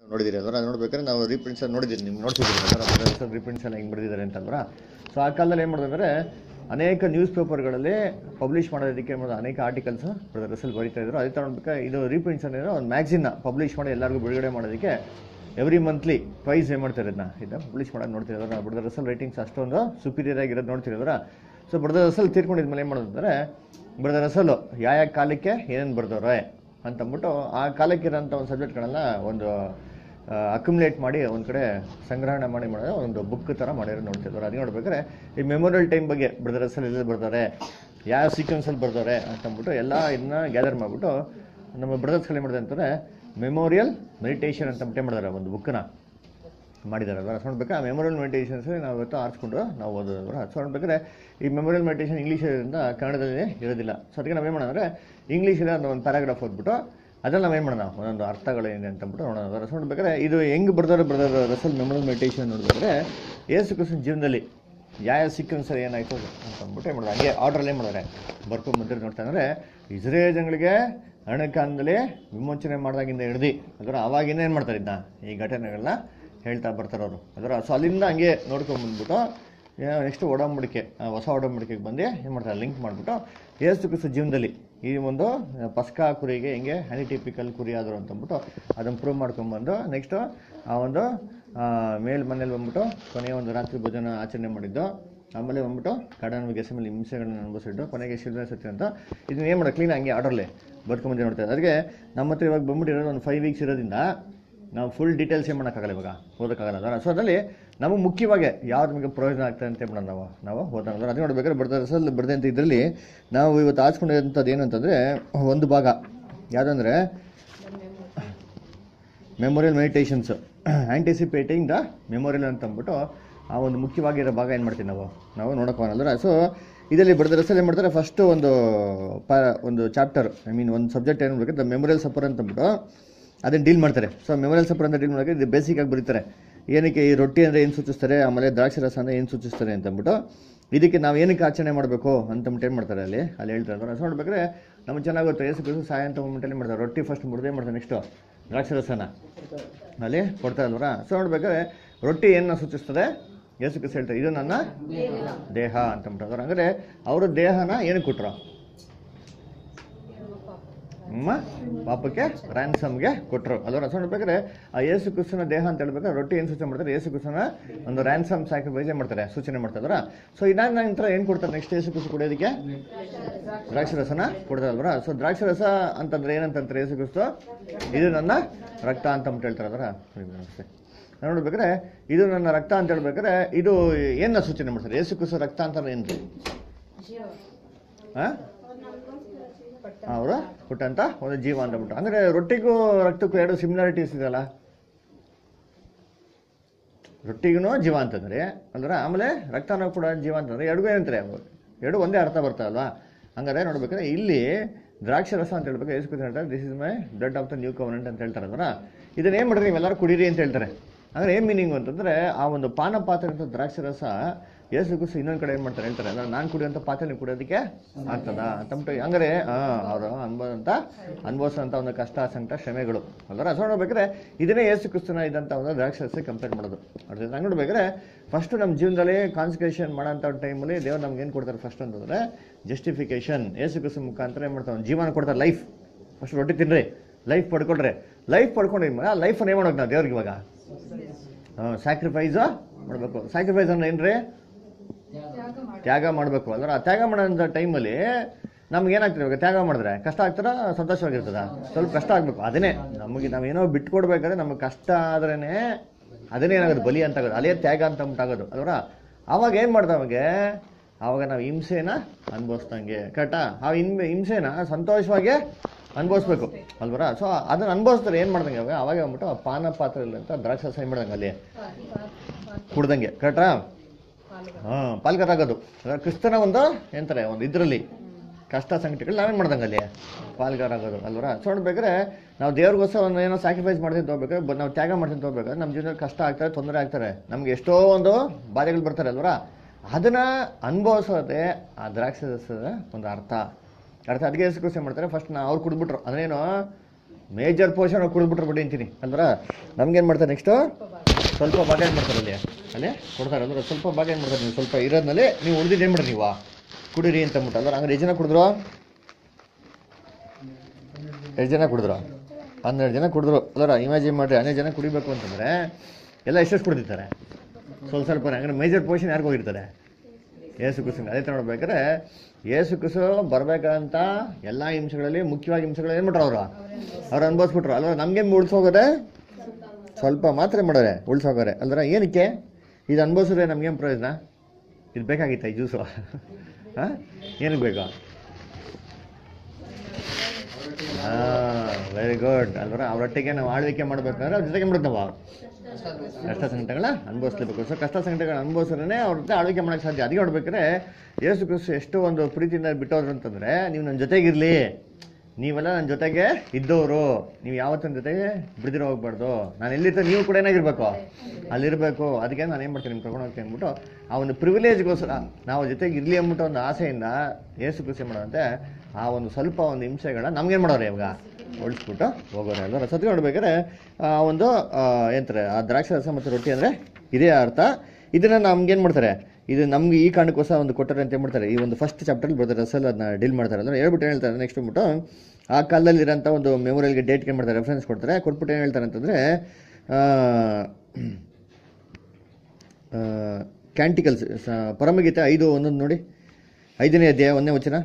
ನೋಡಿದಿರಿ ಅದರ ನೋಡ್ಬೇಕಾದ್ರೆ ನಾವು ರೀಪ್ರಿಂಟ್ಸ್ ನೋಡಿದ್ದೀರಿ ನಿಮ್ಗೆ ನೋಡ್ತಿದ್ದೀರಿ ಅದರ ರೀಪ್ರಿಂಟ್ಸ್ ಎಲ್ಲ ಹೆಂಗೆ ಬರೆದಿದ್ದಾರೆ ಅಂತಂದ್ರ ಸೊ ಆ ಕಾಲದಲ್ಲಿ ಏನು ಮಾಡಿದ್ರೆ ಅನೇಕ ನ್ಯೂಸ್ ಪೇಪರ್ಗಳಲ್ಲಿ ಪಬ್ಲಿಷ್ ಮಾಡೋದಕ್ಕೆ ಏನು ಮಾಡೋದು ಅನೇಕ ಆರ್ಟಿಕಲ್ಸ್ ರಸಲ್ ಬರೀತಾ ಇದ್ರು ಅದೇ ತಗೊಂಡ್ಬೇಕಾ ಇದು ರೀಪ್ರಿಂಟ್ಸ್ ಅನ್ನೋದು ಒಂದು ಮ್ಯಾಗ್ಝಿನ್ನ ಪಬ್ಲಿಷ್ ಮಾಡಿ ಎಲ್ಲರಿಗೂ ಬಿಡುಗಡೆ ಮಾಡೋದಕ್ಕೆ ಎವ್ರಿ ಮಂತ್ಲಿ ಟ್ವೈಸ್ ಏನು ಮಾಡ್ತಾರೆ ಇದನ್ನ ಇದನ್ನ ಪಬ್ಲಿಷ್ ಮಾಡೋದು ನೋಡ್ತಿರೋದ್ರ ಬಡ್ದ ರಸಲ್ ರೈಟಿಂಗ್ಸ್ ಅಷ್ಟೊಂದು ಸುಪೀರಿಯರ್ ಆಗಿರೋದು ನೋಡ್ತಿರೋದ್ರ ಸೊ ಬಡ್ದ ರಸಲ್ ತೀರ್ಕೊಂಡಿದ್ಮೇಲೆ ಏನು ಮಾಡೋದಂದ್ರೆ ಬಡ್ದ ರಸಲು ಯಾವ ಯಾವ ಕಾಲಕ್ಕೆ ಏನೇನು ಬರ್ದವ್ರೆ ಅಂತಂದ್ಬಿಟ್ಟು ಆ ಕಾಲಕ್ಕಿರೋಂಥ ಒಂದು ಸಬ್ಜೆಕ್ಟ್ಗಳನ್ನ ಒಂದು ಅಕ್ಯುಮುಲೇಟ್ ಮಾಡಿ ಒಂದು ಕಡೆ ಸಂಗ್ರಹಣೆ ಮಾಡಿ ಮಾಡೋದು ಒಂದು ಬುಕ್ ಥರ ಮಾಡಿರೋ ನೋಡ್ತಿದ್ರು ಅದು ನೋಡ್ಬೇಕಾದ್ರೆ ಈ ಮೆಮೊರಿಯಲ್ ಟೈಮ್ ಬಗ್ಗೆ ಬ್ರದರ್ಸಲ್ಲಿ ಎಲ್ಲಿ ಬರ್ತಾರೆ ಯಾವ ಸೀಕ್ವೆನ್ಸಲ್ಲಿ ಬರ್ತಾರೆ ಅಂತಂದ್ಬಿಟ್ಟು ಎಲ್ಲ ಇದನ್ನ ಗ್ಯಾದರ್ ಮಾಡಿಬಿಟ್ಟು ನಮ್ಮ ಬ್ರದರ್ಸ್ಗಳು ಏನು ಮಾಡಿದೆ ಅಂತಂದರೆ ಮೆಮೋರಿಯಲ್ ಮೆಡಿಟೇಷನ್ ಅಂತ ಬಿಟ್ಟೆ ಮಾಡಿದಾರೆ ಒಂದು ಬುಕ್ಕನ್ನ ಮಾಡಿದ್ದಾರೆ ಅದರ ನೋಡ್ಬೇಕಾ ಆ ಮೆಮೊರಿಯಲ್ ಮೆಡಿಟೇಷನ್ಸ್ ನಾವು ಇವತ್ತು ಆರಿಸ್ಕೊಂಡು ನಾವು ಓದೋದಲ್ವ ಸೊ ನೋಡ್ಬೇಕಾದ್ರೆ ಈ ಮೆಮೊರಿಯಲ್ ಮೆಡಿಟೇಷನ್ ಇಂಗ್ಲೀಷ್ ಇರೋದ್ರಿಂದ ಕನ್ನಡದಲ್ಲಿ ಇರೋದಿಲ್ಲ ಸೊ ಅದಕ್ಕೆ ನಾವೇನು ಮಾಡೋಣ ಅಂದರೆ ಇಂಗ್ಲೀಷಲ್ಲಿ ಒಂದು ಒಂದು ಪ್ಯಾರಾಗ್ರಾಫ್ ಓದ್ಬಿಟ್ಟು ಅದ್ರಲ್ಲಿ ನಾವೇನು ಮಾಡೋಣ ಒಂದೊಂದು ಅರ್ಥಗಳೇನಿದೆ ಅಂತಂದ್ಬಿಟ್ಟು ನೋಡೋಣ ಅದರ ಸೊ ನೋಡ್ಬೇಕಾದ್ರೆ ಇದು ಹೆಂಗೆ ಬರ್ದಾರೆ ಬರ್ದಾರೆ ರಸಲ್ ಮೆಮೊರಿಯಲ್ ಮೆಡಿಟೇಷನ್ ನೋಡ್ಬೇಕಾದ್ರೆ ಏಸು ಕೃಷ್ಣ ಜೀವನದಲ್ಲಿ ಯಾವ ಸೀಕ್ವೆನ್ಸಲ್ಲಿ ಏನಾಯ್ತು ಅಂತ ಅಂದ್ಬಿಟ್ಟು ಏನು ಮಾಡೋದು ಹಂಗೆ ಆರ್ಡ್ರಲ್ಲಿ ಏನು ಮಾಡಿದ್ರೆ ಬರ್ಕೊಂಡು ಬಂದಿರೋ ನೋಡ್ತಾ ಅಂದರೆ ಇಸ್ರೇಲ್ ಜನಗಳಿಗೆ ಅಣಕಾಲದಲ್ಲಿ ವಿಮೋಚನೆ ಮಾಡಿದಾಗಿಂದ ಹಿಡ್ದು ಅದರ ಅವಾಗಿಂದ ಏನು ಮಾಡ್ತಾರೆ ಇದನ್ನ ಈ ಘಟನೆಗಳನ್ನ ಹೇಳ್ತಾ ಬರ್ತಾರೆ ಅವರು ಅದರ ಸೊ ಅಲ್ಲಿಂದ ಹಂಗೆ ನೋಡ್ಕೊಂಡು ಬಂದ್ಬಿಟ್ಟು ನೆಕ್ಸ್ಟ್ ಒಡಂಬಡಿಕೆ ಆ ಹೊಸ ಒಡಂಬಡಿಕೆಗೆ ಬಂದು ಏನು ಮಾಡ್ತಾರೆ ಲಿಂಕ್ ಮಾಡಿಬಿಟ್ಟು ಏಸು ಕ್ರಿಸ್ತ ಜೀವನದಲ್ಲಿ ಈ ಒಂದು ಪಸ್ಕಾ ಕುರಿಗೆ ಹೆಂಗೆ ಹ್ಯಾನಿಟಿಪಿಕಲ್ ಕುರಿ ಆದರು ಅಂತಂದ್ಬಿಟ್ಟು ಅದನ್ನು ಪ್ರೂವ್ ಮಾಡ್ಕೊಂಬಂದು ನೆಕ್ಸ್ಟು ಆ ಒಂದು ಮೇಲ್ ಮನೇಲಿ ಬಂದ್ಬಿಟ್ಟು ಕೊನೆಯ ಒಂದು ರಾತ್ರಿ ಭೋಜನ ಆಚರಣೆ ಮಾಡಿದ್ದು ಆಮೇಲೆ ಬಂದ್ಬಿಟ್ಟು ಕಡನ ಗೆಸ ಮೇಲೆ ಹಿಂಸೆಗಳನ್ನ ಅನುಭವಿಸಿದ್ದು ಕೊನೆಗೆ ಶಿಲ್ವೆ ಸತ್ಯ ಅಂತ ಇದನ್ನ ಏನು ಮಾಡೋದು ಕ್ಲೀನ್ ಹಂಗೆ ಆರ್ಡರ್ಲಿ ಬರ್ಕೊಂಬಂದು ನೋಡ್ತಾರೆ ಅದಕ್ಕೆ ನಮ್ಮ ಹತ್ರ ಇವಾಗ ಬಂದ್ಬಿಟ್ಟು ಇರೋದು ಒಂದು ಫೈವ್ ವೀಕ್ಸ್ ಇರೋದ್ರಿಂದ ನಾವು ಫುಲ್ ಡೀಟೇಲ್ಸ್ ಏನು ಮಾಡೋಕ್ಕಾಗಲ್ಲ ಇವಾಗ ಓದೋಕ್ಕಾಗಲ್ಲ ಅದರ ಸೊ ಅದರಲ್ಲಿ ನಮಗೆ ಮುಖ್ಯವಾಗಿ ಯಾವ್ದು ನಮಗೆ ಪ್ರಯೋಜನ ಆಗ್ತದೆ ಅಂತ ಮಾಡೋಣ ನಾವು ನಾವು ಓದೋಣ ಅದು ನೋಡ್ಬೇಕಾದ್ರೆ ಬರ್ದ ರಸಲ್ ಬರ್ದೆ ಅಂತ ಇದರಲ್ಲಿ ನಾವು ಇವತ್ತು ಆಚ್ಕೊಂಡಿರೋಂಥದ್ದು ಏನು ಅಂತಂದರೆ ಒಂದು ಭಾಗ ಯಾವುದಂದ್ರೆ memorial meditations anticipating the memorial ಅಂತ ಅಂದ್ಬಿಟ್ಟು ಆ ಒಂದು ಮುಖ್ಯವಾಗಿರೋ ಭಾಗ ಏನು ಮಾಡ್ತೀವಿ ನಾವು ನಾವು ನೋಡೋಕ್ಕಾಗಲ್ಲ ಸೊ ಇದರಲ್ಲಿ ಬರೆದ ರಸಲ್ಲಿ ಏನು ಮಾಡ್ತಾರೆ ಫಸ್ಟು ಒಂದು ಪ ಒಂದು ಚಾಪ್ಟರ್ ಐ ಮೀನ್ ಒಂದು ಸಬ್ಜೆಕ್ಟ್ ಏನು ಮಾಡಬೇಕು ದ ಮೆಮೊರಿಯಲ್ ಸಫರ್ ಅಂತಂದ್ಬಿಟ್ಟು ಅದನ್ನು ಡೀಲ್ ಮಾಡ್ತಾರೆ ಸೊ ಮೆಮೊರಿಯಲ್ ಸಫರ್ ಅಂತ ಡೀಲ್ ಮಾಡೋಕೆ ಇದು ಬೇಸಿಕ್ ಆಗಿ ಬರೀತಾರೆ ಏನಕ್ಕೆ ಈ ರೊಟ್ಟಿ ಅಂದರೆ ಏನು ಸೂಚಿಸ್ತಾರೆ ಆಮೇಲೆ ದ್ರಾಕ್ಷಿ ರಸ ಅಂದರೆ ಏನು ಸೂಚಿಸ್ತಾರೆ ಅಂತಂದ್ಬಿಟ್ಟು ಇದಕ್ಕೆ ನಾವು ಏನಕ್ಕೆ ಆಚರಣೆ ಮಾಡಬೇಕು ಅಂತಂದ್ಬಿಟ್ಟು ಏನು ಮಾಡ್ತಾರೆ ಅಲ್ಲಿ ಅಲ್ಲಿ ಹೇಳ್ತಾರೆ ರಸ ನೋಡ್ಬೇಕಾದ್ರೆ ನಮ್ಗೆ ಚೆನ್ನಾಗಿ ಗೊತ್ತು ಏಸು ಕ್ರಿಸ್ತು ಸಾಯ ಅಂತ ಮೂಮೆಂಟಲ್ಲಿ ಮಾಡ್ತಾರೆ ರೊಟ್ಟಿ ಫಸ್ಟ್ ಮುಡ್ದೇ ಮಾಡ್ತಾರೆ ನೆಕ್ಸ್ಟು ದ್ರಾಕ್ಷಿ ರಸನ ಅಲ್ಲಿ ಕೊಡ್ತಾ ಇಲ್ವರ ಸೊ ನೋಡ್ಬೇಕಾದ್ರೆ ರೊಟ್ಟಿ ಏನು ಸೂಚಿಸ್ತದೆ ಯೇಸು ಕ್ರಿಸ್ತು ಹೇಳ್ತಾರೆ ಇದು ನನ್ನ ದೇಹ ಅಂತ ಬಿಟ್ಟು ಅಂದರೆ ಅವರ ದೇಹನ ಏನಕ್ಕೆ ಕೊಟ್ರು ನಮ್ಮ ಪಾಪಕ್ಕೆ ರ್ಯಾನ್ಸಮ್ಗೆ ಕೊಟ್ಟರು ಅಲ್ವರ ಸೊ ನೋಡ್ಬೇಕಾದ್ರೆ ಆ ಯೇಸು ಕ್ರಿಸ್ತನ ದೇಹ ಅಂತ ಹೇಳ್ಬೇಕಾದ್ರೆ ರೊಟ್ಟಿ ಏನು ಸೂಚನೆ ಮಾಡ್ತಾರೆ ಯೇಸು ಕ್ರಿಸ್ತನ ಒಂದು ರ್ಯಾನ್ಸಮ್ ಸ್ಯಾಕ್ರಿಫೈಸ್ ಮಾಡ್ತಾರೆ ಸೂಚನೆ ಮಾಡ್ತಾರ ಸೊ ಇದಾದ ನಂತರ ಏನು ಕೊಡ್ತಾರೆ ನೆಕ್ಸ್ಟ್ ಯೇಸು ಕ್ರಿಸ್ತು ಕುಡಿಯೋದಕ್ಕೆ ದ್ರಾಕ್ಷಿ ರಸನ ಕೊಡ್ತಾರಲ್ವರ ಸೊ ದ್ರಾಕ್ಷಿ ರಸ ಅಂತಂದ್ರೆ ಏನಂತಂತಾರೆ ಯೇಸು ಕ್ರಿಸ್ತು ಇದು ನನ್ನ ರಕ್ತ ಅಂತ ಅಂದ್ಬಿಟ್ಟು ಹೇಳ್ತಾರೆ ಅದರ ನಮಸ್ತೆ ನಾನು ನೋಡ್ಬೇಕಾದ್ರೆ ಇದು ನನ್ನ ರಕ್ತ ಅಂತ ಹೇಳ್ಬೇಕಾದ್ರೆ ಇದು ಏನ ಸೂಚನೆ ಮಾಡ್ತಾರೆ ಯೇಸು ಕ್ರಿಸ್ತು ರಕ್ತ ಅಂತ ಏನು ಹಾಂ ಅವರು ಕೊಟ್ಟಂತ ಒಂದು ಜೀವ ಅಂತ ಬಿಟ್ಟು ಅಂದ್ರೆ ರೊಟ್ಟಿಗೂ ರಕ್ತಕ್ಕೂ ಎರಡು ಸಿಮಿಲಾರಿಟೀಸ್ ಇದೆಯಲ್ಲ ರೊಟ್ಟಿಗೂ ಜೀವ ಅಂತಂದ್ರೆ ಅಂದ್ರೆ ಆಮೇಲೆ ರಕ್ತನೂ ಕೂಡ ಜೀವ ಅಂತಂದ್ರೆ ಎರಡೂ ಏನಂತಾರೆ ಅವು ಎರಡು ಒಂದೇ ಅರ್ಥ ಬರ್ತಾವಲ್ವಾ ಹಂಗಾರೆ ನೋಡ್ಬೇಕಾದ್ರೆ ಇಲ್ಲಿ ದ್ರಾಕ್ಷಿ ರಸ ಅಂತ ಹೇಳ್ಬೇಕು ಯೇಸು ಕ್ರಿಸ್ತ ಹೇಳ್ತಾರೆ this is my blood of the new covenant ಅಂತ ಹೇಳ್ತಾರೆ ಅದನ್ನ ಇದನ್ನ ಏನ್ ಮಾಡ್ರಿ ನೀವೆಲ್ಲರೂ ಕುಡೀರಿ ಅಂತ ಹೇಳ್ತಾರೆ ಅಂದ್ರೆ ಏನ್ ಮೀನಿಂಗ್ ಅಂತಂದ್ರೆ ಆ ಒಂದು ಪಾನ ಪಾತ್ರೆ ಅಂತ ದ್ರಾಕ್ಷಿ ರಸ ಯೇಸು ಕ್ರಿಸ್ತು ಇನ್ನೊಂದ್ ಕಡೆ ಏನ್ ಮಾಡ್ತಾರೆ ಹೇಳ್ತಾರೆ ಅಂದ್ರೆ ನಾನು ಕುಡಿಯುವಂತ ಪಾತ್ರೆ ನೀವು ಕುಡಿಯೋದಕ್ಕೆ ಆಗ್ತದ ಅಂತಂದ್ಬಿಟ್ಟು ಹಂಗಾರೆ ಅವರು ಅನ್ಬೋದಂತ ಅನ್ಭವಿಸೋಂಥ ಒಂದು ಕಷ್ಟ ಸಂಕಟ ಶ್ರಮೆಗಳು ಅದರ ಸೊ ನೋಡ್ಬೇಕಾದ್ರೆ ಇದನ್ನೇ ಯೇಸು ಕ್ರಿಸ್ತನ ಇದ್ದಂಥ ಒಂದು ದ್ರಾಕ್ಷಿ ರಸ ಕಂಪೇರ್ ಮಾಡೋದು ಅದ್ರ ಹಂಗೆ ನೋಡ್ಬೇಕಾದ್ರೆ ಫಸ್ಟ್ ನಮ್ಮ ಜೀವನದಲ್ಲಿ ಕಾನ್ಸಂಟ್ರೇಷನ್ ಮಾಡೋಂಥ ಟೈಮಲ್ಲಿ ದೇವ್ರು ನಮ್ಗೆ ಏನು ಕೊಡ್ತಾರೆ ಫಸ್ಟ್ ಅಂತಂದ್ರೆ ಜಸ್ಟಿಫಿಕೇಶನ್ ಯೇಸು ಕ್ರಿಸ್ತ ಮುಖಾಂತರ ಏನು ಮಾಡ್ತಾರೆ ಒಂದು ಜೀವನ ಕೊಡ್ತಾರೆ ಲೈಫ್ ಫಸ್ಟ್ ರೊಟ್ಟಿ ತಿನ್ರಿ ಲೈಫ್ ಪಡ್ಕೊಳ್ರಿ ಲೈಫ್ ಪಡ್ಕೊಂಡು ಆ ಲೈಫನ್ನು ಏನು ಮಾಡೋದು ನಾವು ದೇವ್ರಿಗೆ ಇವಾಗ ಸ್ಯಾಕ್ರಿಫೈಸ್ ಮಾಡಬೇಕು ಸ್ಯಾಕ್ರಿಫೈಸ್ ಅಂದ್ರೆ ಏನ್ರಿ ತ್ಯಾಗ ಮಾಡಬೇಕು ಅಂದ್ರೆ ಆ ತ್ಯಾಗ ಮಾಡೋಂಥ ಟೈಮಲ್ಲಿ ನಮ್ಗೆ ಏನಾಗ್ತದೆ ಇವಾಗ ತ್ಯಾಗ ಮಾಡಿದ್ರೆ ಕಷ್ಟ ಆಗ್ತಾರ ಸಂತೋಷವಾಗಿರ್ತದ ಸ್ವಲ್ಪ ಕಷ್ಟ ಆಗ್ಬೇಕು ಅದನ್ನೇ ನಮಗೆ ನಾವೇನೋ ಬಿಟ್ಕೊಡ್ಬೇಕಾದ್ರೆ ನಮಗೆ ಕಷ್ಟ ಆದ್ರೇನೆ ಅದನ್ನೇ ಏನಾಗೋದು ಬಲಿ ಅಂತ ಆಗೋದು ಅದೇ ತ್ಯಾಗ ಅಂತ ಅಂದ್ಬಿಟ್ಟಾಗೋದು ಅಲ್ವರ ಅವಾಗ ಏನು ಮಾಡ್ದ ಅವಾಗ ಅವಾಗ ನಾವು ಹಿಂಸೆನ ಅನುಭವಿಸ್ದಂಗೆ ಕರೆಕ್ಟಾ ಆ ಹಿಂಸೆ ಹಿಂಸೆನ ಸಂತೋಷವಾಗಿ ಅನುಭವಿಸ್ಬೇಕು ಅಲ್ವರ ಸೊ ಅದನ್ನ ಅನುಭವಿಸ್ತಾರೆ ಏನು ಮಾಡ್ದಂಗೆ ಅವಾಗ ಅವಾಗ ಅಂದ್ಬಿಟ್ಟು ಆ ಪಾನ ಪಾತ್ರೆಯಲ್ಲಿ ಅಂತ ದ್ರಾಕ್ಷಿ ಸೈ ಮಾಡ್ದಂಗೆ ಅಲ್ಲಿ ಕುಡ್ದಂಗೆ ಕರೆಕ್ಟಾ ಹಾಂ ಪಾಲ್ಗಾರಾಗೋದು ಅಂದ್ರೆ ಕ್ರಿಸ್ತನ ಒಂದು ಎಂತಾರೆ ಒಂದು ಇದರಲ್ಲಿ ಕಷ್ಟ ಸಂಕಟಗಳು ನಾವೇನು ಮಾಡ್ದಂಗೆ ಅಲ್ಲಿ ಪಾಲ್ಗಾರಾಗೋದು ಅಲ್ವರ ಸೊ ನೋಡ್ಬೇಕಾದ್ರೆ ನಾವು ದೇವ್ರಿಗೋಸ್ಕರ ಒಂದು ಏನೋ ಸ್ಯಾಕ್ರಿಫೈಸ್ ಮಾಡ್ತೀನಿ ಹೋಗ್ಬೇಕಾದ್ರೆ ಬ- ನಾವು ತ್ಯಾಗ ಮಾಡ್ತೀನಿ ಹೋಗ್ಬೇಕಾದ್ರೆ ನಮ್ಮ ಜೀವನದಲ್ಲಿ ಕಷ್ಟ ಆಗ್ತಾರೆ ತೊಂದರೆ ಆಗ್ತಾರೆ ನಮ್ಗೆ ಎಷ್ಟೋ ಒಂದು ಬಾಧೆಗಳು ಬರ್ತಾರೆ ಅಲ್ವರ ಅದನ್ನ ಅನುಭವಿಸೋದೇ ಆ ದ್ರಾಕ್ಷಿ ರಸದ ಒಂದು ಅರ್ಥ ಅರ್ಥ ಅದಕ್ಕೆ ಹೆಸರು ಮಾಡ್ತಾರೆ ಫಸ್ಟ್ ನಾ ಅವ್ರು ಕುಡ್ಬಿಟ್ರು ಅದೇನೋ ಮೇಜರ್ ಪೋರ್ಷನ್ ಕುಡಿದ್ಬಿಟ್ರೆ ಬಿಡಿ ಅಂತೀನಿ ಅಲ್ವರ ನಮ್ಗೇನು ಮಾಡ್ತಾರೆ ನೆಕ್ಸ್ಟು ಸ್ವಲ್ಪ ಭಾಗ ಏನು ಮಾಡ್ತಾರೆ ಅಲ್ಲಿ ಅಲ್ಲಿ ಕೊಡ್ತಾರೆ ಅಂದ್ರೆ ಸ್ವಲ್ಪ ಭಾಗ ಏನು ಮಾಡ್ತಾರೆ ನೀವು ಸ್ವಲ್ಪ ಇರೋದ್ಮೇಲೆ ನೀವು ಉಳಿದಿದ್ದು ಏನು ಮಾಡ್ರಿ ನೀವು ಕುಡೀರಿ ಅಂತ ಅಂದ್ಬಿಟ್ಟು ಅಲ್ವ ಹಂಗಾರೆ ಎಷ್ಟು ಜನ ಕುಡಿದ್ರು ಎಷ್ಟು ಜನ ಕುಡಿದ್ರು ಹನ್ನೆರಡು ಜನ ಕುಡಿದ್ರು ಅಲ್ಲರ ಇಮ್ಯಾಜಿನ್ ಮಾಡಿರಿ ಹನ್ನೆರಡು ಜನ ಕುಡಿಬೇಕು ಅಂತಂದರೆ ಎಲ್ಲ ಎಷ್ಟೆಷ್ಟು ಕುಡಿದಿರ್ತಾರೆ ಸ್ವಲ್ಪ ಸ್ವಲ್ಪ ಹಂಗಾರೆ ಮೇಜರ್ ಪೊಸಿಷನ್ ಯಾರಿಗೂ ಹೋಗಿರ್ತಾರೆ ಏಸು ಕುಸು ಅದೇ ಥರ ನೋಡ್ಬೇಕಾದ್ರೆ ಏಸು ಕುಸು ಬರ್ಬೇಕಂತ ಎಲ್ಲ ಹಿಂಸೆಗಳಲ್ಲಿ ಮುಖ್ಯವಾಗಿ ಹಿಂಸೆಗಳು ಏನು ಮಾಡ್ರು ಅವರು ಅವ್ರು ಅನ್ಭವಿಸ್ಬಿಟ್ರು ಅಲ್ವ ನಮ್ಗೆ ಉಳ್ಸೋಗೋದೆ ಸ್ವಲ್ಪ ಮಾತ್ರ ಮಾಡೋರೆ ಉಳ್ಸೋಗೋರೆ ಅಲ್ದ್ರ ಏನಕ್ಕೆ ಇದು ಅನ್ಭವಿಸಿದ್ರೆ ನಮ್ಗೇನು ಪ್ರಯೋಜನ ಇದು ಬೇಕಾಗಿತ್ತ ಈ ಜ್ಯೂಸು ಹಾಂ ಏನಕ್ಕೆ ಬೇಕು ಹಾಂ ವೆರಿ ಗುಡ್ ಅಲ್ವರ ಅವರೊಟ್ಟಿಗೆ ನಾವು ಆಳ್ವಿಕೆ ಮಾಡ್ಬೇಕಂದ್ರೆ ಅವ್ರ ಜೊತೆಗೆ ಮಾಡ್ಬೇಕು ನಾವು ಕಷ್ಟ ಸಂಕಟಗಳ ಅನುಭವಿಸ್ಲೇಬೇಕು ಸೊ ಕಷ್ಟ ಸಂಕಟಗಳ ಅನುಭವಿಸಿದ್ರೆ ಅವ್ರ ಜೊತೆ ಆಳ್ವಿಕೆ ಮಾಡೋಕ್ಕೆ ಸಾಧ್ಯ ಅದಕ್ಕೆ ನೋಡ್ಬೇಕಾದ್ರೆ ಯೇಸು ಕ್ರಿಸ್ತು ಎಷ್ಟು ಒಂದು ಪ್ರೀತಿಯಿಂದ ಬಿಟ್ಟೋದ್ರು ಅಂತಂದ್ರೆ ನೀವು ನನ್ನ ಜೊತೆಗಿರ್ಲಿ ನೀವೆಲ್ಲ ನನ್ನ ಜೊತೆಗೆ ಇದ್ದವರು ನೀವು ಯಾವತ್ತೂ ನನ್ನ ಜೊತೆಗೆ ಬಿಡದಿರೋ ಹೋಗ್ಬಾರ್ದು ನಾನು ಎಲ್ಲಿರ್ತಾರೆ ನೀವು ಕೂಡ ಏನಾಗಿರ್ಬೇಕು ಅಲ್ಲಿರಬೇಕು ಅದಕ್ಕೆ ನಾನು ಏನು ಮಾಡ್ತೀನಿ ನಿಮ್ಗೆ ಕರ್ಕೊಂಡು ಹೋಗ್ತೀನಿ ಅಂದ್ಬಿಟ್ಟು ಆ ಒಂದು ಪ್ರಿವಿಲೇಜ್ಗೋಸ್ಕರ ನಾವು ಜೊತೆಗೆ ಇರಲಿ ಅಂದ್ಬಿಟ್ಟು ಒಂದು ಆಸೆಯಿಂದ ಏಸು ಕೃಷಿ ಮಾಡೋದಂತೆ ಆ ಒಂದು ಸ್ವಲ್ಪ ಒಂದು ಹಿಂಸೆಗಳನ್ನ ನಮ್ಗೇನು ಮಾಡೋರು ಇವಾಗ ಉಳಿಸ್ಬಿಟ್ಟು ಹೋಗೋರೆ ಅಲ್ವ ಸತ್ಯ ನೋಡ್ಬೇಕಾದ್ರೆ ಆ ಒಂದು ಆ, ಏನಂತಾರೆ ಆ ದ್ರಾಕ್ಷಿ ರಸ ಮತ್ತು ರೊಟ್ಟಿ ಅಂದರೆ ಇದೇ ಅರ್ಥ ಇದನ್ನ ನಮ್ಗೇನು ಮಾಡ್ತಾರೆ ಇದು ನಮ್ಗೆ ಈ ಕಾರಣಕ್ಕೋಸ್ಕರ ಒಂದು ಕೊಟ್ಟರೆ ಅಂತ ಏನ್ ಮಾಡ್ತಾರೆ ಈ ಒಂದು ಫಸ್ಟ್ ಚಾಪ್ಟರ್ಲಿ ಬರ್ತಾರೆ ರಸಲ್ ಅದನ್ನ ಡೀಲ್ ಮಾಡ್ತಾರೆ ಅಂದ್ರೆ ಹೇಳ್ಬಿಟ್ಟು ಏನ್ ಹೇಳ್ತಾರೆ ನೆಕ್ಸ್ಟ್ ಬಂದ್ಬಿಟ್ಟು ಆ ಕಾಲದಲ್ಲಿ ಇರೋಂಥ ಒಂದು ಮೆಮೊರಿಯಲ್ಗೆ ಡೇಟ್ಗೆ ಏನು ಮಾಡ್ತಾರೆ ರೆಫರೆನ್ಸ್ ಕೊಡ್ತಾರೆ ಕೊಟ್ಬಿಟ್ಟು ಏನು ಹೇಳ್ತಾರೆ ಅಂತಂದರೆ ಕ್ಯಾಂಟಿಕಲ್ಸ್ ಪರಮಗೀತೆ ಐದು ಒಂದೊಂದು ನೋಡಿ ಐದನೇ ಅಧ್ಯಾಯ ಒಂದನೇ ವಚನ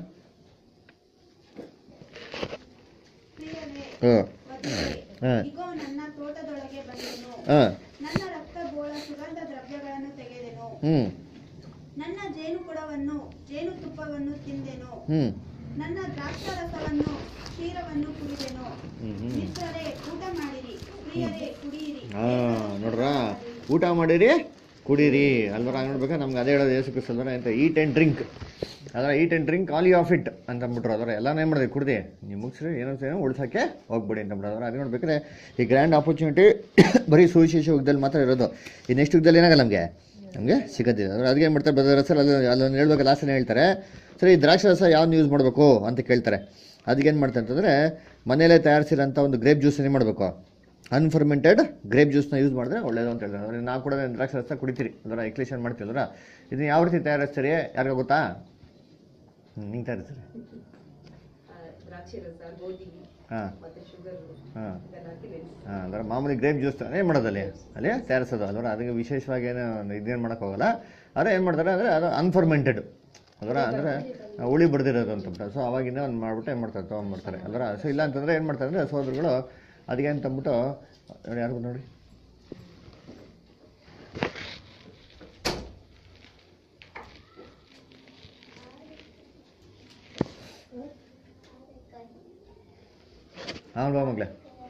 ಪ್ರಿಯರೇ, ಹಾಂ ವಧುವೇ, ಹಾ. ಇಗೋ ನನ್ನ ತೋಟದೊಳಗೆ ಬಂದೆನು ಹಾಂ ನನ್ನ ರಕ್ತ ಬೋಳ ಸುಗಂಧ ದ್ರವ್ಯಗಳನ್ನು ತೆಗೆದೆನು ಹ್ಞೂ ನನ್ನ ಜೇನುಕುಡವನ್ನು ಜೇನುತುಪ್ಪವನ್ನು ತಿಂದೆನು ಹ್ಞೂ ನನ್ನ ದ್ರಾಕ್ಷಾರಸವನ್ನು ಕ್ಷೀರವನ್ನು ಕುಡಿದೆನು ಹ್ಞೂ ಹ್ಞೂ ಮಿತ್ರರೇ ಊಟ ಮಾಡಿರಿ ಪ್ರಿಯರೇ ಕುಡಿಯಿರಿ ಹಾಂ ನೋಡ್ರ ಊಟ ಮಾಡಿರಿ ಕುಡೀರಿ ಅಲ್ವರ ಹಂಗೆ ನೋಡ್ಬೇಕಾ ನಮ್ಗೆ ಅದೇ ಹೇಳೋದು ಯೇಸು ಕ್ರಿಸ್ತ ಅಲ್ವರ ಅಂತ ಈಟ್ ಆ್ಯಂಡ್ ಡ್ರಿಂಕ್ ಅದರ eat and drink all of it ಅಂತ ಅಂದ್ಬಿಟ್ರು ಅದರ ಎಲ್ಲಾನು ಏನು ಮಾಡಿದೆ ಕುಡ್ದು ನೀವು ಮುಗಿಸ್ರಿ ಏನೋ ಏನೋ ಉಳ್ಸೋಕ್ಕೆ ಹೋಗ್ಬಿಡಿ ಅಂತ ಅಂದ್ಬಿಟ್ಟು ಅದರ ಅದು ನೋಡ್ಬೇಕಾದ್ರೆ ಈ ಗ್ರ್ಯಾಂಡ್ ಆಪರ್ಚುನಿಟಿ ಬರೀ ಸುವಿಶೇಷ ಯುಗದಲ್ಲಿ ಮಾತ್ರ ಇರೋದು ಈ ನೆಕ್ಸ್ಟ್ ಯುಗದಲ್ಲಿ ಏನಾಗಲ್ಲ ನಮಗೆ ನಮಗೆ ಸಿಗೋದಿಲ್ಲ ಅಂದ್ರೆ ಅದಕ್ಕೆ ಏನು ಮಾಡ್ತಾರೆ ಬ್ರದರ್ ಸರ್ ಅಲ್ಲಿ ಅಲ್ಲೊಂದು ಹೇಳ್ಬೇಕು ಲಾಸ್ಟಲ್ಲಿ ಹೇಳ್ತಾರೆ ಸರಿ ಈ ದ್ರಾಕ್ಷಿ ರಸ ಯಾವ್ದು ಯೂಸ್ ಮಾಡಬೇಕು ಅಂತ ಕೇಳ್ತಾರೆ ಅದಕ್ಕೇನು ಮಾಡ್ತಾರೆ ಅಂತಂದರೆ ಮನೇಲೇ ತಯಾರಿಸಿರೋಂಥ ಒಂದು ಗ್ರೇಪ್ ಜ್ಯೂಸ್ ಏನು ಮಾಡಬೇಕು ಅನ್ಫರ್ಮೆಂಟೆಡ್ ಗ್ರೇಪ್ ಜ್ಯೂಸ್ನ ಯೂಸ್ ಮಾಡಿದ್ರೆ ಒಳ್ಳೇದು ಅಂತ ಹೇಳ್ತಾರೆ ಅಂದರೆ ನಾವು ಕೂಡ ದ್ರಾಕ್ಷಿ ರಸ ಕುಡಿತೀರಿ ಅದರ ಎಕ್ಲೇಷನ್ ಮಾಡ್ತೀವಲ್ಲ ಇದನ್ನ ಯಾವ ರೀತಿ ತಯಾರಿಸ್ತೀರಿ ಯಾರಿಗ ಗೊತ್ತಾ ಹ್ಞೂ ನಿಂಗೆ ತಯಾರಿಸ್ತೀರಿ ಆ, ದ್ರಾಕ್ಷಿ ರಸ ಗೋಧಿ ಹಾಂ ಮತ್ತೆ ಶುಗರ್ ಹಾಂ ಇದೆಲ್ಲ ಹಾಕಿ ಬೆರೆಸಿ ಹಾಂ ಅಂದ್ರೆ ಮಾಮೂಲಿ ಗ್ರೇಪ್ ಜ್ಯೂಸ್ ಏನು ಮಾಡೋದು ಅಲ್ಲಿ ಅಲ್ಲಿ ತಯಾರಿಸೋದು ಅಲ್ವರ ಅದಕ್ಕೆ ವಿಶೇಷವಾಗಿ ಏನು ಇದೇನು ಮಾಡೋಕ್ಕೋಗಲ್ಲ ಆದರೆ ಏನು ಮಾಡ್ತಾರೆ ಅಂದರೆ ಅದು ಅನ್ಫರ್ಮೆಂಟೆಡ್ ಅದರ ಅಂದರೆ ಹುಳಿ ಬಡ್ದಿರೋದು ಅಂತ ಸೊ ಅವಾಗಿಂದ ಒಂದು ಮಾಡ್ಬಿಟ್ಟು ಏನು ಮಾಡ್ತಾರೆ ತೊಗೊಂಡ್ಬಿಡ್ತಾರೆ ಅಲ್ವರ ಸೊ ಇಲ್ಲ ಅಂತಂದರೆ ಏನು ಮಾಡ್ತಾರೆ ಅಂದರೆ ಸೋದರಗಳು ಅದಕ್ಕೆ ಅಂತ ಅಂದ್ಬಿಟ್ಟು ನೋಡಿ ಯಾರು ನೋಡಿ ಹಾಂ ಬಾ ಮಗಳೇ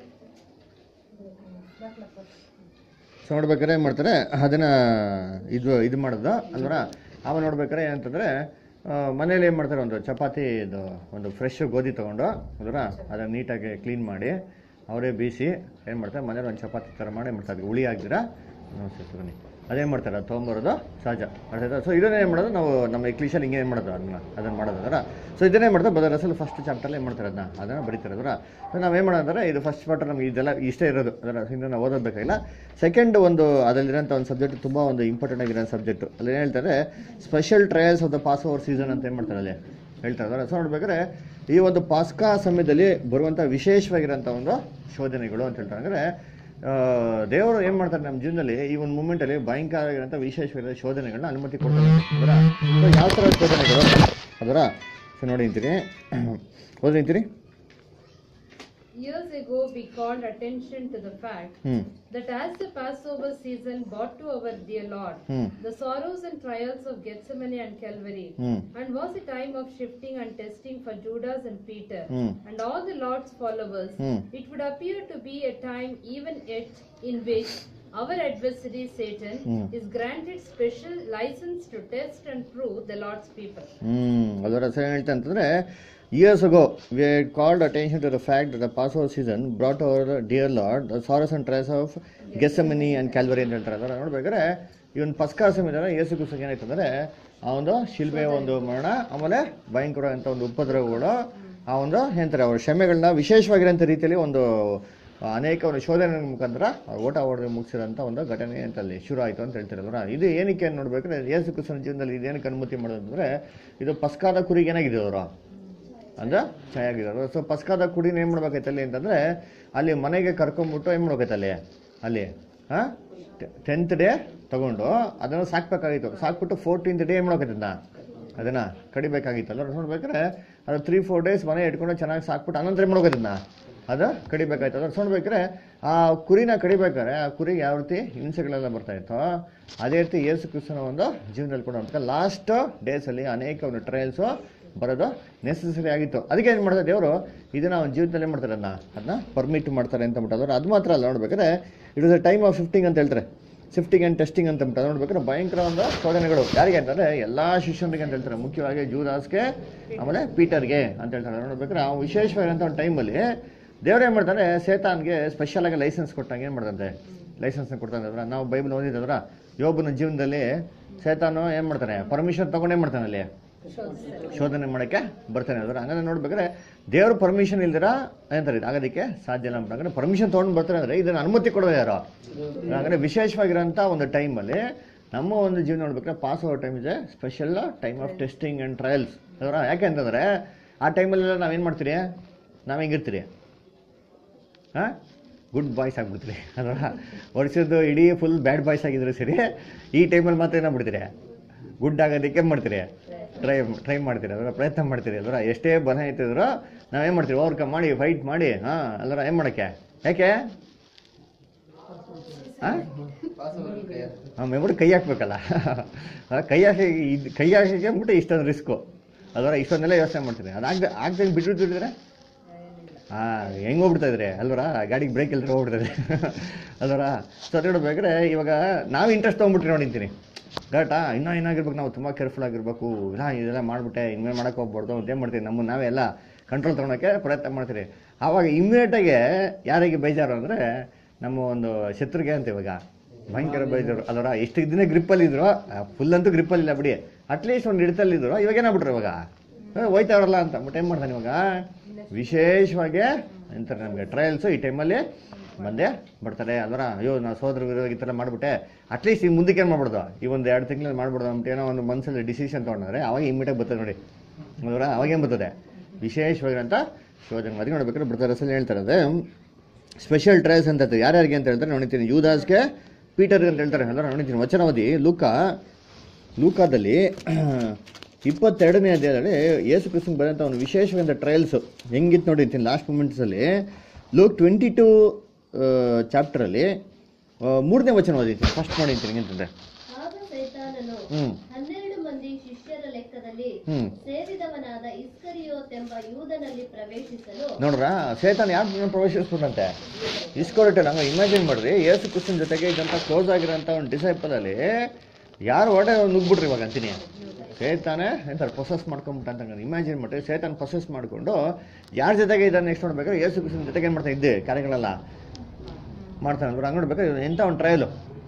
ಸೊ ನೋಡ್ಬೇಕಾದ್ರೆ ಏನು ಮಾಡ್ತಾರೆ ಅದನ್ನು ಇದು ಇದು ಮಾಡೋದು ಅಲ್ವರ ಆಮೇಲೆ ನೋಡ್ಬೇಕಾದ್ರೆ ಏನಂತಂದರೆ ಮನೇಲಿ ಏನು ಮಾಡ್ತಾರೆ ಒಂದು ಚಪಾತಿ ಇದು ಒಂದು ಫ್ರೆಶ್ ಗೋಧಿ ತೊಗೊಂಡು ಅಲ್ವರ ಅದನ್ನು ನೀಟಾಗಿ ಕ್ಲೀನ್ ಮಾಡಿ ಅವರೇ ಬೀಸಿ ಏನು ಮಾಡ್ತಾರೆ ಮನೇಲಿ ಒಂದು ಚಪಾತಿ ಥರ ಮಾಡಿ ಏನು ಮಾಡ್ತಾರೆ ಅದಕ್ಕೆ ಹುಳಿ ಹಾಕ್ದಿರ ನಮಸ್ತೆ ಬನ್ನಿ ಅದೇನು ಮಾಡ್ತಾರೆ ಅದು ತೊಗೊಂಬರೋದು ಸಹಜ ಅರ್ಥಾಯ್ತಾ ಸೊ ಇದನ್ನೇ ಏನು ಮಾಡೋದು ನಾವು ನಮ್ಮ ಇಂಗ್ಲೀಷಲ್ಲಿ ಹಿಂಗೆ ಏನು ಮಾಡೋದು ಅದನ್ನ ಅದನ್ನು ಮಾಡೋದು ಅದರ ಸೊ ಇದನ್ನೇ ಮಾಡ್ತಾರೆ ಬದಲ ಅಸಲು ಫಸ್ಟ್ ಚಾಪ್ಟರ್ಲಿ ಏನು ಮಾಡ್ತಾರೆ ಅದನ್ನ ಅದನ್ನು ಬರೀತಾರೆ ಅದರ ಸೊ ನಾವೇನು ಮಾಡೋದಂದ್ರೆ ಇದು ಫಸ್ಟ್ ಚಾಪ್ಟರ್ ನಮ್ಗೆ ಇದೆಲ್ಲ ಇಷ್ಟೇ ಇರೋದು ಅದರ ಹಿಂದೆ ನಾವು ಓದೋದಬೇಕಾಗಿಲ್ಲ ಸೆಕೆಂಡ್ ಒಂದು ಅದರಲ್ಲಿರೋಂಥ ಒಂದು ಸಬ್ಜೆಕ್ಟ್ ತುಂಬ ಒಂದು ಇಂಪಾರ್ಟೆಂಟ್ ಆಗಿರೋ ಸಬ್ಜೆಕ್ಟು ಅಲ್ಲಿ ಏನು ಹೇಳ್ತಾರೆ special trials of the Passover season ಅಂತ ಏನು ಮಾಡ್ತಾರೆ ಅಲ್ಲಿ ಹೇಳ್ತಾರೆ ಅದರ ಸೊ ನೋಡ್ಬೇಕಾದ್ರೆ ಈ ಒಂದು ಪಾಸ್ಕಾ ಸಮಯದಲ್ಲಿ ಬರುವಂಥ ವಿಶೇಷವಾಗಿರೋಂಥ ಒಂದು ಶೋಧನೆಗಳು ಅಂತ ಹೇಳ್ತಾರೆ ಅಂದರೆ ದೇವರು ಏನು ಮಾಡ್ತಾರೆ ನಮ್ಮ ಜೀವನದಲ್ಲಿ ಈ ಒಂದು ಮೂಮೆಂಟಲ್ಲಿ ಭಯಂಕರವಾಗಿರೋಂಥ ವಿಶೇಷವಾಗಿರೋ ಶೋಧನೆಗಳನ್ನ ಅನುಮತಿ ಕೊಡ್ತಾರೆ ಅದರ ಸೊ ಯಾವ ಥರ ಶೋಧನೆಗಳು ಅದರ ಸೊ ನೋಡಿ ಅಂತೀರಿ ಓದಿ ಅಂತೀರಿ Years ago, we called attention to the fact ಹ್ಞೂ that as the Passover season brought to our dear Lord ಹ್ಞೂ the sorrows and trials of Gethsemane and Calvary, ಹ್ಞೂ and was a time of shifting and testing for Judas and Peter ಹ್ಞೂ and all the Lord's followers, ಹ್ಞೂ it would appear to be a time even yet in which our adversary Satan Hmm. is granted special license to test and prove the Lord's people. ಹ್ಮ್ ಅದರ ಹೆಸರು ಏನು ಹೇಳ್ತಾ ಅಂತಂದ್ರೆ years ago we called attention to the fact the Passover season brought our dear Lord the sorrows and trials of Gethsemane and Calvary ಅಂತ ಹೇಳ್ತಾರೆ ಅದರ ನೋಡ್ಬೇಕಾದ್ರೆ ಈ ಒಂದು ಪಸ್ಕಾ ಸಮಯದಲ್ಲಿ ಯೇಸು ಕ್ರಿಸ್ತಗೆ ಏನಾಯ್ತು ಅಂದ್ರೆ ಆ ಒಂದು ಶಿಲ್ಬೆ ಒಂದು ಮರಣ ಆಮೇಲೆ ಭಯಂಕರ ಅಂತ ಒಂದು ಉಪದ್ರವಗಳು ಆ ಒಂದು ಏನಂತಾರೆ ಅವ್ರ ಶ್ರಮೆಗಳನ್ನ ವಿಶೇಷವಾಗಿರೋಂಥ ರೀತಿಯಲ್ಲಿ ಒಂದು ಆ, ಅನೇಕ ಒಂದು ಶೋಧನೆ ಮುಖಾಂತರ ಅವ್ರು ಓಟ ಓಡಿ ಮುಗಿಸಿರೋಂಥ ಒಂದು ಘಟನೆ ಅಂತ ಅಲ್ಲಿ ಶುರು ಆಯಿತು ಅಂತ ಹೇಳ್ತಿರೋದ್ರ ಇದು ಏನಕ್ಕೆ ನೋಡ್ಬೇಕಾದ್ರೆ ಯೇಸು ಕ್ರಿಸ್ತನ ಜೀವನದಲ್ಲಿ ಇದೇನಕ್ಕೆ ಅನುಮತಿ ಮಾಡೋದಂದ್ರೆ ಇದು ಪಸ್ಕಾದ ಕುರಿಗೆ ಏನಾಗಿದೆ ಅವರು ಅಂದ್ರೆ ಚೆನ್ನಾಗಿರೋರು ಸೊ ಪಸ್ಕಾದ ಕುಡಿನ ಏನು ಮಾಡ್ಬೇಕಾಯ್ತು ಅಲ್ಲಿ ಅಂತಂದ್ರೆ ಅಲ್ಲಿ ಮನೆಗೆ ಕರ್ಕೊಂಡ್ಬಿಟ್ಟು ಏನು ಮಾಡ್ಬೇಕಾಯ್ತು ಅಲ್ಲಿ ಅಲ್ಲಿ ಹಾಂ ಟೆಂತ್ ಡೇ ತಗೊಂಡು ಅದನ್ನು ಸಾಕ್ಬೇಕಾಗಿತ್ತು ಸಾಕ್ಬಿಟ್ಟು ಫೋರ್ಟೀನ್ತ್ ಡೇ ಏನು ಮಾಡ್ಬೇಕಾಯ್ತದ ಅದನ್ನ ಕಡಿಬೇಕಾಗಿತ್ತಲ್ಲ ನೋಡ್ಬೇಕಾದ್ರೆ ಅದು ತ್ರೀ ಫೋರ್ ಡೇಸ್ ಮನೆ ಇಟ್ಕೊಂಡು ಚೆನ್ನಾಗಿ ಸಾಕ್ಬಿಟ್ಟು ಅನಂತರ ಏನು ಮಾಡ್ಬೇಕಾಯ್ತದ ಅದು ಕಡಿಬೇಕಾಯ್ತು ಅದ್ರ ನೋಡ್ಬೇಕಾದ್ರೆ ಆ ಕುರಿನ ಕಡಿಬೇಕಾದ್ರೆ ಆ ಕುರಿಗೆ ಯಾವ ರೀತಿ ಹಿಂಸೆಗಳೆಲ್ಲ ಬರ್ತಾ ಇತ್ತೋ ಅದೇ ರೀತಿ ಯೇಸು ಕ್ರಿಸ್ತನ ಒಂದು ಜೀವನದಲ್ಲಿ ಕೂಡ ಅಂತ ಲಾಸ್ಟ್ ಡೇಸಲ್ಲಿ ಅನೇಕ ಒಂದು ಟ್ರಯಲ್ಸು ಬರೋದು ನೆಸೆಸರಿ ಆಗಿತ್ತು ಅದಕ್ಕೆ ಏನು ಮಾಡ್ತಾರೆ ದೇವರು ಇದನ್ನ ಅವ್ನ ಜೀವಿತದಲ್ಲಿ ಏನು ಮಾಡ್ತಾರೆ ಅದನ್ನ ಅದನ್ನ ಪರ್ಮಿಟ್ ಮಾಡ್ತಾರೆ ಅಂತ ಬಿಟ್ಟವ್ರು ಅದು ಮಾತ್ರ ಅಲ್ಲ ನೋಡ್ಬೇಕಾದ್ರೆ it is a time of shifting ಅಂತ ಹೇಳ್ತಾರೆ ಶಿಫ್ಟಿಂಗ್ ಆ್ಯಂಡ್ ಟೆಸ್ಟಿಂಗ್ ಅಂತ ಬಿಟ್ಟು ನೋಡ್ಬೇಕಾದ್ರೆ ಭಯಂಕರ ಒಂದು ಶೋಧನೆಗಳು ಯಾರಿಗೆ ಅಂತಂದ್ರೆ ಎಲ್ಲ ಶಿಷ್ಯನಿಗೆ ಅಂತ ಹೇಳ್ತಾರೆ ಮುಖ್ಯವಾಗಿ ಜೂದಾಸ್ಗೆ ಆಮೇಲೆ ಪೀಟರ್ಗೆ ಅಂತ ಹೇಳ್ತಾರೆ ನೋಡ್ಬೇಕಾದ್ರೆ ಆ ವಿಶೇಷವಾಗಿರೋಂಥ ಒಂದು ಟೈಮಲ್ಲಿ ದೇವ್ರು ಏನು ಮಾಡ್ತಾನೆ ಸೇತಾನ್ಗೆ ಸ್ಪೆಷಲ್ ಆಗಿ ಲೈಸೆನ್ಸ್ ಕೊಟ್ಟಂಗೆ ಏನು ಮಾಡ್ದಂತೆ ಲೈಸೆನ್ಸ್ನ ಕೊಡ್ತಾನೆ ಅಂದ್ರೆ ನಾವು ಬೈಬಲ್ ಓದಿದ್ರ ಯೋಬನ ಜೀವನದಲ್ಲಿ ಸೇತಾನು ಏನು ಮಾಡ್ತಾನೆ ಪರ್ಮಿಷನ್ ತಗೊಂಡು ಏನು ಮಾಡ್ತಾನೆ ಅಲ್ಲಿ ಶೋಧನೆ ಮಾಡೋಕ್ಕೆ ಬರ್ತಾನೆ ಅದ್ರ ಹಂಗಂದ್ರೆ ನೋಡ್ಬೇಕಾದ್ರೆ ದೇವ್ರ ಪರ್ಮಿಷನ್ ಇಲ್ದಿರ ಏನಂತಾರೆ ಇದು ಆಗೋದಕ್ಕೆ ಸಾಧ್ಯ ಇಲ್ಲ ಅಂದ್ರೆ ಪರ್ಮಿಷನ್ ತೊಗೊಂಡು ಬರ್ತಾರೆ ಅಂದರೆ ಇದನ್ನ ಅನುಮತಿ ಕೊಡೋದು ಯಾರು ಹಾಗಾದ್ರೆ ವಿಶೇಷವಾಗಿರೋಂಥ ಒಂದು ಟೈಮಲ್ಲಿ ನಮ್ಮ ಒಂದು ಜೀವನ ನೋಡ್ಬೇಕಾದ್ರೆ ಪಾಸ್ ಓವರ್ ಟೈಮ್ ಇದೆ special time of testing and trials ಅದರ ಯಾಕೆ ಅಂತಂದರೆ ಆ ಟೈಮಲ್ಲೆಲ್ಲ ನಾವೇನು ಮಾಡ್ತೀರಿ ನಾವು ಹೆಂಗಿರ್ತೀರಿ ಹಾಂ ಗುಡ್ ಬಾಯ್ಸ್ ಆಗ್ಬಿಡ್ತೀರಿ ಅಲ್ವಾ ವರ್ಷದ್ದು ಇಡೀ ಫುಲ್ ಬ್ಯಾಡ್ ಬಾಯ್ಸ್ ಆಗಿದ್ರೆ ಸರಿ ಈ ಟೈಮಲ್ಲಿ ಮಾತ್ರ ಏನಾಗ್ಬಿಡ್ತೀರಿ ಗುಡ್ ಆಗೋದಕ್ಕೆ ಏನ್ ಮಾಡ್ತೀರಿ ಟ್ರೈ ಟ್ರೈ ಮಾಡ್ತೀರಿ ಅದರ ಪ್ರಯತ್ನ ಮಾಡ್ತೀರಿ ಅಲ್ವರ ಎಷ್ಟೇ ಬಲ ಐತಿದ್ರು ನಾವೇನು ಮಾಡ್ತೀವಿ ಓವರ್ಕಮ್ ಮಾಡಿ ಫೈಟ್ ಮಾಡಿ ಹಾಂ ಅಲ್ವರ ಏನು ಮಾಡೋಕ್ಕೆ ಯಾಕೆ ಹಾಂ ಹಾಂ ಮೆಮೊರಿ ಕೈ ಹಾಕ್ಬೇಕಲ್ಲ ಆ, ಕೈ ಹಾಕಿ ಇದು ಕೈ ಹಾಕಿ ಅಂದ್ಬಿಟ್ಟು ಇಷ್ಟೊಂದು ರಿಸ್ಕು ಅದರ ಇಷ್ಟೊಂದೆಲ್ಲ ಯೋಚನೆ ಮಾಡ್ತೀನಿ ಅದು ಆಗದೆ ಆಗ್ದಂಗೆ ಬಿಟ್ಬಿಟ್ಟಿದ್ರೆ ಹಾಂ ಹೆಂಗೆ ಹೋಗ್ಬಿಡ್ತಾ ಇದ್ರೆ ಅಲ್ವರ ಗಾಡಿಗೆ ಬ್ರೇಕ್ ಇಲ್ಲದ್ರೆ ಹೋಗ್ಬಿಡ್ತದೆ ಅಲ್ವರ ಸೊ ಅದು ನೋಡ್ಬೇಕಾದ್ರೆ ಇವಾಗ ನಾವು ಇಂಟ್ರೆಸ್ಟ್ ತೊಗೊಂಡ್ಬಿಟ್ರಿ ನೋಡಿಂತೀನಿ ಕರೆಕ್ಟಾ ಇನ್ನೂ ಏನಾಗಿರ್ಬೇಕು ನಾವು ತುಂಬ ಕೇರ್ಫುಲ್ ಆಗಿರ್ಬೇಕು ಇಲ್ಲ ಇದೆಲ್ಲ ಮಾಡಿಬಿಟ್ಟೆ ಇನ್ಮೇಲೆ ಮಾಡೋಕೆ ಹೋಗ್ಬಾರ್ದು ಅಂತ ಏನು ಮಾಡ್ತೀವಿ ನಮ್ಮ ನಾವೆಲ್ಲ ಕಂಟ್ರೋಲ್ ತೊಗೊಳಕ್ಕೆ ಪ್ರಯತ್ನ ಮಾಡ್ತೀರಿ ಆವಾಗ ಇಮ್ಮಿಡಿಯೇಟಾಗಿ ಯಾರಿಗೆ ಬೇಜಾರು ಅಂದರೆ ನಮ್ಮ ಒಂದು ಶತ್ರುಗೆ ಅಂತ ಇವಾಗ ಭಯಂಕರ ಬೇಜಾರು ಅಲ್ವರ ಎಷ್ಟು ದಿನ ಗ್ರಿಪ್ಪಲ್ಲಿ ಇದ್ರು ಫುಲ್ ಅಂತೂ ಗ್ರಿಪ್ಪಲ್ಲಿ ಇಲ್ಲ ಬಿಡಿ ಅಟ್ಲೀಸ್ಟ್ ಒಂದು ಹಿಡಿತಲ್ಲಿ ಇದ್ರು ಇವಾಗ ಏನಾಗ್ಬಿಟ್ರು ಇವಾಗ ಏ, ಹೋಯ್ತಾವ್ರಲ್ಲ ಅಂತ ಬಟ್ ಏನು ಮಾಡ್ತಾನೆ ಇವಾಗ ವಿಶೇಷವಾಗಿ ಅಂತಾರೆ ನಮಗೆ ಟ್ರಯಲ್ಸು ಈ ಟೈಮಲ್ಲಿ ಬಂದೇ ಬರ್ತಾರೆ ಅಲ್ವರ ಅಯ್ಯೋ ನಾವು ಸೋದರ ವಿರೋಧ ಈ ಥರ ಮಾಡ್ಬಿಟ್ಟೆ ಅಟ್ಲೀಸ್ಟ್ ಈ ಮುಂದಕ್ಕೆ ಏನು ಮಾಡ್ಬಿಡ್ದು ಈ ಒಂದು ಎರಡು ತಿಂಗಳಲ್ಲಿ ಮಾಡ್ಬಿಡ್ದು ಅಂದ್ಬಿಟ್ಟು ಏನೋ ಒಂದು ಮನಸ್ಸಲ್ಲಿ ಡಿಸಿಷನ್ ತೊಗೊಂಡ್ರೆ ಅವಾಗ ಇಮ್ಮಿಡಿಯಾಗಿ ಬರ್ತದೆ ನೋಡಿ ಅಲ್ವರ ಅವಾಗೇನು ಬರ್ತದೆ ವಿಶೇಷವಾಗಿರೋಂಥ ಶೋಧನೆ ಅದಕ್ಕೆ ನೋಡ್ಬೇಕಾದ್ರೆ ಬರ್ತಾರೆ ಅಸಲು ಹೇಳ್ತಾರೆ ಅದೇ ಸ್ಪೆಷಲ್ ಟ್ರಯಲ್ಸ್ ಅಂತ ಇರ್ತದೆ. ಯಾರ್ಯಾರಿಗೆ ಅಂತ ಹೇಳ್ತಾರೆ ನೋಡಿತೀನಿ ಯೂದಾಸ್ಗೆ ಪೀಟರ್ಗೆ ಅಂತ ಹೇಳ್ತಾರೆ ಎಲ್ಲ ನೋಡಿದ್ದೀನಿ ವಚನವಧಿ ಲೂಕ ಲೂಕಾದಲ್ಲಿ ಇಪ್ಪತ್ತೆರಡನೇ ಅಧ್ಯಾಯದಲ್ಲಿ ಯೇಸು ಕ್ರಿಸ್ತನ್ ಬರೋಂಥ ಒಂದು ವಿಶೇಷವಾದ ಟ್ರಯಲ್ಸ್ ಹೆಂಗಿತ್ತು ನೋಡಿರ್ತೀನಿ ಲಾಸ್ಟ್ ಮೂಮೆಂಟ್ಸಲ್ಲಿ ಲೂಕ್ ಟ್ವೆಂಟಿ ಟು ಚಾಪ್ಟರಲ್ಲಿ ಮೂರನೇ ವಚನ ಓದಿರ್ತೀನಿ ಫಸ್ಟ್ ನೋಡಿರ್ತೀನಿ ಹೆಂಗಂತಂದ್ರೆ ಆಗ ಸೈತಾನನು ಹ್ಮ್. ಹನ್ನೆರಡು ಮಂದಿ ಶಿಷ್ಯರ ಲೆಕ್ಕದಲ್ಲಿ ಹ್ಮ್. ಸೇರಿದವನಾದ ಇಸ್ಕರಿಯೋತ್ ಎಂಬ ಯೂದನಲ್ಲಿ ಪ್ರವೇಶಿಸಲು ನೋಡ್ರ ಸೇತಾನ್ ಯಾರು ಪ್ರವೇಶಿಸ್ಬಿಟ್ಟಂತೆ ಇಸ್ಕೊರಟೆ ನಂಗೆ ಇಮ್ಯಾಜಿನ್ ಮಾಡ್ರಿ ಯೇಸು ಕ್ರಿಸ್ತನ್ ಜೊತೆಗೆ ಇದ್ದಂಥ ಕ್ಲೋಸ್ ಆಗಿರೋಂಥ ಒಂದು ಡಿಸೈಪಲ್ ಅಲ್ಲಿ ಯಾರು ಹೊಡೆ ನುಗ್ಬಿಟ್ರಿ ಇವಾಗ ಅಂತೀನಿ ಸೇತಾನೆ ಎಂತಾರೆ ಪ್ರೊಸೆಸ್ ಮಾಡ್ಕೊಂಬಿಟ್ಟಂತ ಇಮ್ಯಾಜಿನ್ ಮಾಡ್ರಿ ಸೇತಾನ್ ಪ್ರೊಸೆಸ್ ಮಾಡ್ಕೊಂಡು ಯಾರ ಜೊತೆಗೆ ಇದನ್ನ ನೆಕ್ಸ್ಟ್ ನೋಡ್ಬೇಕಾದ್ರೆ ಯೇಸು ಕ್ರಿಸ್ತನ್ ಜೊತೆಗೆ ಏನು ಮಾಡ್ತಾ ಇದ್ದೆ ಕಾರ್ಯಗಳೆಲ್ಲ ಮಾಡ್ತಾನೆ ಅಂದ್ರೆ ಹಂಗೆ ನೋಡ್ಬೇಕಾದ್ರೆ ಎಂಥ ಒಂದು ಟ್ರಯಲು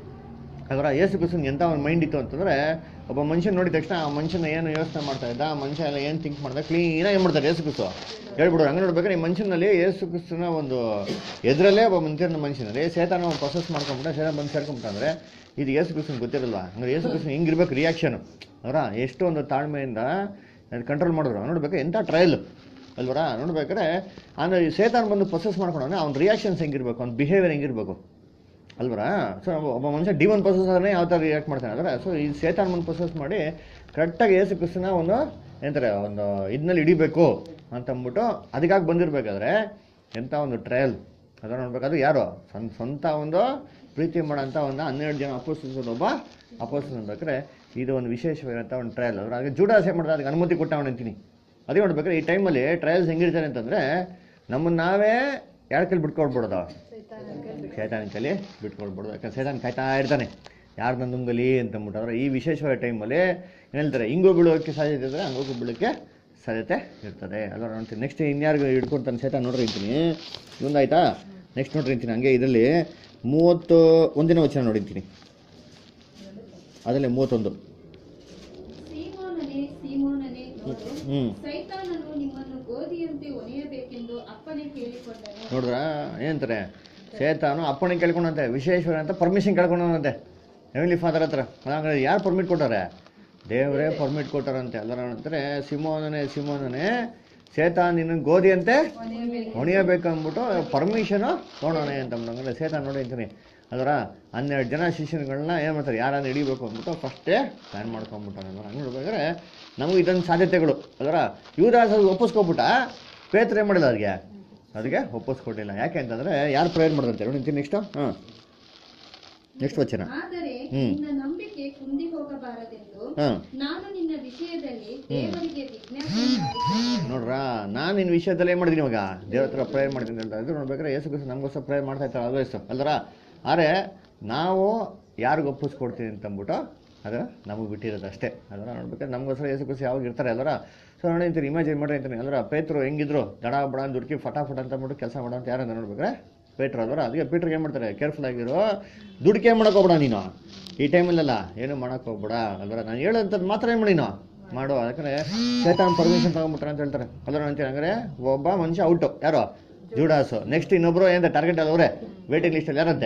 ಅದರ ಯೇಸು ಕ್ರಿಸ್ತನ್ಗೆ ಎಂಥ ಒಂದು ಮೈಂಡ್ ಇತ್ತು ಅಂತಂದ್ರೆ ಒಬ್ಬ ಮನುಷ್ಯನ ನೋಡಿದ ತಕ್ಷಣ ಆ ಮನುಷ್ಯನ ಏನು ಯೋಚನೆ ಮಾಡ್ತಾ ಇದ್ದ ಆ ಮನುಷ್ಯ ಎಲ್ಲ ಏನು ಥಿಂಕ್ ಮಾಡ್ದ ಕ್ಲೀನಾಗಿ ಏನು ಮಾಡ್ತಾರೆ ಯೇಸು ಕ್ರಿಸ್ತು ಹೇಳ್ಬಿಡು ಹಂಗೆ ನೋಡ್ಬೇಕಾದ್ರೆ ಈ ಮನುಷ್ಯನಲ್ಲಿ ಯೇಸು ಕ್ರಿಸ್ತನ ಒಂದು ಎದುರಲ್ಲೇ ಒಬ್ಬ ಮನುಷ್ಯನ ಮನುಷ್ಯನಲ್ಲಿ ಸೇತಾನ ಒಂದು ಪ್ರೊಸೆಸ್ ಮಾಡ್ಕೊಂಬಿಟ್ಟ ಸೇತಾನ ಬಂದು ಸೇರ್ಕೊಂಬಿಟ್ಟಂದ್ರೆ ಇದು ಯೇಸು ಕ್ರಿಸ್ತನ್ ಗೊತ್ತಿರಲ್ವಾ ಅಂದ್ರೆ ಯೇಸು ಕ್ರಿಸ್ತನ್ ಹಿಂಗಿರ್ಬೇಕು ರಿಯಾಕ್ಷನ್ ಅವರ ಎಷ್ಟು ಒಂದು ತಾಳ್ಮೆಯಿಂದ ಕಂಟ್ರೋಲ್ ಮಾಡಿದ್ರು ನೋಡ್ಬೇಕು ಎಂಥ ಟ್ರಯಲ್ ಅಲ್ವರ ನೋಡ್ಬೇಕಾದ್ರೆ ಅಂದ್ರೆ ಈ ಸೇತಾನ್ ಬಂದು ಪ್ರೊಸೆಸ್ ಮಾಡ್ಕೊಂಡವನೆ ಅವ್ನ ರಿಯಾಕ್ಷನ್ಸ್ ಹೆಂಗಿರ್ಬೇಕು ಅವ್ನ ಬಿಹೇವಿಯರ್ ಹೆಂಗಿರ್ಬೇಕು ಅಲ್ವರ ಸೊ ಒಬ್ಬ ಮನುಷ್ಯ ಡಿ ಒನ್ ಪ್ರೊಸೆಸ್ ಆದರೆ ಯಾವ ಥರ ರಿಯಾಕ್ಟ್ ಮಾಡ್ತಾನೆ ಅಂದರೆ ಸೊ ಈ ಸೇತಾನ್ ಒಂದು ಪ್ರೊಸೆಸ್ ಮಾಡಿ ಕರೆಕ್ಟಾಗಿ ಏಸು ಕ್ರಿಸ್ತನ ಒಂದು ಏನಂತಾರೆ ಒಂದು ಇದನ್ನಲ್ಲಿ ಹಿಡಿಬೇಕು ಅಂತ ಅಂದ್ಬಿಟ್ಟು ಅದಕ್ಕಾಗಿ ಬಂದಿರಬೇಕಾದ್ರೆ ಎಂಥ ಒಂದು ಟ್ರಯಲ್ ಅದನ್ನು ನೋಡ್ಬೇಕಾದ್ರೆ ಯಾರು ಸ್ವಂತ ಸ್ವಂತ ಒಂದು ಪ್ರೀತಿ ಮಾಡೋಂಥ ಒಂದು ಹನ್ನೆರಡು ಜನ ಅಪೋಸಿಸ್ ಒಬ್ಬ ಅಪೋಸಿಸ್ ಅನ್ಬೇಕಾದ್ರೆ ಇದು ಒಂದು ವಿಶೇಷವಾಗಿರೋಂಥ ಒಂದು ಟ್ರಯಲ್ ಅದ್ರ ಹಾಗೆ ಜೂಡಾಸ್ ಏನು ಮಾಡ್ತಾರೆ ಅದಕ್ಕೆ ಅನುಮತಿ ಕೊಟ್ಟವನು ಅಂತೀನಿ ಅದೇ ನೋಡ್ಬೇಕಾದ್ರೆ ಈ ಟೈಮಲ್ಲಿ ಟ್ರಯಲ್ಸ್ ಹೆಂಗಿರ್ತಾರೆ ಅಂತಂದರೆ ನಮ್ಮನ್ನು ನಾವೇ ಯಾರ ಕೈಲಿ ಬಿಟ್ಕೊಡ್ಬಿಡೋದು ಸೈತಾನ ಕೈಲಿ ಬಿಟ್ಕೊಳ್ಬಾರ್ದು ಯಾಕಂದ್ರೆ ಸೈತಾನ್ ಕಾಯ್ತಾ ಇರ್ತಾನೆ ಯಾರನ್ನ ನುಂಗಲಿ ಅಂತ ಅಂದ್ಬಿಟ್ಟು ಈ ವಿಶೇಷವಾದ ಟೈಮಲ್ಲಿ ಏನು ಹೇಳ್ತಾರೆ ಹಿಂಗೋ ಬೀಳೋಕ್ಕೆ ಸಾಧ್ಯತೆ ಇದ್ದರೆ ಹಂಗೋಗಿ ಬೀಳೋಕ್ಕೆ ಸಾಧ್ಯತೆ ಇರ್ತದೆ ಅಲ್ವ ನೋಡ್ತೀನಿ ನೆಕ್ಸ್ಟ್ ಇನ್ಯಾರಿಗೂ ಹಿಡ್ಕೊಡ್ತಾನೆ ಸೈತಾನ್ ನೋಡ್ರಿ ಅಂತೀನಿ ಮುಂದಾಯ್ತಾ ನೆಕ್ಸ್ಟ್ ನೋಡ್ರಿ ಅಂತೀನಿ ಹಂಗೆ ಇದರಲ್ಲಿ ಮೂವತ್ತು ಒಂದಿನ ವಚನ ನೋಡಿರ್ತೀನಿ ಅದರಲ್ಲಿ ಮೂವತ್ತೊಂದು ಸೀಮೋನನೇ ಸೀಮೋನನೇ ನೋಡು ಹ್ಞೂ ಸೈತಾನನು ನಿಮ್ಮನ್ನು ಗೋಧಿಯಂತೆ ಒನೆಯಬೇಕೆಂದು ಅಪ್ಪನೇ ಕೇಳಿಕೊಂಡನು ನೋಡಿದ್ರ ಏನಂತಾರೆ ಸೇತಾನು ಅಪ್ಪನಿಗೆ ಕೇಳ್ಕೊಂಡಂತೆ ವಿಶೇಷವಾಗಿ ಅಂತ ಪರ್ಮಿಷನ್ ಕೇಳ್ಕೊಂಡಂತೆ ಹೆವಿಲಿ ಫಾದರ್ ಹತ್ರ ಹಂಗಾದ್ರೆ ಯಾರು ಪರ್ಮಿಟ್ ಕೊಟ್ಟಾರೆ ದೇವರೇ ಪರ್ಮಿಟ್ ಕೊಟ್ಟಾರಂತೆ ಎಲ್ಲರ ಅಂತಾರೆ ಸಿಮೋನನೇ ಸಿಮೋನನೇ ಸೇತಾನ್ ನಿನ್ನ ಗೋಧಿ ಅಂತೆ ಹೊಣಿಯಬೇಕು ಅಂದ್ಬಿಟ್ಟು ಪರ್ಮಿಷನು ತೊಗೊಂಡವನೆ ಅಂತ ಅಂದ್ಬಿಟ್ಟು ಸೇತಾನ್ ನೋಡಿ ಅಂತೀನಿ ಅದರ ಹನ್ನೆರಡು ಜನ ಶಿಷ್ಯರುಗಳನ್ನ ಏನು ಮಾಡ್ತಾರೆ ಯಾರನ್ನ ಹಿಡಿಬೇಕು ಅಂದ್ಬಿಟ್ಟು ಫಸ್ಟೇ ಪ್ಲ್ಯಾನ್ ಮಾಡ್ಕೊಂಡ್ಬಿಟ್ಟಾನೆ ಅಂದ್ರೆ ಹಂಗೆ ನೋಡ್ಬೇಕಾದ್ರೆ ನಮಗೆ ಇದೊಂದು ಸಾಧ್ಯತೆಗಳು ಅದರ ಯುವದಾಸ ಒಪ್ಪಿಸ್ಕೊಬಿಟ್ಟ ಪೇತ್ರ ಏನು ಮಾಡಿಲ್ಲ ಅವ್ರಿಗೆ ಅದಕ್ಕೆ ಒಪ್ಪಿಸ್ಕೊಟ್ಟಿಲ್ಲ ಯಾಕೆ ಅಂತಂದ್ರೆ ಯಾರು ಪ್ರೇಯರ್ ಮಾಡಿದಂತೆ ನೋಡಿ ನೆಕ್ಸ್ಟ್ ಹಾಂ ನೆಕ್ಸ್ಟ್ ವಚನ ಆದರೆ ಹ್ಮ್. ನಿನ್ನ ನಂಬಿಕೆ ಕುಂದಿ ಹೋಗಬಾರದೆಂದು ಹಾಂ ನಾನು ನಿನ್ನ ವಿಷಯದಲ್ಲಿ ದೇವರಿಗೆ ವಿಜ್ಞಾಪನೆ ಮಾಡಿದ್ದೇನೆ ನೋಡ್ರಾ ನಾನು ನಿನ್ನ ವಿಷಯದಲ್ಲಿ ಏನು ಮಾಡಿದ್ದೀನಿ ಇವಾಗ ದೇವ್ರ ಹತ್ರ ಪ್ರೇಯರ್ ಮಾಡ್ತೀನಿ ಅಂತ ಇದು ನೋಡ್ಬೇಕಾದ್ರೆ ಯೇಸು ಕ್ರಿಸ್ತ ನಮಗೋಸ್ಕರ ಪ್ರೇಯರ್ ಮಾಡ್ತಾ ಇರ್ತಾರೆ ಆಲ್ವೇಸ್ ಅಲ್ದರ ಆದರೆ ನಾವು ಯಾರಿಗೆ ಒಪ್ಪಿಸ್ಕೊಡ್ತೀನಿ ಅಂತ ಅಂದ್ಬಿಟ್ಟು ಅದು ನಮಗೆ ಬಿಟ್ಟಿರೋದು ಅಷ್ಟೇ ಅದರ ನೋಡ್ಬೇಕಾದ್ರೆ ನಮಗೋಸ್ಕರ ಯೇಸು ಕ್ರಿಸ್ತ ಯಾವಾಗ ಇರ್ತಾರೆ ಅಲ್ದರ ಸೊ ನೋಡಿ ಅಂತೀನಿ ಇಮ್ಯಾಜಿನ್ ಮಾಡಿ ಅಂತೀನಿ ಅಲ್ದರ ಪೇತ್ರು ಹೆಂಗಿದ್ರು ದಡ ಬಡ ಅಂತ ದುಡ್ಕಿ ಫಟಾಫಟ್ ಅಂತ ಅಂದ್ಬಿಟ್ಟು ಕೆಲಸ ಮಾಡೋ ಅಂತ ಯಾರಂತ ನೋಡ್ಬೇಕಾದ್ರೆ ಪೇಟ್ರು ಅಲ್ವರ ಅದಕ್ಕೆ ಪೀಟ್ರಿಗೆ ಏನು ಮಾಡ್ತಾರೆ ಕೇರ್ಫುಲ್ ಆಗಿರೋ ದುಡ್ಕೆ ಮಾಡಕ್ಕೆ ಹೋಗ್ಬೇಡ ನೀನು ಈ ಟೈಮಲ್ಲೆಲ್ಲ ಏನು ಮಾಡಕ್ಕೆ ಹೋಗ್ಬೇಡ ಅಲ್ವರ ನಾನು ಹೇಳೋಂಥದ್ದು ಮಾತ್ರ ಏನು ಮಾಡಿ ನೀನು ಮಾಡು ಯಾಕಂದ್ರೆ ಚೇತನ್ ಪರ್ಮಿಷನ್ ತಗೊಂಡ್ಬಿಟ್ರೆ ಅಂತ ಹೇಳ್ತಾರೆ ಅದ್ರ ಅಂತೀನಿ ಹಂಗಾರೆ ಒಬ್ಬ ಮನುಷ್ಯ ಔಟು ಯಾರು ಜೂಡಾಸು ನೆಕ್ಸ್ಟ್ ಇನ್ನೊಬ್ರು ಏನಂತ ಟಾರ್ಗೆಟ್ ಅಲ್ಲಿ ಅವರೇ ವೇಟಿಂಗ್ ಲಿಸ್ಟಲ್ಲಿ ಯಾರಂತೆ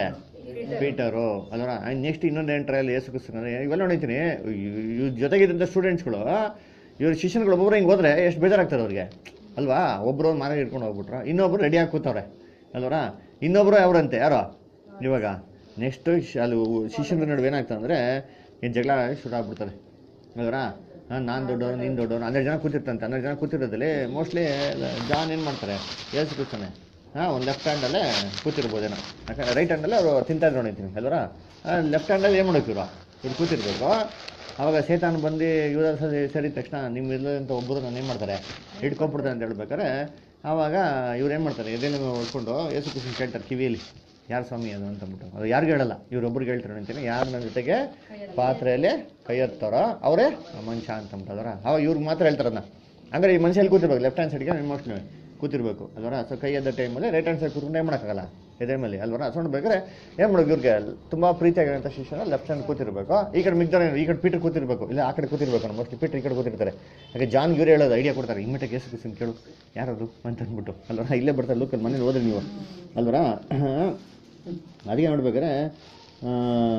ಪೀಟರು ಅಲ್ವರ ನೆಕ್ಸ್ಟ್ ಇನ್ನೊಂದು ಏನು ಟ್ರಯಲ್ ಏಸು ಕ್ರಿಸ್ತನ ಇವೆಲ್ಲ ನೋಡಿತೀನಿ ಇವ್ರ ಜೊತೆಗಿದ್ದಂಥ ಸ್ಟೂಡೆಂಟ್ಸ್ಗಳು ಇವ್ರ ಶಿಷ್ಯನ್ಗಳು ಒಬ್ಬೊಬ್ರು ಹಿಂಗೆ ಹೋದ್ರೆ ಎಷ್ಟು ಬೇಜಾರಾಗ್ತಾರೆ ಅವ್ರಿಗೆ ಅಲ್ವಾ ಒಬ್ಬರು ಮಾರ ಹಿಡ್ಕೊಂಡು ಹೋಗ್ಬಿಟ್ರು ಇನ್ನೊಬ್ರು ರೆಡಿಯಾಗಿ ಕೂತವ್ರೆ ಅಲ್ವರ ಇನ್ನೊಬ್ರು ಯಾವ್ರಂತೆ ಯಾರೋ ಇವಾಗ ನೆಕ್ಸ್ಟ್ ಅಲ್ಲಿ ಶಿಷ್ಯನ ನಡುವೆ ಏನಾಗ್ತದೆ ಅಂದರೆ ಏನು ಜಗಳ ಶುರು ಆಗ್ಬಿಡ್ತಾರೆ ಅಲ್ವರ ನಾನು ದೊಡ್ಡವನು ನೀನು ದೊಡ್ಡವನು ಹನ್ನೆರಡು ಜನ ಕೂತಿರ್ತಂತೆ ಹನ್ನೆರಡು ಜನ ಕೂತಿರೋದ್ರಲ್ಲಿ ಮೋಸ್ಟ್ಲಿ ಜಾನ್ ಏನು ಮಾಡ್ತಾರೆ ಏಸು ಕೂತಾನೆ ಹಾಂ ಒಂದು ಲೆಫ್ಟ್ ಹ್ಯಾಂಡಲ್ಲೇ ಕೂತಿರ್ಬೋದೇನೋ ಯಾಕಂದ್ರೆ ರೈಟ್ ಹ್ಯಾಂಡಲ್ಲೇ ಅವರು ತಿಂತಾ ಇದ್ರು ನೋಡಿರ್ತೀನಿ ಅಲ್ವರ ಲೆಫ್ಟ್ ಹ್ಯಾಂಡಲ್ಲಿ ಏನು ಮಾಡೋಕೆ ಇವರು ಇವ್ರು ಕೂತಿರ್ಬೇಕು ಅವಾಗ ಸೇತಾನ್ ಬಂದು ಇವ್ರ ಸೇರಿದ ತಕ್ಷಣ ನಿಮ್ಮ ಇಲ್ಲದಂತ ಒಬ್ಬರು ನಾನು ಏನು ಮಾಡ್ತಾರೆ ಹಿಡ್ಕೊಂಡ್ಬಿಡ್ತಾರೆ ಅಂತ ಹೇಳ್ಬೇಕಾರೆ ಆವಾಗ ಇವ್ರು ಏನು ಮಾಡ್ತಾರೆ ಎದೆಲ್ಲ ಹೊಡ್ಕೊಂಡು ಏಸು ಕೃಷ್ಣ ಕೇಳ್ತಾರೆ ಕಿವಿಯಲ್ಲಿ ಯಾರು ಸ್ವಾಮಿ ಅದು ಅಂತ ಅಂದ್ಬಿಟ್ಟು ಅದು ಯಾರಿಗೂ ಹೇಳಲ್ಲ ಇವ್ರೊಬ್ರಿಗೆ ಹೇಳ್ತಾರೆ ಅಂತೀನಿ ಯಾರು ನನ್ನ ಜೊತೆಗೆ ಪಾತ್ರೆಯಲ್ಲಿ ಕೈ ಎತ್ತಾರೋ ಅವರೇ ಮನುಷ್ಯ ಅಂತ ಅಂದ್ಬಿಟ್ಟದರ ಅವಾಗ ಇವ್ರಿಗೆ ಮಾತ್ರ ಹೇಳ್ತಾರೆ ಅದನ್ನ ಹಂಗಾರೆ ಈ ಮನುಷ್ಯ ಎಲ್ಲಿ ಕೂತಿರ್ಬೇಕು ಲೆಫ್ಟ್ ಹ್ಯಾಂಡ್ ಸೈಡ್ಗೆ ಮೋಸ್ಟ್ಲಿ ಕೂತಿರ್ಬೇಕು ಅಲ್ವರ ಸೊ ಕೈ ಎದ್ದ ಟೈಮಲ್ಲಿ ರೈಟ್ ಹ್ಯಾಂಡ್ ಸೈಡ್ ಕೂತ್ಕೊಂಡು ಏನು ಮಾಡೋಕ್ಕಾಗಲ್ಲ ಎದೆ ಮೇಲೆ ಅಲ್ವರ ಸೊ ಬೇಕಾದ್ರೆ ಏನು ಮಾಡೋದು ಇವ್ರಿಗೆ ತುಂಬ ಪ್ರೀತಿಯಾಗಿರೋಂಥ ಶಿಷ್ಯನ ಲೆಫ್ಟ್ ಹ್ಯಾಂಡ್ ಕೂತಿರ್ಬೇಕು ಈ ಕಡೆ ಮಿಗ್ದವ್ರು ಈ ಕಡೆ ಪೀಟರ್ ಕೂತಿರ್ಬೇಕು ಇಲ್ಲ ಆ ಕಡೆ ಕೂತಿರ್ಬೇಕು ಮೋಸ್ಟ್ಲಿ ಪೀಟರ್ ಈ ಕಡೆ ಕೂತಿರ್ತಾರೆ ಹಾಗೆ ಜಾನ್ ಇವ್ರು ಹೇಳೋದು ಐಡಿಯಾ ಕೊಡ್ತಾರೆ ಇಮ್ಮಿಟ ಕೇಸು ಕೂಸಿನ ಕೇಳು ಯಾರದು ಅಂತ ಅಂದ್ಬಿಟ್ಟು ಅಲ್ವರ ಇಲ್ಲೇ ಬರ್ತಾರೆ ಲೋಕಲ್ ಮನೇಲಿ ಹೋದ್ರಿ ನೀವು ಅಲ್ವರ ಅದಕ್ಕೆ ನೋಡ್ಬೇಕಾದ್ರೆ ಆ,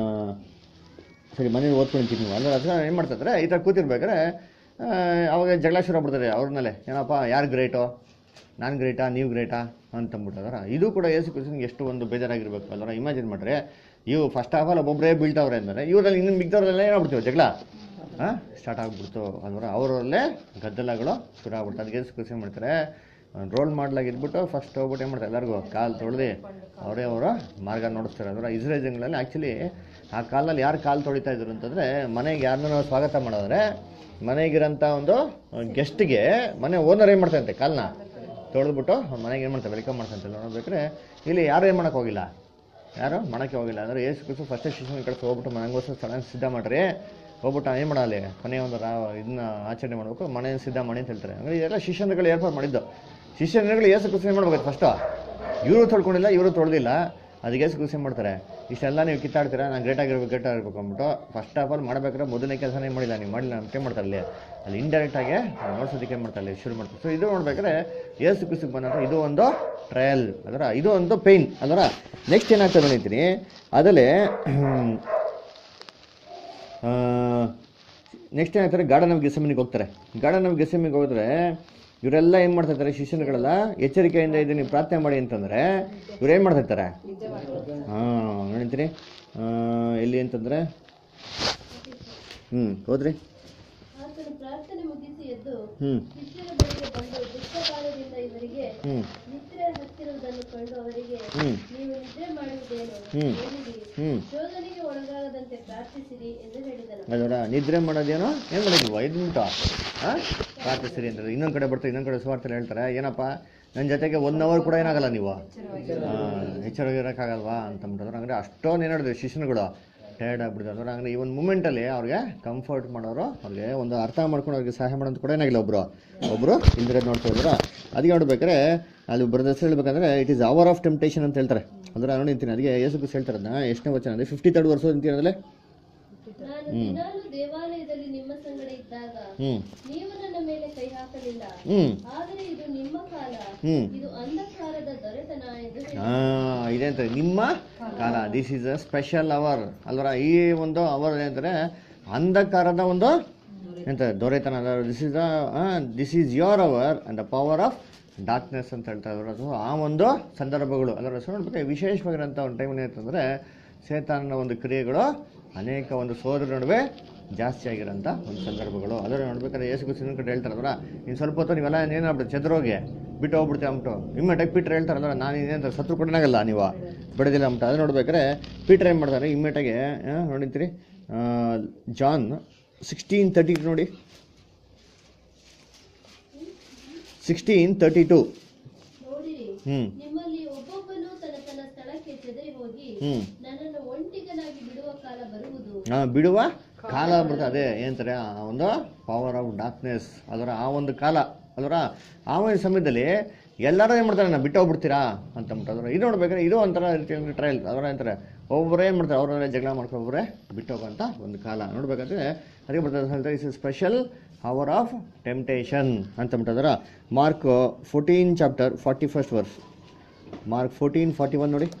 ಸರಿ ಮನೇಲಿ ಓದ್ಕೊಂತೀನಿ ನೀವು ಅಲ್ಲ ಅದನ್ನ ಏನು ಮಾಡ್ತಿದ್ರೆ ಈ ಥರ ಕೂತಿರ್ಬೇಕಾದ್ರೆ ಆ, ಅವಾಗ ಜಗಳ ಶುರು ಆಗ್ಬಿಡ್ತಾರೆ ಅವ್ರನ್ನಲ್ಲೇ ಏನಪ್ಪ ಯಾರು ಗ್ರೇಟೋ ನಾನು ಗ್ರೇಟಾ ನೀವು ಗ್ರೇಟಾ ಅಂತಂದ್ಬಿಟ್ಟದ್ರ ಇದು ಕೂಡ ಏಸು ಕ್ರಿಸ್ತನಿಗೆ ಎಷ್ಟು ಒಂದು ಬೇಜಾರಾಗಿರ್ಬೇಕು ಅಲ್ವರ ಇಮ್ಯಾಜಿನ್ ಮಾಡ್ರೆ ಇವು ಫಸ್ಟ್ ಆಫ್ ಆಲ್ ಒಬ್ಬೊಬ್ಬರೇ ಬೀಳ್ತಾವ್ರೆ ಅಂದರೆ ಇವರಲ್ಲಿ ಇನ್ನೊಂದು ಮಿಗ್ದವ್ರಲ್ಲೆಲ್ಲ ಏನಾಗ್ಬಿಡ್ತೀವಿ ಜಗಳ ಹಾಂ ಸ್ಟಾರ್ಟ್ ಆಗ್ಬಿಡ್ತು ಅಲ್ವರ ಅವರಲ್ಲೇ ಗದ್ದಲಗಳು ಶುರು ಆಗ್ಬಿಡ್ತು ಅದಕ್ಕೆ ಏಸು ಕ್ರಿಸ್ತನ್ ಮಾಡ್ತಾರೆ ರೋಲ್ ಮಾಡ್ಲಾಗಿದ್ಬಿಟ್ಟು ಫಸ್ಟ್ ಹೋಗ್ಬಿಟ್ಟು ಏನು ಮಾಡ್ತಾರೆ ಎಲ್ಲರಿಗೂ ಕಾಲು ತೊಳೆದು ಅವರೇ ಅವರ ಮಾರ್ಗ ನೋಡಿಸ್ತಾರೆ ಅದರ ಇಸ್ರೇಲ್ ಜನಗಳಲ್ಲಿ ಆ್ಯಕ್ಚುಲಿ ಆ ಕಾಲದಲ್ಲಿ ಯಾರು ಕಾಲು ತೊಳಿತಾ ಇದ್ರು ಅಂತಂದರೆ ಮನೆಗೆ ಯಾರನ್ನ ನಾವು ಸ್ವಾಗತ ಮಾಡೋದ್ರೆ ಮನೆಗಿರೋಂಥ ಒಂದು ಗೆಸ್ಟ್ಗೆ ಮನೆ ಓನರ್ ಏನು ಮಾಡ್ತಾರಂತೆ ಕಾಲನ್ನ ತೊಳೆದ್ಬಿಟ್ಟು ಮನೆಗೆ ಏನು ಮಾಡ್ತಾರೆ ವೆಲ್ಕಮ್ ಮಾಡ್ತಾರೆ ನೋಡ್ಬೇಕಾದ್ರೆ ಇಲ್ಲಿ ಯಾರು ಏನು ಮಾಡೋಕೆ ಹೋಗಿಲ್ಲ ಯಾರು ಮಾಡಕ್ಕೆ ಹೋಗಿಲ್ಲ ಅಂದರೆ ಏಸು ಕ್ರಿಸ್ತು ಫಸ್ಟ್ ಶಿಶುವಿನ ಕಡೆ ಹೋಗ್ಬಿಟ್ಟು ಮನೆಗೋಸ್ಕರ ಸ್ಥಳ ಸಿದ್ಧ ಮಾಡ್ರಿ ಹೋಗ್ಬಿಟ್ಟು ಏನು ಮಾಡಲಿ ಕೊನೆಯ ಒಂದು ರಾ ಇದನ್ನ ಆಚರಣೆ ಮಾಡಬೇಕು ಮನೆ ಸಿದ್ಧ ಮಾಡಿ ಅಂತ ಹೇಳ್ತಾರೆ ಅಂದರೆ ಇದೆಲ್ಲ ಶಿಷ್ಯಂದ್ರಗಳು ಏರ್ಪಾಡು ಮಾಡಿದ್ದು ಶಿಷ್ಯಂದ್ರಗಳು ಏಸು ಕ್ರಿಸ್ತು ಏನು ಮಾಡ್ಬೇಕು ಫಸ್ಟು ಇವರು ತೊಳ್ಕೊಂಡಿಲ್ಲ ಇವರು ತೊಳೆದಿಲ್ಲ ಅದಕ್ಕೆ ಏಸು ಕ್ರಿಸ್ತು ಏನು ಮಾಡ್ತಾರೆ ಇಷ್ಟೆಲ್ಲ ನೀವು ಕಿತ್ತಾಡ್ತೀರಾ ನಾನು ಗ್ರೇಟ್ ಆಗಿರ್ಬೇಕು ಗ್ರೇಟ್ ಆಗಿರ್ಬೇಕು ಅಂದ್ಬಿಟ್ಟು ಫಸ್ಟ್ ಆಫ್ ಆಲ್ ಮಾಡಬೇಕಾದ್ರೆ ಮೊದಲನೇ ಕೆಲಸನೇ ಮಾಡಿಲ್ಲ ನೀವು ಮಾಡಿಲ್ಲ ಅಂತ ಏನು ಮಾಡ್ತಾರೆ ಅಲ್ಲಿ ಅಲ್ಲಿ ಇಂಡೈರೆಕ್ಟಾಗಿ ನೋಡ್ಸೋದಕ್ಕೆ ಏನು ಮಾಡ್ತಾರೆ ಅಲ್ಲಿ ಶುರು ಮಾಡ್ತಾರೆ ಸೊ ಇದು ನೋಡ್ಬೇಕಾದ್ರೆ ಏಸು ಕ್ರಿಸ್ತು ಬಂದಂಥ ಇದು ಒಂದು ಟ್ರಯಲ್ ಅದರ ಇದು ಒಂದು ಪೇಯ್ನ್ ಅದರ ನೆಕ್ಸ್ಟ್ ಏನಾಗ್ತದೆ ನೋಡಿದ್ದೀನಿ ಅದಲ್ಲೇ ನೆಕ್ಸ್ಟ್ ಏನಾಗ್ತಾರೆ ಗಾರ್ಡನ್ ಆಫ್ ಗೆಸಮಿನಿಗೆ ಹೋಗ್ತಾರೆ ಗಾರ್ಡನ್ ಆಫ್ ಗೆಸಮಿಗೆ ಹೋದ್ರೆ ಇವರೆಲ್ಲ ಏನು ಮಾಡ್ತಾ ಇರ್ತಾರೆ ಶಿಷ್ಯನುಗಳೆಲ್ಲ ಎಚ್ಚರಿಕೆಯಿಂದ ಇದು ನೀವು ಪ್ರಾರ್ಥನೆ ಮಾಡಿ ಅಂತಂದರೆ ಇವ್ರು ಏನು ಮಾಡ್ತಾ ಇರ್ತಾರೆ ಹಾಂ ನೋಡಿರ್ತೀನಿ ಎಲ್ಲಿ ಅಂತಂದರೆ ಹ್ಞೂ ಹೋದ್ರಿ ಆತನು ಪ್ರಾರ್ಥನೆ ಮುಗಿಸಿ ಎದ್ದು ಹ್ಞೂ ಶಿಷ್ಯರ ಬಳಿಗೆ ಬಂದು ದುಷ್ಟಕಾಲದಿಂದ ಇವರಿಗೆ ಹ್ಞೂ ನಿದ್ರೆ ಹತ್ತಿರುವುದನ್ನು ಕಂಡು ಅವರಿಗೆ ಹ್ಞೂ ನೀವು ನಿದ್ರೆ ಮಾಡುವುದೇನು ಹ್ಮ್. ಹೇಳಿರಿ ಹ್ಞೂ ಶೋಧನೆಗೆ ಒಳಗಾಗದಂತೆ ಪ್ರಾರ್ಥಿಸಿರಿ ಎಂದು ಹೇಳಿದನು ಅದರ ನಿದ್ರೆ ಮಾಡೋದೇನೋ ಏನು ಮಾಡೋದು ಐದು ನಿಮಿಷ ಹಾಂ ಪ್ರಾರ್ಥಿಸಿರಿ ಅಂತಾರೆ ಇನ್ನೊಂದು ಕಡೆ ಬರ್ತಾರೆ ಇನ್ನೊಂದು ಕಡೆ ಸುವಾರ್ತೆಲ್ಲ ಹೇಳ್ತಾರೆ ಏನಪ್ಪ ನನ್ನ ಜೊತೆಗೆ ಒನ್ ಅವರ್ ಕೂಡ ಏನಾಗಲ್ಲ ನೀವು ಎಚ್ಚರವಾಗಿರೋಕ್ಕಾಗಲ್ವಾ ಅಂತಂದ್ರೆ ಅಂದರೆ ಅಷ್ಟೊಂದು ಏನು ಹೇಳಿದ್ರು ಶಿಷ್ಯನುಗಳು ಟಯರ್ಡ್ ಆಗ್ಬಿಡ್ತಾರೆ ಅಂದ್ರೆ ಹಂಗೆ ಈ ಒಂದು ಮೂಮೆಂಟಲ್ಲಿ ಅವ್ರಿಗೆ ಕಂಫರ್ಟ್ ಮಾಡೋರು ಅವ್ರಿಗೆ ಒಂದು ಅರ್ಥ ಮಾಡ್ಕೊಂಡು ಅವ್ರಿಗೆ ಸಹಾಯ ಮಾಡೋದು ಕೂಡ ಏನಾಗಿಲ್ಲ ಒಬ್ಬರು ಒಬ್ಬರು ಇಂದಿರೋದು ನೋಡ್ತಾ ಇದ್ರು ಅದಕ್ಕೆ ನೋಡ್ಬೇಕಾದ್ರೆ ಅಲ್ಲಿ ಬರೆದ ಹೆಸರು ಹೇಳ್ಬೇಕಂದ್ರೆ it is hour of temptation ಅಂತ ಹೇಳ್ತಾರೆ ಅಂದ್ರೆ ನೋಡಿ ಅಂತೀನಿ ಅದಕ್ಕೆ ಯೇಸು ಕ್ರಿಸ್ತ ಹೇಳ್ತಾರೆ ಅದನ್ನ ಎಷ್ಟನೇ ವಚನ ಅಂದರೆ ಫಿಫ್ಟಿ ತರ್ಡ್ ವರ್ಷ ಅಂತೀನಿ ಅದರಲ್ಲಿ ನಾನು ದಿನಾಲು ದೇವಾಲಯದಲ್ಲಿ ನಿಮ್ಮ ಸಂಗಡ ಇದ್ದಾಗ ಹ್ಞೂ ನೀವು ನನ್ನ ಮೇಲೆ ಕೈ ಹಾಕಲಿಲ್ಲ ಹ್ಞೂ ಆದರೆ ಹ್ಮ್ ಇದು ಅಂಧಕಾರದ ದೊರೆತನ ಎಂದು ಹೇಳಿ ಆ, ಇದೆ ಅಂತ ನಿಮ್ಮ ಕಾಲ this is a special hour ಅಲ್ವರ ಈ ಒಂದು ಅವರ್ ಏನಂತಾರೆ ಅಂಧಕಾರದ ಒಂದು ಎಂತ ದೊರೆತನ this is this is your hour and the power of darkness ಅಂತ ಹೇಳ್ತಾ ಇದ್ರು ಅದು ಆ ಒಂದು ಸಂದರ್ಭಗಳು ಅದರ ಸೊ ನೋಡ್ಬೇಕು ವಿಶೇಷವಾಗಿರೋಂಥ ಒಂದು ಟೈಮಲ್ಲಿ ಏನಂತಂದರೆ ಸೇತಾನನ ಒಂದು ಕ್ರಿಯೆಗಳು ಅನೇಕ ಒಂದು ಸೋದರ ನಡುವೆ ಜಾಸ್ತಿ ಆಗಿರೋಂಥ ಒಂದು ಸಂದರ್ಭಗಳು ಅದರ ನೋಡ್ಬೇಕಾದ್ರೆ ಯೇಸು ಕ್ರಿಸ್ತನ ಕಡೆ ಹೇಳ್ತಾರಲ್ವ ಇನ್ನು ಸ್ವಲ್ಪ ಹೊತ್ತು ನೀವೆಲ್ಲ ಏನಾಗ್ಬಿಟ್ಟು ಚಂದ್ರೋಗಿ ಬಿಟ್ಟು ಹೋಗ್ಬಿಡ್ತೀವಿ ಅಂದ್ಬಿಟ್ಟು ಇಮ್ಮಿಡಿಯೇಟಾಗಿ ಪೀಟ್ರ್ ಹೇಳ್ತಾರಲ್ಲ ನಾನು ಇನ್ನೇನು ಸತ್ರು ಕೊಡನಾಗಲ್ಲ ನೀವು ಬಿಡೋದಿಲ್ಲ ಅಂದ್ಬಿಟ್ಟು ಅದು ನೋಡ್ಬೇಕಾದ್ರೆ ಪೀಟ್ರ್ ಏನು ಮಾಡ್ತಾರೆ ಇಮ್ಮಿಡಿಯೇಟಾಗಿ ನೋಡಿರ್ತೀರಿ ಜಾನ್ ಸಿಕ್ಸ್ಟೀನ್ ತರ್ಟಿ ನೋಡಿ ಸಿಕ್ಸ್ಟೀನ್ ತರ್ಟಿ ಟು ನೋಡಿರಿ ಹ್ಞೂ ನಿಮ್ಮಲ್ಲಿ ಒಬ್ಬೊಬ್ಬನು ತನ್ನ ತನ್ನ ಸ್ಥಳಕ್ಕೆ ಚೆದರಿ ಹೋಗಿ ಹ್ಞೂ ನನ್ನನ್ನು ಒಂಟಿಗನಾಗಿ ಬಿಡುವ ಕಾಲ ಬರುವುದು ಆ, ಬಿಡುವ ಕಾಲ ಬರ್ತದೆ ಅದೇ ಏನಂತಾರೆ ಆ ಒಂದು ಪವರ್ ಆಫ್ ಡಾರ್ಕ್ನೆಸ್ ಅದರ ಆ ಒಂದು ಕಾಲ ಅದರ ಆ ಒಂದು ಸಮಯದಲ್ಲಿ ಎಲ್ಲರೂ ಏನು ಮಾಡ್ತಾರೆ ನಾ ಬಿಟ್ಟು ಹೋಗ್ಬಿಡ್ತೀರಾ ಅಂತ ಅಂದ್ಬಿಟ್ಟು ಇದು ನೋಡ್ಬೇಕಾದ್ರೆ ಇದು ಒಂಥರ ರೀತಿ ಟ್ರಯಲ್ ಅದರ ಏನಂತಾರೆ ಒಬ್ಬರೇ ಏನು ಮಾಡ್ತಾರೆ ಅವ್ರನ್ನೇ ಜಗಳ ಮಾಡ್ಕೊಂಡು ಒಬ್ಬರೇ ಬಿಟ್ಟು ಹೋಗೋಂಥ ಒಂದು ಕಾಲ ನೋಡ್ಬೇಕಾದ್ರೆ ಅದಕ್ಕೆ ಬರ್ತದೆ ಹೇಳ್ತಾರೆ is special hour of temptation ಅಂತ ಅಂದ್ಬಿಟ್ಟದ್ರ Mark fourteen chapter forty first verse Mark fourteen forty one ನೋಡಿ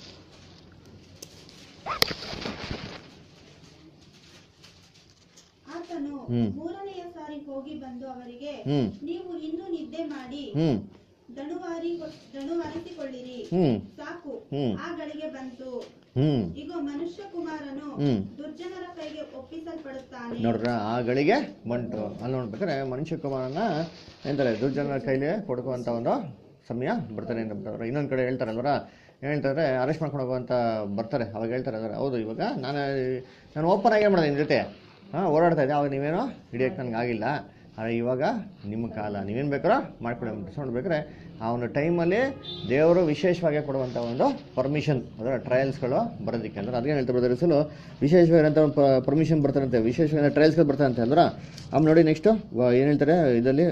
ಆತನು ಹ್ಮ್. ಮೂರನೆಯ ಸಾರಿ ಹೋಗಿ ಬಂದು ಅವರಿಗೆ ಹ್ಞೂ ನೀವು ಇನ್ನೂ ನಿದ್ದೆ ಮಾಡಿ ಹ್ಞೂ ದಣುವಾರಿ ದಣುವಾರಿಸಿಕೊಳ್ಳಿರಿ ಹ್ಞೂ ಸಾಕು ಹ್ಮ್. ಆ ಗಳಿಗೆ ಬಂತು ಹ್ಞೂ ಈಗ ಮನುಷ್ಯ ಕುಮಾರನು ಹ್ಮ್. ದುರ್ಜನರ ಕೈಗೆ ಒಪ್ಪಿಸಲ್ಪಡುತ್ತಾನೆ ನೋಡ್ರ ಆ ಗಳಿಗೆ ಬಂಟು ಅಲ್ಲಿ ನೋಡ್ಬೇಕಾದ್ರೆ ಮನುಷ್ಯ ಕುಮಾರನ ಎಂತಾರೆ ದುರ್ಜನರ ಕೈಲಿ ಕೊಡ್ಕುವಂಥ ಒಂದು ಸಮಯ ಬರ್ತಾರೆ ಅಂತ ಬಿಟ್ಟವ್ರೆ ಇನ್ನೊಂದು ಕಡೆ ಹೇಳ್ತಾರಲ್ವರ ಏನ್ ಹೇಳ್ತಾರೆ ಅರೆಸ್ಟ್ ಮಾಡ್ಕೊಂಡು ಹೋಗುವಂತ ಬರ್ತಾರೆ ಅವಾಗ ಹೇಳ್ತಾರೆ ಅಂದ್ರೆ ಹೌದು ಇವಾಗ ನಾನು ನಾನು ಓಪನ್ ಆಗೇ ಮಾಡಿದೆ ನಿಮ್ಮ ಜೊತೆ ಹಾಂ ಓಡಾಡ್ತಾ ಇದ್ದೆ ಅವಾಗ ನೀವೇನೋ ಹಿಡಿಯೋಕ್ಕೆ ನನಗೆ ಆಗಿಲ್ಲ ಆದರೆ ಇವಾಗ ನಿಮ್ಮ ಕಾಲ ನೀವೇನು ಬೇಕಾರೋ ಮಾಡ್ಕೊಡಿ ಅಂತ ನೋಡ್ಬೇಕಾದ್ರೆ ಆ ಒಂದು ಟೈಮಲ್ಲಿ ದೇವರು ವಿಶೇಷವಾಗಿ ಕೊಡುವಂಥ ಒಂದು ಪರ್ಮಿಷನ್ ಅದರ ಟ್ರಯಲ್ಸ್ಗಳು ಬರೋದಕ್ಕೆ ಅಂದ್ರೆ ಅದೇನು ಹೇಳ್ತಾ ಬರ್ತಾರೆ ಹೆಸರು ವಿಶೇಷವಾಗಿರೋಂಥ ಒಂದು ಪರ್ಮಿಷನ್ ಬರ್ತಾರಂತೆ ವಿಶೇಷವಾಗಿ ಟ್ರಯಲ್ಸ್ಗಳು ಬರ್ತಾರಂತೆ ಅಂದ್ರೆ ಆಮೇಲೆ ನೋಡಿ ನೆಕ್ಸ್ಟು ಏನು ಹೇಳ್ತಾರೆ ಇದರಲ್ಲಿ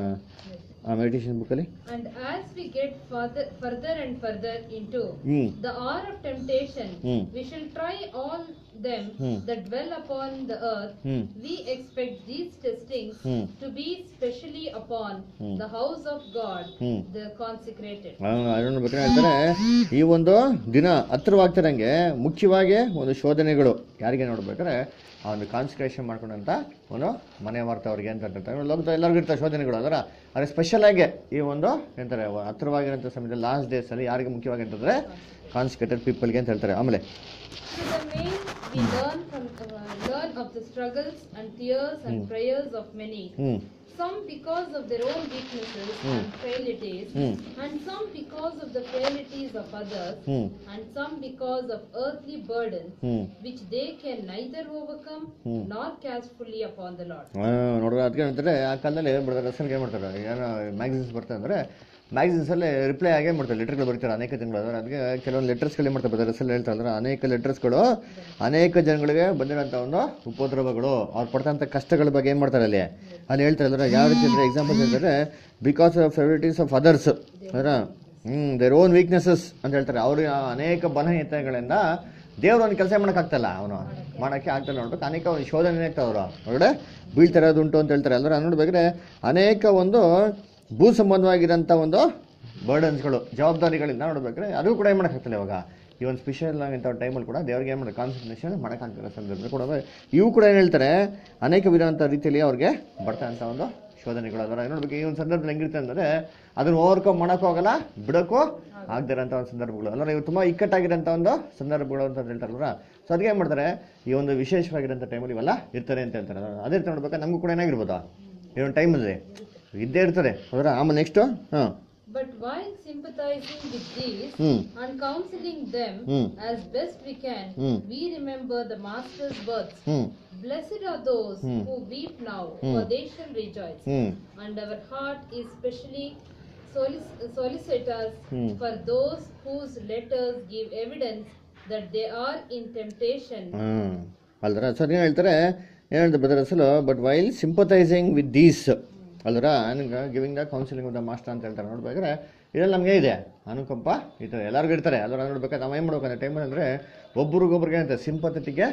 ಮೆಡಿಟೇಷನ್ ಬುಕ್ಕಲ್ಲಿ And as we get further, further and further into ಹ್ಞೂ the hour of temptation, Hmm. we shall try all them Hmm. that dwell upon the earth. ಹ್ಞೂ We expect these testings Hmm. to be specially upon Hmm. the house of God, Hmm. the consecrated. ಅದನ್ನು ಬೇಕಾದ್ರೆ ಹೇಳ್ತಾರೆ ಈ ಒಂದು ದಿನ ಹತ್ತಿರವಾಗ್ತಿರಂಗೆ ಮುಖ್ಯವಾಗಿ ಒಂದು ಶೋಧನೆಗಳು ಯಾರಿಗೆ ನೋಡ್ಬೇಕಾದ್ರೆ ಆ ಒಂದು ಕಾನ್ಸಂಟ್ರೇಷನ್ ಮಾಡ್ಕೊಂಡಂತ ಒಂದು ಮನೆ ವಾರ್ತೆ ಅಂತ ಹೇಳ್ತಾರೆ ಲೋಕದ ಎಲ್ಲರಿಗೂ ಇರ್ತಾರೆ ಶೋಧನೆಗಳು ಅದರ ಆದರೆ ಸ್ಪೆಷಲ್ ಆಗಿ ಈ ಒಂದು ಏನಂತಾರೆ ಹತ್ತಿರವಾಗಿರೋಂಥ ಸಮಯದಲ್ಲಿ ಲಾಸ್ಟ್ ಡೇಸಲ್ಲಿ ಯಾರಿಗೆ ಮುಖ್ಯವಾಗಿ ಅಂತಂದ್ರೆ ಕಾನ್ಸಂಟ್ರೇಟೆಡ್ ಪೀಪಲ್ಗೆ ಅಂತ ಹೇಳ್ತಾರೆ ಆಮೇಲೆ To the main, we learn from uh, learn of the struggles and tears and prayers of many. ಹ್ಞೂ Some because of their own weaknesses and frailties, Hmm. and some because of the frailties of others, ಹ್ಞೂ and some because of earthly burdens, ಹ್ಞೂ which they can neither overcome Hmm. nor cast fully upon the Lord. ನೋಡ್ರಿ ಅದಕ್ಕೆ ಹೇಳ್ತಾರೆ ಆ ಕಾಲದಲ್ಲಿ brother ರಸನ್ಗೆ ಏನು ಮಾಡ್ತಾರೆ ಏನೋ ಮ್ಯಾಗಝಿನ್ಸ್ ಬರ್ತಾರೆ ಅಂದರೆ ಮ್ಯಾಗಝಿನ್ಸಲ್ಲಿ ರಿಪ್ಲೈ ಆಗೇ ಮಾಡ್ತಾರೆ ಲೆಟರ್ಗಳು ಬರ್ತಾರೆ ಅನೇಕ ಜನಗಳು ಅದರ ಅದಕ್ಕೆ ಕೆಲವೊಂದು ಲೆಟರ್ಸ್ಗಳು ಏನು ಮಾಡ್ತಾರೆ ಬ್ರದರ್ ರಸಲ್ ಹೇಳ್ತಾರೆ ಅಂದ್ರೆ ಅನೇಕ ಲೆಟರ್ಸ್ಗಳು ಅನೇಕ ಜನಗಳಿಗೆ ಬಂದಿರೋಂಥ ಒಂದು ಉಪದ್ರವಗಳು ಅವ್ರು ಪಡ್ತಂಥ ಕಷ್ಟಗಳ ಬಗ್ಗೆ ಏನು ಮಾಡ್ತಾರೆ ಅಲ್ಲಿ ಅಲ್ಲಿ ಹೇಳ್ತಾರೆ ಅಂದ್ರೆ ಯಾವ ರೀತಿ ಅಂದರೆ ಎಕ್ಸಾಂಪಲ್ ಹೇಳ್ತಾರೆ because of frailties of others ಅದರ ಹ್ಞೂ ದೇರ್ ಓನ್ ವೀಕ್ನೆಸಸ್ ಅಂತ ಹೇಳ್ತಾರೆ ಅವ್ರ ಅನೇಕ ಬಲಹೀನತೆಗಳಿಂದ ದೇವ್ರು ಒಂದು ಕೆಲಸ ಮಾಡೋಕ್ಕಾಗ್ತಲ್ಲ ಅವನು ಮಾಡೋಕ್ಕೆ ಆಗ್ತಲ್ಲ ನೋಡ್ಬೇಕು ಅನೇಕ ಒಂದು ಶೋಧನೆ ಆಗ್ತಾವೆ ಅವರು ಹೊರಗಡೆ ಬೀಳ್ತಿರೋದುಂಟು ಅಂತ ಹೇಳ್ತಾರೆ ಅಂದ್ರೆ ನೋಡ್ಬೇಕಾದ್ರೆ ಅನೇಕ ಒಂದು ಭೂ ಸಂಬಂಧವಾಗಿರೋಂಥ ಒಂದು ಬರ್ಡನ್ಸ್ಗಳು ಜವಾಬ್ದಾರಿಗಳಿಂದ ನೋಡ್ಬೇಕಾದ್ರೆ ಅದು ಕೂಡ ಏನು ಮಾಡೋಕ್ಕಾಗ್ತಲ್ಲ ಇವಾಗ ಈ ಒಂದು ಸ್ಪೆಷಲ್ ಆಗಿಂಥ ಟೈಮಲ್ಲಿ ಕೂಡ ದೇವ್ರಿಗೆ ಏನು ಮಾಡೋದು ಕಾನ್ಸಂಟ್ರೇಷನ್ ಮಾಡೋಕ್ಕಾಗ್ತಿರೋ ಸಂದರ್ಭದಲ್ಲಿ ಕೂಡ ಇವು ಕೂಡ ಏನು ಹೇಳ್ತಾರೆ ಅನೇಕ ವಿಧವಂಥ ರೀತಿಯಲ್ಲಿ ಅವ್ರಿಗೆ ಬರ್ತಾ ಅಂತ ಒಂದು ಶೋಧನೆಗಳು ಅದರ ನೋಡ್ಬೇಕು ಈ ಒಂದು ಸಂದರ್ಭದಲ್ಲಿ ಹೆಂಗಿರುತ್ತೆ ಅಂದರೆ ಅದನ್ನ ಓವರ್ಕಮ್ ಮಾಡೋಕ್ಕೂ ಆಗಲ್ಲ ಬಿಡೋಕ್ಕೂ ಆಗದಿರೋಂಥ ಒಂದು ಸಂದರ್ಭಗಳು ಅಂದ್ರೆ ಇವು ತುಂಬ ಇಕ್ಕಟ್ಟಾಗಿರೋಂಥ ಒಂದು ಸಂದರ್ಭಗಳು ಅಂತ ಹೇಳ್ತಾರಲ್ವ ಸೊ ಅದಕ್ಕೆ ಏನು ಮಾಡ್ತಾರೆ ಈ ಒಂದು ವಿಶೇಷವಾಗಿರೋಂಥ ಟೈಮಲ್ಲಿ ಇವೆಲ್ಲ ಇರ್ತಾರೆ ಅಂತ ಹೇಳ್ತಾರೆ ಅದೇ ರೀತಿ ನೋಡ್ಬೇಕಾದ್ರೆ ನಮಗೂ ಕೂಡ ಏನಾಗಿರ್ಬೋದಾ ಈ ಒಂದು ಟೈಮಲ್ಲಿ ಇದ್ದೇ ಇರ್ತಾರೆ ಅದರ ಆಮೇಲೆ ನೆಕ್ಸ್ಟು ಹಾಂ But while sympathizing with these ಹ್ಞೂ and counseling them Hmm. as best we can, Hmm. we remember the Master's words. ಹ್ಞೂ Blessed are those Hmm. who weep now, Hmm. for they shall rejoice. ಹ್ಞೂ And our heart is specially solic- solicitous Hmm. for those whose letters give evidence that they are in temptation. ಹ್ಮ್ ಅಲ್ದರ sir ಏನು ಹೇಳ್ತಾರೆ ಏನು ಹೇಳ್ತಾರೆ brother ಅಸಲು but while sympathising with these ಅಲ್ದರ giving the counselling with the master ಅಂತ ಹೇಳ್ತಾರೆ ನೋಡ್ಬೇಕಾದ್ರೆ ಇದರಲ್ಲಿ ನಮಗೆ ಇದೆ ಅನುಕಂಪ ಇದು ಎಲ್ಲರಿಗೂ ಇರ್ತಾರೆ ಅಲ್ವರ ನೋಡ್ಬೇಕಾದ್ರೆ ನಾವು ಏನು ಮಾಡ್ಬೇಕಂದ್ರೆ ಟೈಮಲ್ಲಿ ಅಂದರೆ ಒಬ್ರಿಗೊಬ್ರಿಗೆ ಅಂತ ಸಿಂಪತಿಗೆ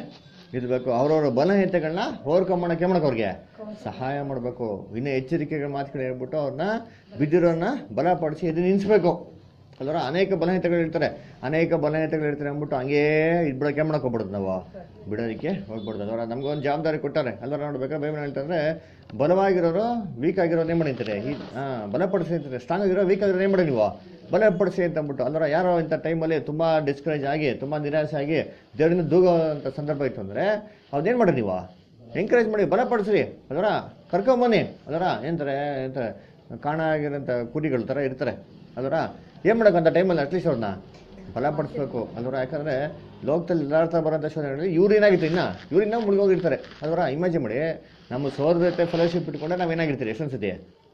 ಇರಬೇಕು ಅವ್ರವ್ರ ಬಲಹೀನತೆಗಳನ್ನ ಓವರ್ಕಮ್ ಮಾಡಕ್ಕೆ ಏನ್ ಮಾಡಕ್ಕೆ ಅವ್ರಿಗೆ ಸಹಾಯ ಮಾಡಬೇಕು ಇನ್ನು ಎಚ್ಚರಿಕೆಗಳ ಮಾತುಗಳು ಹೇಳ್ಬಿಟ್ಟು ಅವ್ರನ್ನ ಬಿದ್ದಿರೋನ್ನ ಬಲಪಡಿಸಿ ಇದು ನಿಲ್ಲಿಸ್ಬೇಕು ಅಲ್ವರ ಅನೇಕ ಬಲಹೀನತೆಗಳು ಇರ್ತಾರೆ ಅನೇಕ ಬಲಹೀನತೆಗಳು ಇರ್ತಾರೆ ಅಂದ್ಬಿಟ್ಟು ಹಂಗೇ ಇದ್ಬಿಡಕ್ಕೆ ಮಾಡಕ್ ಹೋಗ್ಬಿಡುದು ನಾವು ಬಿಡೋದಕ್ಕೆ ಹೋಗ್ಬಿಡ್ದು ಅದರ ನಮ್ಗೆ ಒಂದು ಜವಾಬ್ದಾರಿ ಕೊಟ್ಟಾರೆ ಅಲ್ವರ ನೋಡ್ಬೇಕಾ ಬೇರೆ ಹೇಳ್ತಂದ್ರೆ ಬಲವಾಗಿರೋರು ವೀಕ್ ಆಗಿರೋರು ಏನ್ ಮಾಡಿರ್ತಾರೆ ಈ ಹಾಂ ಬಲಪಡಿಸಿ ಅಂತಾರೆ ಸ್ಟ್ರಾಂಗ್ ಆಗಿರೋ ವೀಕ್ ಆಗಿರೋ ಏನು ಮಾಡಿ ನೀವು ಬಲಪಡಿಸಿ ಅಂತ ಅಂದ್ಬಿಟ್ಟು ಅಲ್ವರ ಯಾರೋ ಇಂಥ ಟೈಮಲ್ಲಿ ತುಂಬ ಡಿಸ್ಕರೇಜ್ ಆಗಿ ತುಂಬ ನಿರಾಸೆ ಆಗಿ ದೇವರಿಂದ ದೂಗುವಂಥ ಸಂದರ್ಭ ಇತ್ತು ಅಂದರೆ ಅವ್ನೇನು ಮಾಡಿ ನೀವು ಎಂಕರೇಜ್ ಮಾಡಿ ಬಲಪಡಿಸ್ರಿ ಅದರ ಕರ್ಕೊಂಬನ್ನಿ ಅದರ ಏನಂತಾರೆ ಎಂತಾರೆ ಕಾಣ ಆಗಿರೋಂಥ ಕುರಿಗಳ ಥರ ಇರ್ತಾರೆ ಅದರ ಏನು ಮಾಡೋಕ್ಕಂಥ ಟೈಮಲ್ಲಿ ಅಟ್ಲೀಸ್ಟ್ ಅವ್ರನ್ನ ಬಲಪಡಿಸ್ಬೇಕು ಅದರ ಯಾಕಂದರೆ ಲೋಕದಲ್ಲಿ ಎಲ್ಲಾರ್ಥ ಬರೋಂಥ ಶೋಧನೆಗಳಲ್ಲಿ ಇವ್ರು ಏನಾಗಿತ್ತು ಇನ್ನ ಇವ್ರು ಇನ್ನೂ ಮುಳುಗೋಗಿರ್ತಾರೆ ಅದರ ಇಮ್ಯಾಜಿನ್ ಮಾಡಿ ನಮ್ಮ ಸೋದರ ಜೊತೆ ಫೆಲೋಶಿಪ್ ಇಟ್ಕೊಂಡ್ರೆ ನಾವೇನಾಗಿರ್ತೀರಿ ಎಷ್ಟೊಂದು ಸತಿ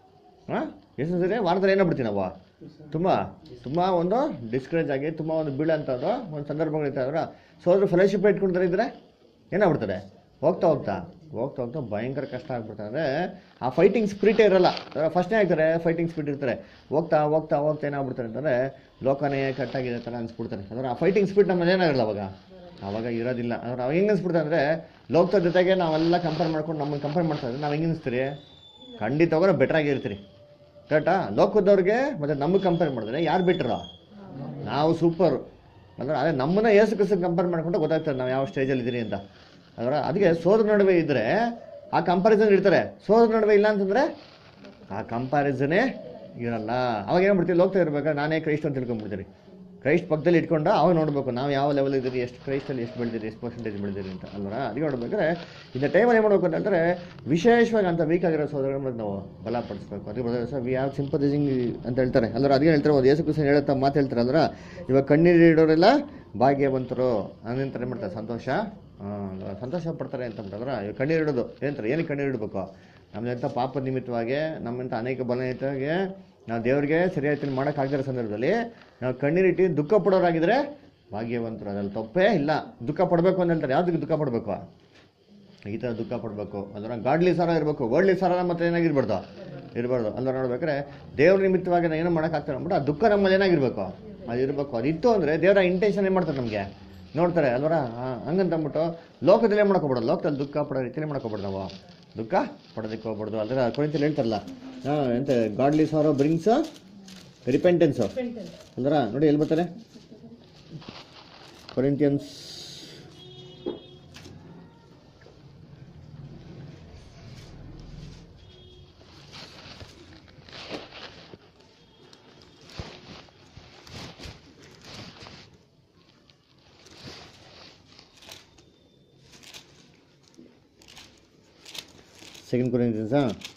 ಹಾಂ ಎಷ್ಟು ಸರಿ ವಾರದಲ್ಲಿ ಏನೋ ಬಿಡ್ತೀವಿ ನಾವು ತುಂಬ ತುಂಬ ಒಂದು ಡಿಸ್ಕರೇಜ್ ಆಗಿ ತುಂಬ ಒಂದು ಬೀಳಂಥದ್ದು ಒಂದು ಸಂದರ್ಭಗಳಿರ್ತಾರೆ ಅದರ ಸೋದರ ಫೆಲೋಶಿಪ್ ಇಟ್ಕೊಂಡ್ರೆ ಇದ್ರೆ ಏನಾಗ್ಬಿಡ್ತಾರೆ ಹೋಗ್ತಾ ಹೋಗ್ತಾ ಹೋಗ್ತಾ ಹೋಗ್ತಾ ಭಯಂಕರ ಕಷ್ಟ ಆಗ್ಬಿಡ್ತಾರೆ ಅಂದರೆ ಆ ಫೈಟಿಂಗ್ ಸ್ಪಿರಿಟೇ ಇರಲ್ಲ ಫಸ್ಟ್ನೇ ಆಗ್ತಾರೆ ಫೈಟಿಂಗ್ ಸ್ಪಿರಿಟ್ ಇರ್ತಾರೆ ಹೋಗ್ತಾ ಹೋಗ್ತಾ ಹೋಗ್ತಾ ಏನಾಗ್ಬಿಡ್ತಾರೆ ಅಂತಂದರೆ ಲೋಕನೇ ಕಟ್ಟಾಗಿದೆ ಥರ ಅನ್ಸ್ಬಿಡ್ತಾರೆ ಅಂದ್ರೆ ಆ ಫೈಟಿಂಗ್ ಸ್ಪಿರಿಟ್ ನಮ್ಮಲ್ಲಿ ಏನಾಗಿರಲ್ಲ ಅವಾಗ ಅವಾಗ ಇರೋದಿಲ್ಲ ಅಂದ್ರೆ ಅವಾಗ ಹೆಂಗೆ ಅನ್ಸ್ಬಿಡ್ತಾರೆ ಅಂದರೆ ಲೋಕದ ಜೊತೆಗೆ ನಾವೆಲ್ಲ ಕಂಪೇರ್ ಮಾಡ್ಕೊಂಡು ನಮ್ಮನ್ನು ಕಂಪೇರ್ ಮಾಡ್ತಾ ಇದ್ರೆ ನಾವು ಹೆಂಗೆ ಅನಿಸ್ತೀರಿ ಖಂಡಿತವಾಗ್ಲೂ ಬೆಟರ್ ಆಗಿರ್ತೀರಿ ಕರೆಕ್ಟಾ ಲೋಕದವ್ರಿಗೆ ಮತ್ತೆ ನಮಗೆ ಕಂಪೇರ್ ಮಾಡಿದ್ರೆ ಯಾರು ಬೆಟ್ರು ನಾವು ಸೂಪರ್ ಅಂದ್ರೆ ಅದೇ ನಮ್ಮನ್ನ ಏಸು ಕಸ ಕಂಪೇರ್ ಮಾಡ್ಕೊಂಡು ಗೊತ್ತಾಗ್ತದೆ ನಾವು ಯಾವ ಸ್ಟೇಜಲ್ಲಿ ಇದ್ದೀರಿ ಅಂತ ಅದರ ಅದಕ್ಕೆ ಸೋದರ ನಡುವೆ ಇದ್ದರೆ ಆ ಕಂಪ್ಯಾರಿಸನ್ ಇರ್ತಾರೆ ಸೋದರ ನಡುವೆ ಇಲ್ಲ ಅಂತಂದರೆ ಆ ಕಂಪ್ಯಾರಿಸನೇ ಇರಲ್ಲ ಅವಾಗ ಏನು ಮಾಡ್ತೀವಿ ಲೋಗ್ತಾ ಇರ್ಬೇಕಾದ್ರೆ ನಾನೇ ಕ್ರೈಸ್ಟ್ ಅಂತ ತಿಳ್ಕೊಂಡ್ಬಿಡ್ತೀರಿ ಕ್ರೈಸ್ಟ್ ಪಕ್ಕದಲ್ಲಿ ಇಟ್ಕೊಂಡು ಅವಾಗ ನೋಡಬೇಕು ನಾವು ಯಾವ ಲೆವೆಲ್ ಇದ್ದೀರಿ ಎಷ್ಟು ಕ್ರೈಸ್ಟಲ್ಲಿ ಎಷ್ಟು ಬೆಳೆದಿರಿ ಎಷ್ಟು ಪರ್ಸೆಂಟೇಜ್ ಬೆಳೆದಿರಿ ಅಂತ ಅಲ್ವರ ಅದಕ್ಕೆ ನೋಡ್ಬೇಕಾದ್ರೆ ಇಂಥ ಟೈಮಲ್ಲಿ ಏನು ಮಾಡ್ಬೇಕು ಅಂತಂದರೆ ವಿಶೇಷವಾಗಿ ಅಂತ ವೀಕ್ ಆಗಿರೋ ಸೋದರಗಳನ್ನ ನಾವು ಬಲಪಡಿಸ್ಬೇಕು ಅದಕ್ಕೆ ಬದಲು ಸರ್ ವಿ ಹ್ಯಾವ್ ಸಿಂಪದೈಸಿಂಗ್ ಅಂತ ಹೇಳ್ತಾರೆ ಅಲ್ವರ ಅದಕ್ಕೆ ಹೇಳ್ತಾರೆ ಒಂದು ಯೇಸು ಕೃಷ್ಣ ಹೇಳುತ್ತಾ ಮಾತು ಹೇಳ್ತಾರೆ ಅಲ್ವರ ಇವಾಗ ಕಣ್ಣೀರು ಇಡೋರೆಲ್ಲ ಭಾಗ್ಯವಂತರು ಅನ್ನಂತಾರೆ ಏನು ಮಾಡ್ತಾರೆ ಸಂತೋಷ ಆ, ಸಂತೋಷ ಪಡ್ತಾರೆ ಅಂತ ಅಂದ್ಬಿಟ್ಟಂದ್ರೆ ಇವಾಗ ಕಣ್ಣೀರು ಇಡೋದು ಏನಂತಾರೆ ಏನಕ್ಕೆ ಕಣ್ಣೀರು ಇಡಬೇಕು ನಮ್ಮಂಥ ಪಾಪ ನಿಮಿತ್ತವಾಗಿ ನಮ್ಮಂಥ ಅನೇಕ ಬಲಯುತವಾಗಿ ನಾವು ದೇವರಿಗೆ ಸರಿಯಾಗಿ ಮಾಡೋಕ್ಕಾಗದಿರೋ ಸಂದರ್ಭದಲ್ಲಿ ನಾವು ಕಣ್ಣೀರಿಟ್ಟು ದುಃಖ ಪಡೋರಾಗಿದ್ರೆ ಭಾಗ್ಯವಂತರು ಅದ್ರಲ್ಲಿ ತಪ್ಪೇ ಇಲ್ಲ ದುಃಖ ಪಡಬೇಕು ಅಂತ ಹೇಳ್ತಾರೆ ಯಾವ್ದಕ್ಕೆ ದುಃಖ ಪಡಬೇಕು ಈ ಥರ ದುಃಖ ಪಡಬೇಕು ಅದರ ಗಾಡ್ಲಿ ಸಾರ ಇರಬೇಕು ವರ್ಡ್ಲಿ ಸಾರ ಮತ್ತೆ ಏನಾಗಿರ್ಬಾರ್ದು ಇರಬಾರ್ದು ಅಲ್ಲ ನೋಡ್ಬೇಕಾದ್ರೆ ದೇವ್ರ ನಿಮಿತ್ತವಾಗಿ ನಾವು ಏನೋ ಮಾಡೋಕ್ಕಾಗ್ತಾರೆ ಅಂದ್ಬಿಟ್ಟು ಆ ದುಃಖ ನಮ್ಮಲ್ಲಿ ಏನಾಗಿರ್ಬೇಕು ಅದು ಇರಬೇಕು ಅದಿತ್ತು ಅಂದರೆ ದೇವರ ಇಂಟೆನ್ಷನ್ ಏನು ಮಾಡ್ತಾರೆ ನಮಗೆ ನೋಡ್ತಾರೆ ಅಲ್ವರ ಹಂಗಂತ ಅಂದ್ಬಿಟ್ಟು ಲೋಕದಲ್ಲಿ ಏನು ಮಾಡ್ಕೊಬಿಡೋದು ಲೋಕದಲ್ಲಿ ದುಃಖ ಪಡೋ ರೀತಿಯಲ್ಲಿ ಮಾಡ್ಕೊಬಿಡ್ದು ನಾವು ದುಃಖ ಪಡೋದಕ್ಕೆ ಹೋಗ್ಬಾರ್ದು ಅದರ ಕೊರಿಂತಲ್ಲಿ ಹೇಳ್ತಾರಲ್ಲ ಹಾಂ ಎಂತ ಗಾಡ್ಲಿ ಸಾರೋ ಬ್ರಿಂಗ್ಸ್ ರಿಪೆಂಟೆನ್ಸು ಅಲ್ವರ ನೋಡಿ ಎಲ್ಲಿ ಬರ್ತಾರೆ ಕೊರಿಂತಿಯನ್ಸ್ ಸೆಕೆಂಡ್ ಕೊರಿಂತಿಯನ್ಸಾ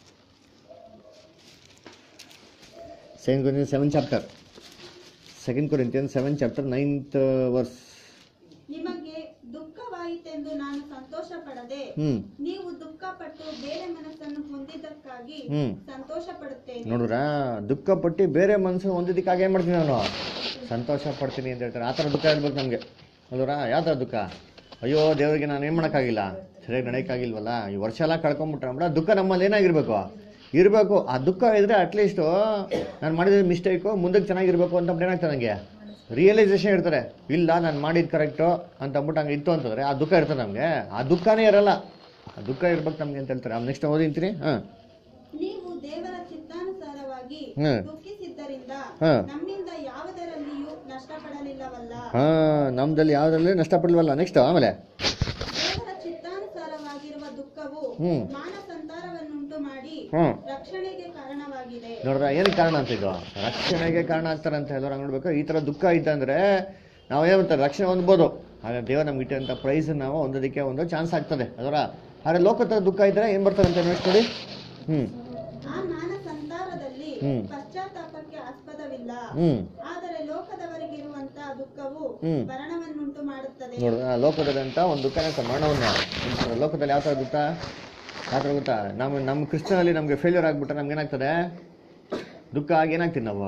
second Corinthians seven chapter second Corinthians seven chapter ninth verse ನಿಮಗೆ ದುಃಖವಾಯಿತೆಂದು ನಾನು ಸಂತೋಷ ಪಡದೆ ಹ್ಮ್ ನೀವು ದುಃಖಪಟ್ಟು ಬೇರೆ ಮನಸ್ಸನ್ನು ಹೊಂದಿದ್ದಕ್ಕಾಗಿ ಹ್ಮ್. ಸಂತೋಷ ಪಡುತ್ತೇನೆ ನೋಡ್ರ ದುಃಖಪಟ್ಟು ಬೇರೆ ಮನಸ್ಸು ಹೊಂದಿದ್ದಕ್ಕಾಗಿ ಏನು ಮಾಡ್ತೀನಿ ನಾನು ಸಂತೋಷ ಪಡ್ತೀನಿ ಅಂತ ಹೇಳ್ತಾರೆ ಆ ಥರ ದುಃಖ ಇರ್ಬೇಕು ನಮಗೆ ಅಲ್ವರ ಯಾವ ಥರ ದುಃಖ ಅಯ್ಯೋ ದೇವರಿಗೆ ನಾನು ಏನು ಮಾಡೋಕ್ಕಾಗಿಲ್ಲ ಸರಿಯಾಗಿ ನಡೆಯೋಕ್ಕಾಗಿಲ್ವಲ್ಲ ಈ ವರ್ಷ ಎಲ್ಲ ಕಳ್ಕೊಂಬಿಟ್ರೆ ಅಂದ್ಬಿಟ್ಟು ಆ ದುಃಖ ನಮ್ಮಲ್ಲಿ ಏನಾಗಿರ್ಬೇಕು ಇರಬೇಕು ಆ ದುಃಖ ಇದ್ರೆ ಅಟ್ಲೀಸ್ಟು ನಾನು ಮಾಡಿದ ಮಿಸ್ಟೇಕು ಮುಂದಕ್ಕೆ ಚೆನ್ನಾಗಿರ್ಬೇಕು ಅಂತ ಏನಾಗ್ತದೆ ನನಗೆ ರಿಯಲೈಸೇಷನ್ ಇರ್ತಾರೆ ಇಲ್ಲ ನಾನು ಮಾಡಿದ್ದು ಕರೆಕ್ಟು ಅಂತ ಅಂದ್ಬಿಟ್ಟು ಹಂಗೆ ಇತ್ತು ಅಂತಂದ್ರೆ ಆ ದುಃಖ ಇರ್ತದೆ ನಮಗೆ ಆ ದುಃಖನೇ ಇರಲ್ಲ ಆ ದುಃಖ ಇರ್ಬೇಕು ನಮಗೆ ಅಂತ ಹೇಳ್ತಾರೆ ನೆಕ್ಸ್ಟ್ ಓದಿಂತೀನಿ ಹಾಂ ನೀವು ದೇವರ ಚಿತ್ತಾನುಸಾರವಾಗಿ ಹ್ಮ್. ದುಃಖಿಸಿದ್ದರಿಂದ ಹ್ಮ್. ನಮ್ಮಿಂದ ಯಾವುದರಲ್ಲಿಯೂ ನಷ್ಟಪಡಲಿಲ್ಲವಲ್ಲ ಹಾಂ ನಮ್ದಲ್ಲಿ ಯಾವುದ್ರಲ್ಲಿ ನಷ್ಟಪಡಲ್ವಲ್ಲ ನೆಕ್ಸ್ಟ್ ಆಮೇಲೆ ದೇವರ ಚಿತ್ತಾನುಸಾರವಾಗಿರುವ ದುಃಖವು ಹ್ಮ್. ಮಾನಸಂತಾರವನ್ನುಂಟು ಮಾಡಿ ಹ್ಮ್. ರಕ್ಷಣೆಗೆ ಕಾರಣವಾಗಿದೆ ನೋಡ್ರ ಏನಕ್ಕೆ ಕಾರಣ ಅಂತ ಇದು ರಕ್ಷಣೆಗೆ ಕಾರಣ ಆಗ್ತಾರೆ ಅಂತ ಹೇಳಿದ್ರೆ ಹಂಗೆ ನೋಡ್ಬೇಕು ಈ ಥರ ದುಃಖ ಇತ್ತಂದ್ರೆ ನಾವು ಏನಂತಾರೆ ರಕ್ಷಣೆ ಹೊಂದ್ಬೋದು ಆಗ ದೇವ ನಮ್ಗೆ ಇಟ್ಟಂಥ ಪ್ರೈಸ್ ನಾವು ಹೊಂದೋದಕ್ಕೆ ಒಂದು ಚಾನ್ಸ್ ಆಗ್ತದೆ ಅದರ ಆದರೆ ಲೋಕದ ದುಃಖ ಇದ್ರೆ ಏನು ಬರ್ತಾರೆ ಅಂತ ನೆಕ್ಸ್ಟ್ ನೋಡಿ ಹ್ಞೂ ಆ ಮಾನಸಂತಾರದಲ್ಲಿ ಹ್ಮ್. ಪಶ್ಚಾತ್ತಾಪಕ್ಕೆ ಆಸ್ಪದವಿಲ್ಲ ಹ್ಮ್. ಆದರೆ ಲೋಕದವರಿಗಿರುವಂತಹ ದುಃಖವು ಹ್ಮ್. ಮರಣವನ್ನುಂಟು ಮಾಡುತ್ತದೆ ನೋಡು ಆ ಲೋಕದಂತ ಒಂದು ದುಃಖ ಅಂತ ಮರಣವನ್ನು ಉಂಟು. ಲೋಕದಲ್ಲಿ ಯಾವ ಥರ ದುಃಖ ಯಾವ ಥರ ಗೊತ್ತಾ ನಮ್ಮ ನಮ್ಮ ಕ್ರಿಸ್ತನಲ್ಲಿ ನಮಗೆ ಫೇಲ್ಯೂರ್ ಆಗಿಬಿಟ್ರೆ ನಮ್ಗೆ ಏನಾಗ್ತದೆ ದುಃಖ ಆಗಿ ಏನಾಗ್ತೀವಿ ನಾವು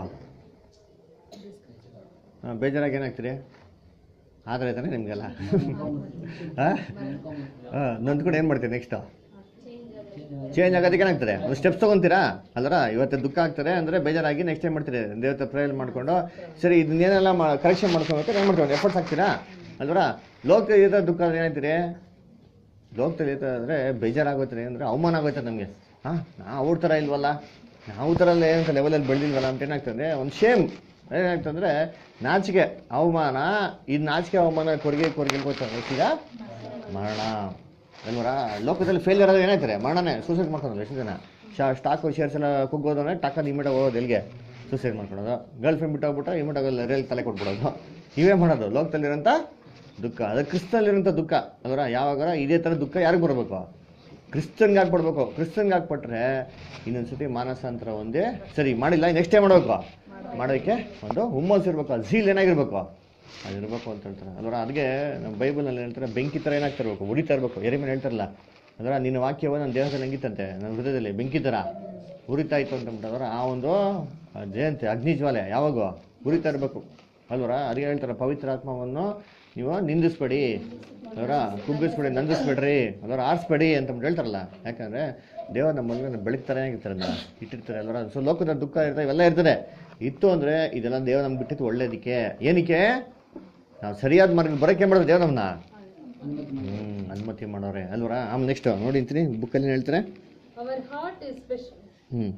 ಹಾಂ ಬೇಜಾರಾಗಿ ಏನಾಗ್ತೀರಿ ಆದರೆ ತಾನೇ ನಿಮಗೆಲ್ಲ ಹಾಂ ಹಾಂ ನೊಂದ್ಕೊಂಡು ಏನು ಮಾಡ್ತೀರಿ ನೆಕ್ಸ್ಟು ಚೇಂಜ್ ಆಗೋದಕ್ಕೆ ಏನಾಗ್ತದೆ ಒಂದು ಸ್ಟೆಪ್ಸ್ ತೊಗೊಂತೀರಾ ಅಲ್ಲರ ಇವತ್ತು ದುಃಖ ಆಗ್ತದೆ ಅಂದರೆ ಬೇಜಾರಾಗಿ ನೆಕ್ಸ್ಟ್ ಟೈಮ್ ಮಾಡ್ತೀರಿ ದೇವತೆ ಪ್ರೇಯರ್ ಮಾಡಿಕೊಂಡು ಸರಿ ಇದನ್ನೇನೆಲ್ಲ ಮಾ ಕರೆಕ್ಷನ್ ಮಾಡ್ಕೊಬೇಕು ಏನು ಮಾಡ್ತೀವಿ ಎಫರ್ಟ್ಸ್ ಹಾಕ್ತೀರಾ ಅಲ್ವರ ಲೋಕ ಇರೋ ದುಃಖ ಏನಾಯ್ತೀರಿ ಲೋಕದಲ್ಲಿ ಇರ್ತಾರೆ ಅಂದರೆ ಬೇಜಾರಾಗೋಯ್ತಾರೆ ಅಂದರೆ ಅವಮಾನ ಆಗೋಯ್ತದೆ ನಮಗೆ ಹಾಂ ನಾವು ಅವ್ರ ಥರ ಇಲ್ವಲ್ಲ ನಾವು ಥರ ಏನಂತ ಲೆವೆಲಲ್ಲಿ ಬೆಳೆದಿಲ್ವಲ್ಲ ಅಂತ ಏನಾಗ್ತದೆ ಒಂದು ಶೇಮ್ ಏನಾಗ್ತಂದ್ರೆ ನಾಚಿಕೆ ಅವಮಾನ ಇದು ನಾಚಿಕೆ ಅವಮಾನ ಕೊರಗೆ ಕೊರಗೆ ಗೊತ್ತಾಗ ಈಗ ಮರಣ ಅಲ್ವರ ಲೋಕದಲ್ಲಿ ಫೇಲ್ಯೂರ್ ಆದ್ರೆ ಏನಾಯ್ತಾರೆ ಮರಣನೇ ಸೂಸೈಡ್ ಮಾಡ್ಕೊಂಡ್ರೆ ಎಷ್ಟು ಜನ ಶಾ ಸ್ಟಾಕು ಶೇರ್ಸ್ ಎಲ್ಲ ಕುಗ್ಗೋದು ಅಂದರೆ ಟಕ್ಕದ ಇಮಿಟ ಹೋಗೋದು ಎಲ್ಲಿಗೆ ಸೂಸೈಡ್ ಮಾಡ್ಕೊಳೋದು ಗರ್ಲ್ ಫ್ರೆಂಡ್ ಬಿಟ್ಟೋಗ್ಬಿಟ್ಟು ಇಮಿಟ ರೇಲ್ ತಲೆ ಕೊಟ್ಬಿಡೋದು ಇವೇ ಮಾಡೋದು ಲೋಕದಲ್ಲಿರೋಂಥ ದುಃಖ ಅದು ಕ್ರಿಸ್ತಲ್ಲಿರೋಂಥ ದುಃಖ ಅದರ ಯಾವಾಗ ಇದೇ ಥರ ದುಃಖ ಯಾರಿಗೆ ಬರಬೇಕು ಕ್ರಿಸ್ತನ್ಗೆ ಹಾಕ್ಬಿಡ್ಬೇಕು ಕ್ರಿಸ್ತನ್ಗೆ ಹಾಕ್ಬಿಟ್ರೆ ಇನ್ನೊಂದ್ಸತಿ ಮಾನಸಾಂತರ ಒಂದೇ ಸರಿ ಮಾಡಿಲ್ಲ ನೆಕ್ಸ್ಟ್ ಟೈಮ್ ಮಾಡಬೇಕು ಮಾಡೋಕ್ಕೆ ಒಂದು ಹುಮ್ಮಸ್ ಇರಬೇಕು ಅದು ಝೀಲ್ ಏನಾಗಿರ್ಬೇಕು ಅದಿರ್ಬೇಕು ಅಂತ ಹೇಳ್ತಾರೆ ಅದರ ಅದಕ್ಕೆ ನಮ್ಮ ಬೈಬಲ್ನಲ್ಲಿ ಹೇಳ್ತಾರೆ ಬೆಂಕಿ ಥರ ಏನಾಗ್ತಾ ಇರಬೇಕು ಉರಿತಾ ಇರಬೇಕು ಎರಿಮೇಲೆ ಹೇಳ್ತಾರಲ್ಲ ಅದರ ನಿನ್ನ ವಾಕ್ಯವ ನನ್ನ ದೇಹದಲ್ಲಿ ಹೆಂಗಿತ್ತಂತೆ ನನ್ನ ಹೃದಯದಲ್ಲಿ ಬೆಂಕಿ ಥರ ಉರಿತಾ ಇತ್ತು ಅಂತ ಅದರ ಆ ಒಂದು ಜಯಂತಿ ಅಗ್ನಿಜ್ವಾಲೆ ಯಾವಾಗ ಉರಿತಾ ಇರಬೇಕು ಅಲ್ವರ ಅದಕ್ಕೆ ಹೇಳ್ತಾರೆ ಪವಿತ್ರ ಆತ್ಮವನ್ನು ನೀವು ನಿಂದಿಸ್ಬೇಡಿ ಅದರ ಕುಗ್ಗಿಸ್ಬೇಡಿ ನಂದಿಸ್ಬೇಡ್ರಿ ಅದರ ಆರಿಸ್ಬೇಡಿ ಅಂತ ಹೇಳ್ತಾರಲ್ಲ ಯಾಕಂದ್ರೆ ದೇವರು ನಮ್ಮ ಮಗನ ಬೆಳಗ್ತಾನೆ ಆಗಿರ್ತಾರೆ ಅದನ್ನ ಇಟ್ಟಿರ್ತಾರೆ ಅಲ್ವರ ಸೊ ಲೋಕದ ದುಃಖ ಇರ್ತದೆ ಇವೆಲ್ಲ ಇರ್ತದೆ ಇತ್ತು ಅಂದ್ರೆ ಇದೆಲ್ಲ ದೇವ ನಮ್ಗೆ ಬಿಟ್ಟಿತ್ತು ಒಳ್ಳೇದಕ್ಕೆ ಏನಕ್ಕೆ ನಾವು ಸರಿಯಾದ ಮಾರ್ಗ ಬರೋಕೆ ಮಾಡೋದು ದೇವ ನಮ್ಮನ್ನ ಹ್ಮ್ ಅನುಮತಿ ಮಾಡೋರೆ ಅಲ್ವರ ಆಮೇಲೆ ನೆಕ್ಸ್ಟ್ ನೋಡಿ ಅಂತೀನಿ ಬುಕ್ಕಲ್ಲಿ ಹೇಳ್ತಾರೆ Our heart is special. Hmm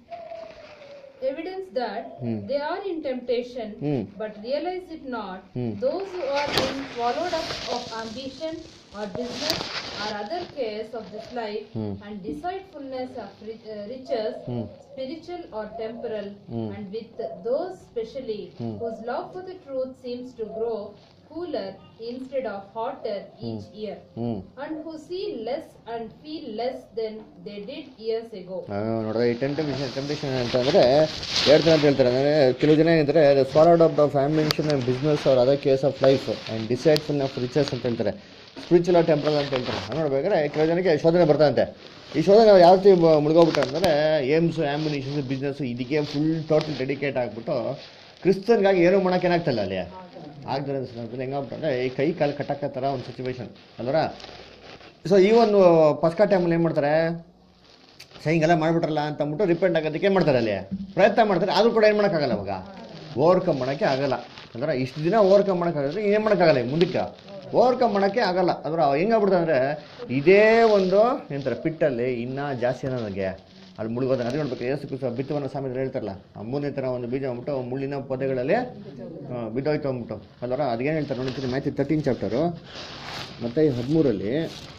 Evidence that Hmm. they are in temptation, Hmm. but realize it not. Hmm. Those who are being swallowed up of ambition or business or other cares of this life Hmm. and deceitfulness of ri- uh, riches, Hmm. spiritual or temporal, Hmm. and with those specially Hmm. whose love for the truth seems to grow cooler instead of hotter each year, hmm and who see less and feel less than they did years ago. ನೋಡ್ರೆ ಈ ಟೆಂಟೇಷನ್ ಟೆಂಟೇಷನ್ ಅಂತಂದ್ರೆ ಹೇಳ್ತಾರೆ ಅಂತ ಹೇಳ್ತಾರೆ ಅಂದರೆ ಕೆಲವು ಜನ ಏನಂತಾರೆ forward of the fascination and business ಅವ್ರ other cares of life and deceitful of riches ಅಂತ ಹೇಳ್ತಾರೆ ಸ್ಪಿರಿಚುವಲ್ ಟೆಂಪಲ್ ಅಂತ ಹೇಳ್ತಾರೆ ಅದು ನೋಡ್ಬೇಕಾದ್ರೆ ಕೆಲವು ಜನಕ್ಕೆ ಶೋಧನೆ ಬರ್ತದಂತೆ ಈ ಶೋಧನೆ ಯಾವ ರೀತಿ ಮುಳುಗೋಗ್ಬಿಟ್ಟು ಅಂದರೆ ಏಮ್ಸ್ ಆ್ಯಂಬುನೇಷನ್ಸ್ ಬಿಸ್ನೆಸ್ ಇದಕ್ಕೆ ಫುಲ್ ಟೋಟಲ್ ಡೆಡಿಕೇಟ್ ಆಗಿಬಿಟ್ಟು ಕ್ರಿಸ್ತನ್ಗಾಗಿ ಏನೂ ಮಾಡೋಕೆ ಏನಾಗ್ತಲ್ಲ ಅಲ್ಲಿ ಆಗ್ತಾರೆ ಅಂತ ಸಂದರ್ಭದಲ್ಲಿ ಹೆಂಗಾಗ್ಬಿಟ್ಟು ಅಂದರೆ ಈ ಕೈ ಕಾಲು ಕಟ್ಟಕ್ಕ ಥರ ಒಂದು ಸಿಚುವೇಶನ್ ಅಲ್ವರ ಸೊ ಈ ಒಂದು ಪಸ್ಕಾ ಟೈಮಲ್ಲಿ ಏನು ಮಾಡ್ತಾರೆ ಸೊ ಹಿಂಗೆಲ್ಲ ಮಾಡ್ಬಿಟ್ರಲ್ಲ ಅಂತ ಅಂದ್ಬಿಟ್ಟು ರಿಪೆಂಟ್ ಆಗೋದಕ್ಕೆ ಏನು ಮಾಡ್ತಾರೆ ಅಲ್ಲಿ ಪ್ರಯತ್ನ ಮಾಡ್ತಾರೆ ಆದರೂ ಕೂಡ ಏನು ಮಾಡೋಕ್ಕಾಗಲ್ಲ ಅವಾಗ ಓವರ್ಕಮ್ ಮಾಡೋಕ್ಕೆ ಆಗಲ್ಲ ಅಂದ್ರೆ ಇಷ್ಟು ದಿನ ಓವರ್ಕಮ್ ಮಾಡೋಕ್ಕಾಗದ್ರೆ ಏನು ಮಾಡೋಕ್ಕಾಗಲ್ಲ ಈಗ ಮುಂದಕ್ಕೆ ಓವರ್ಕಮ್ ಮಾಡೋಕ್ಕೆ ಆಗಲ್ಲ ಅಂದ್ರೆ ಹೆಂಗಾಗ್ಬಿಡ್ತಾರೆ ಅಂದರೆ ಇದೇ ಒಂದು ಏನಂತಾರೆ ಪಿಟ್ಟಲ್ಲಿ ಇನ್ನೂ ಜಾಸ್ತಿ ನನಗೆ ಅಲ್ಲಿ ಮುಳುಗೋದ ಅದೇ ನೋಡ್ಬೇಕು ಏಸು ಕುಸ ಬಿತ್ತುವನ್ನ ಸಾಮೆದ್ರೆ ಹೇಳ್ತಾರಲ್ಲ ಆ ಮೂರನೇ ಥರ ಒಂದು ಬೀಜ ಅಂದ್ಬಿಟ್ಟು ಮುಳ್ಳಿನ ಪೊದೆಗಳಲ್ಲಿ ಆ, ಬಿದ್ದೋಯ್ತು ಅಂದ್ಬಿಟ್ಟು ಅಲ್ವರ ಅದೇನು ಹೇಳ್ತಾರೆ ನೋಡಿ ಮ್ಯಾಥ್ಯೂ ತರ್ಟೀನ್ ಚಾಪ್ಟರು ಮತ್ತು ಈ ಹದಿಮೂರಲ್ಲಿ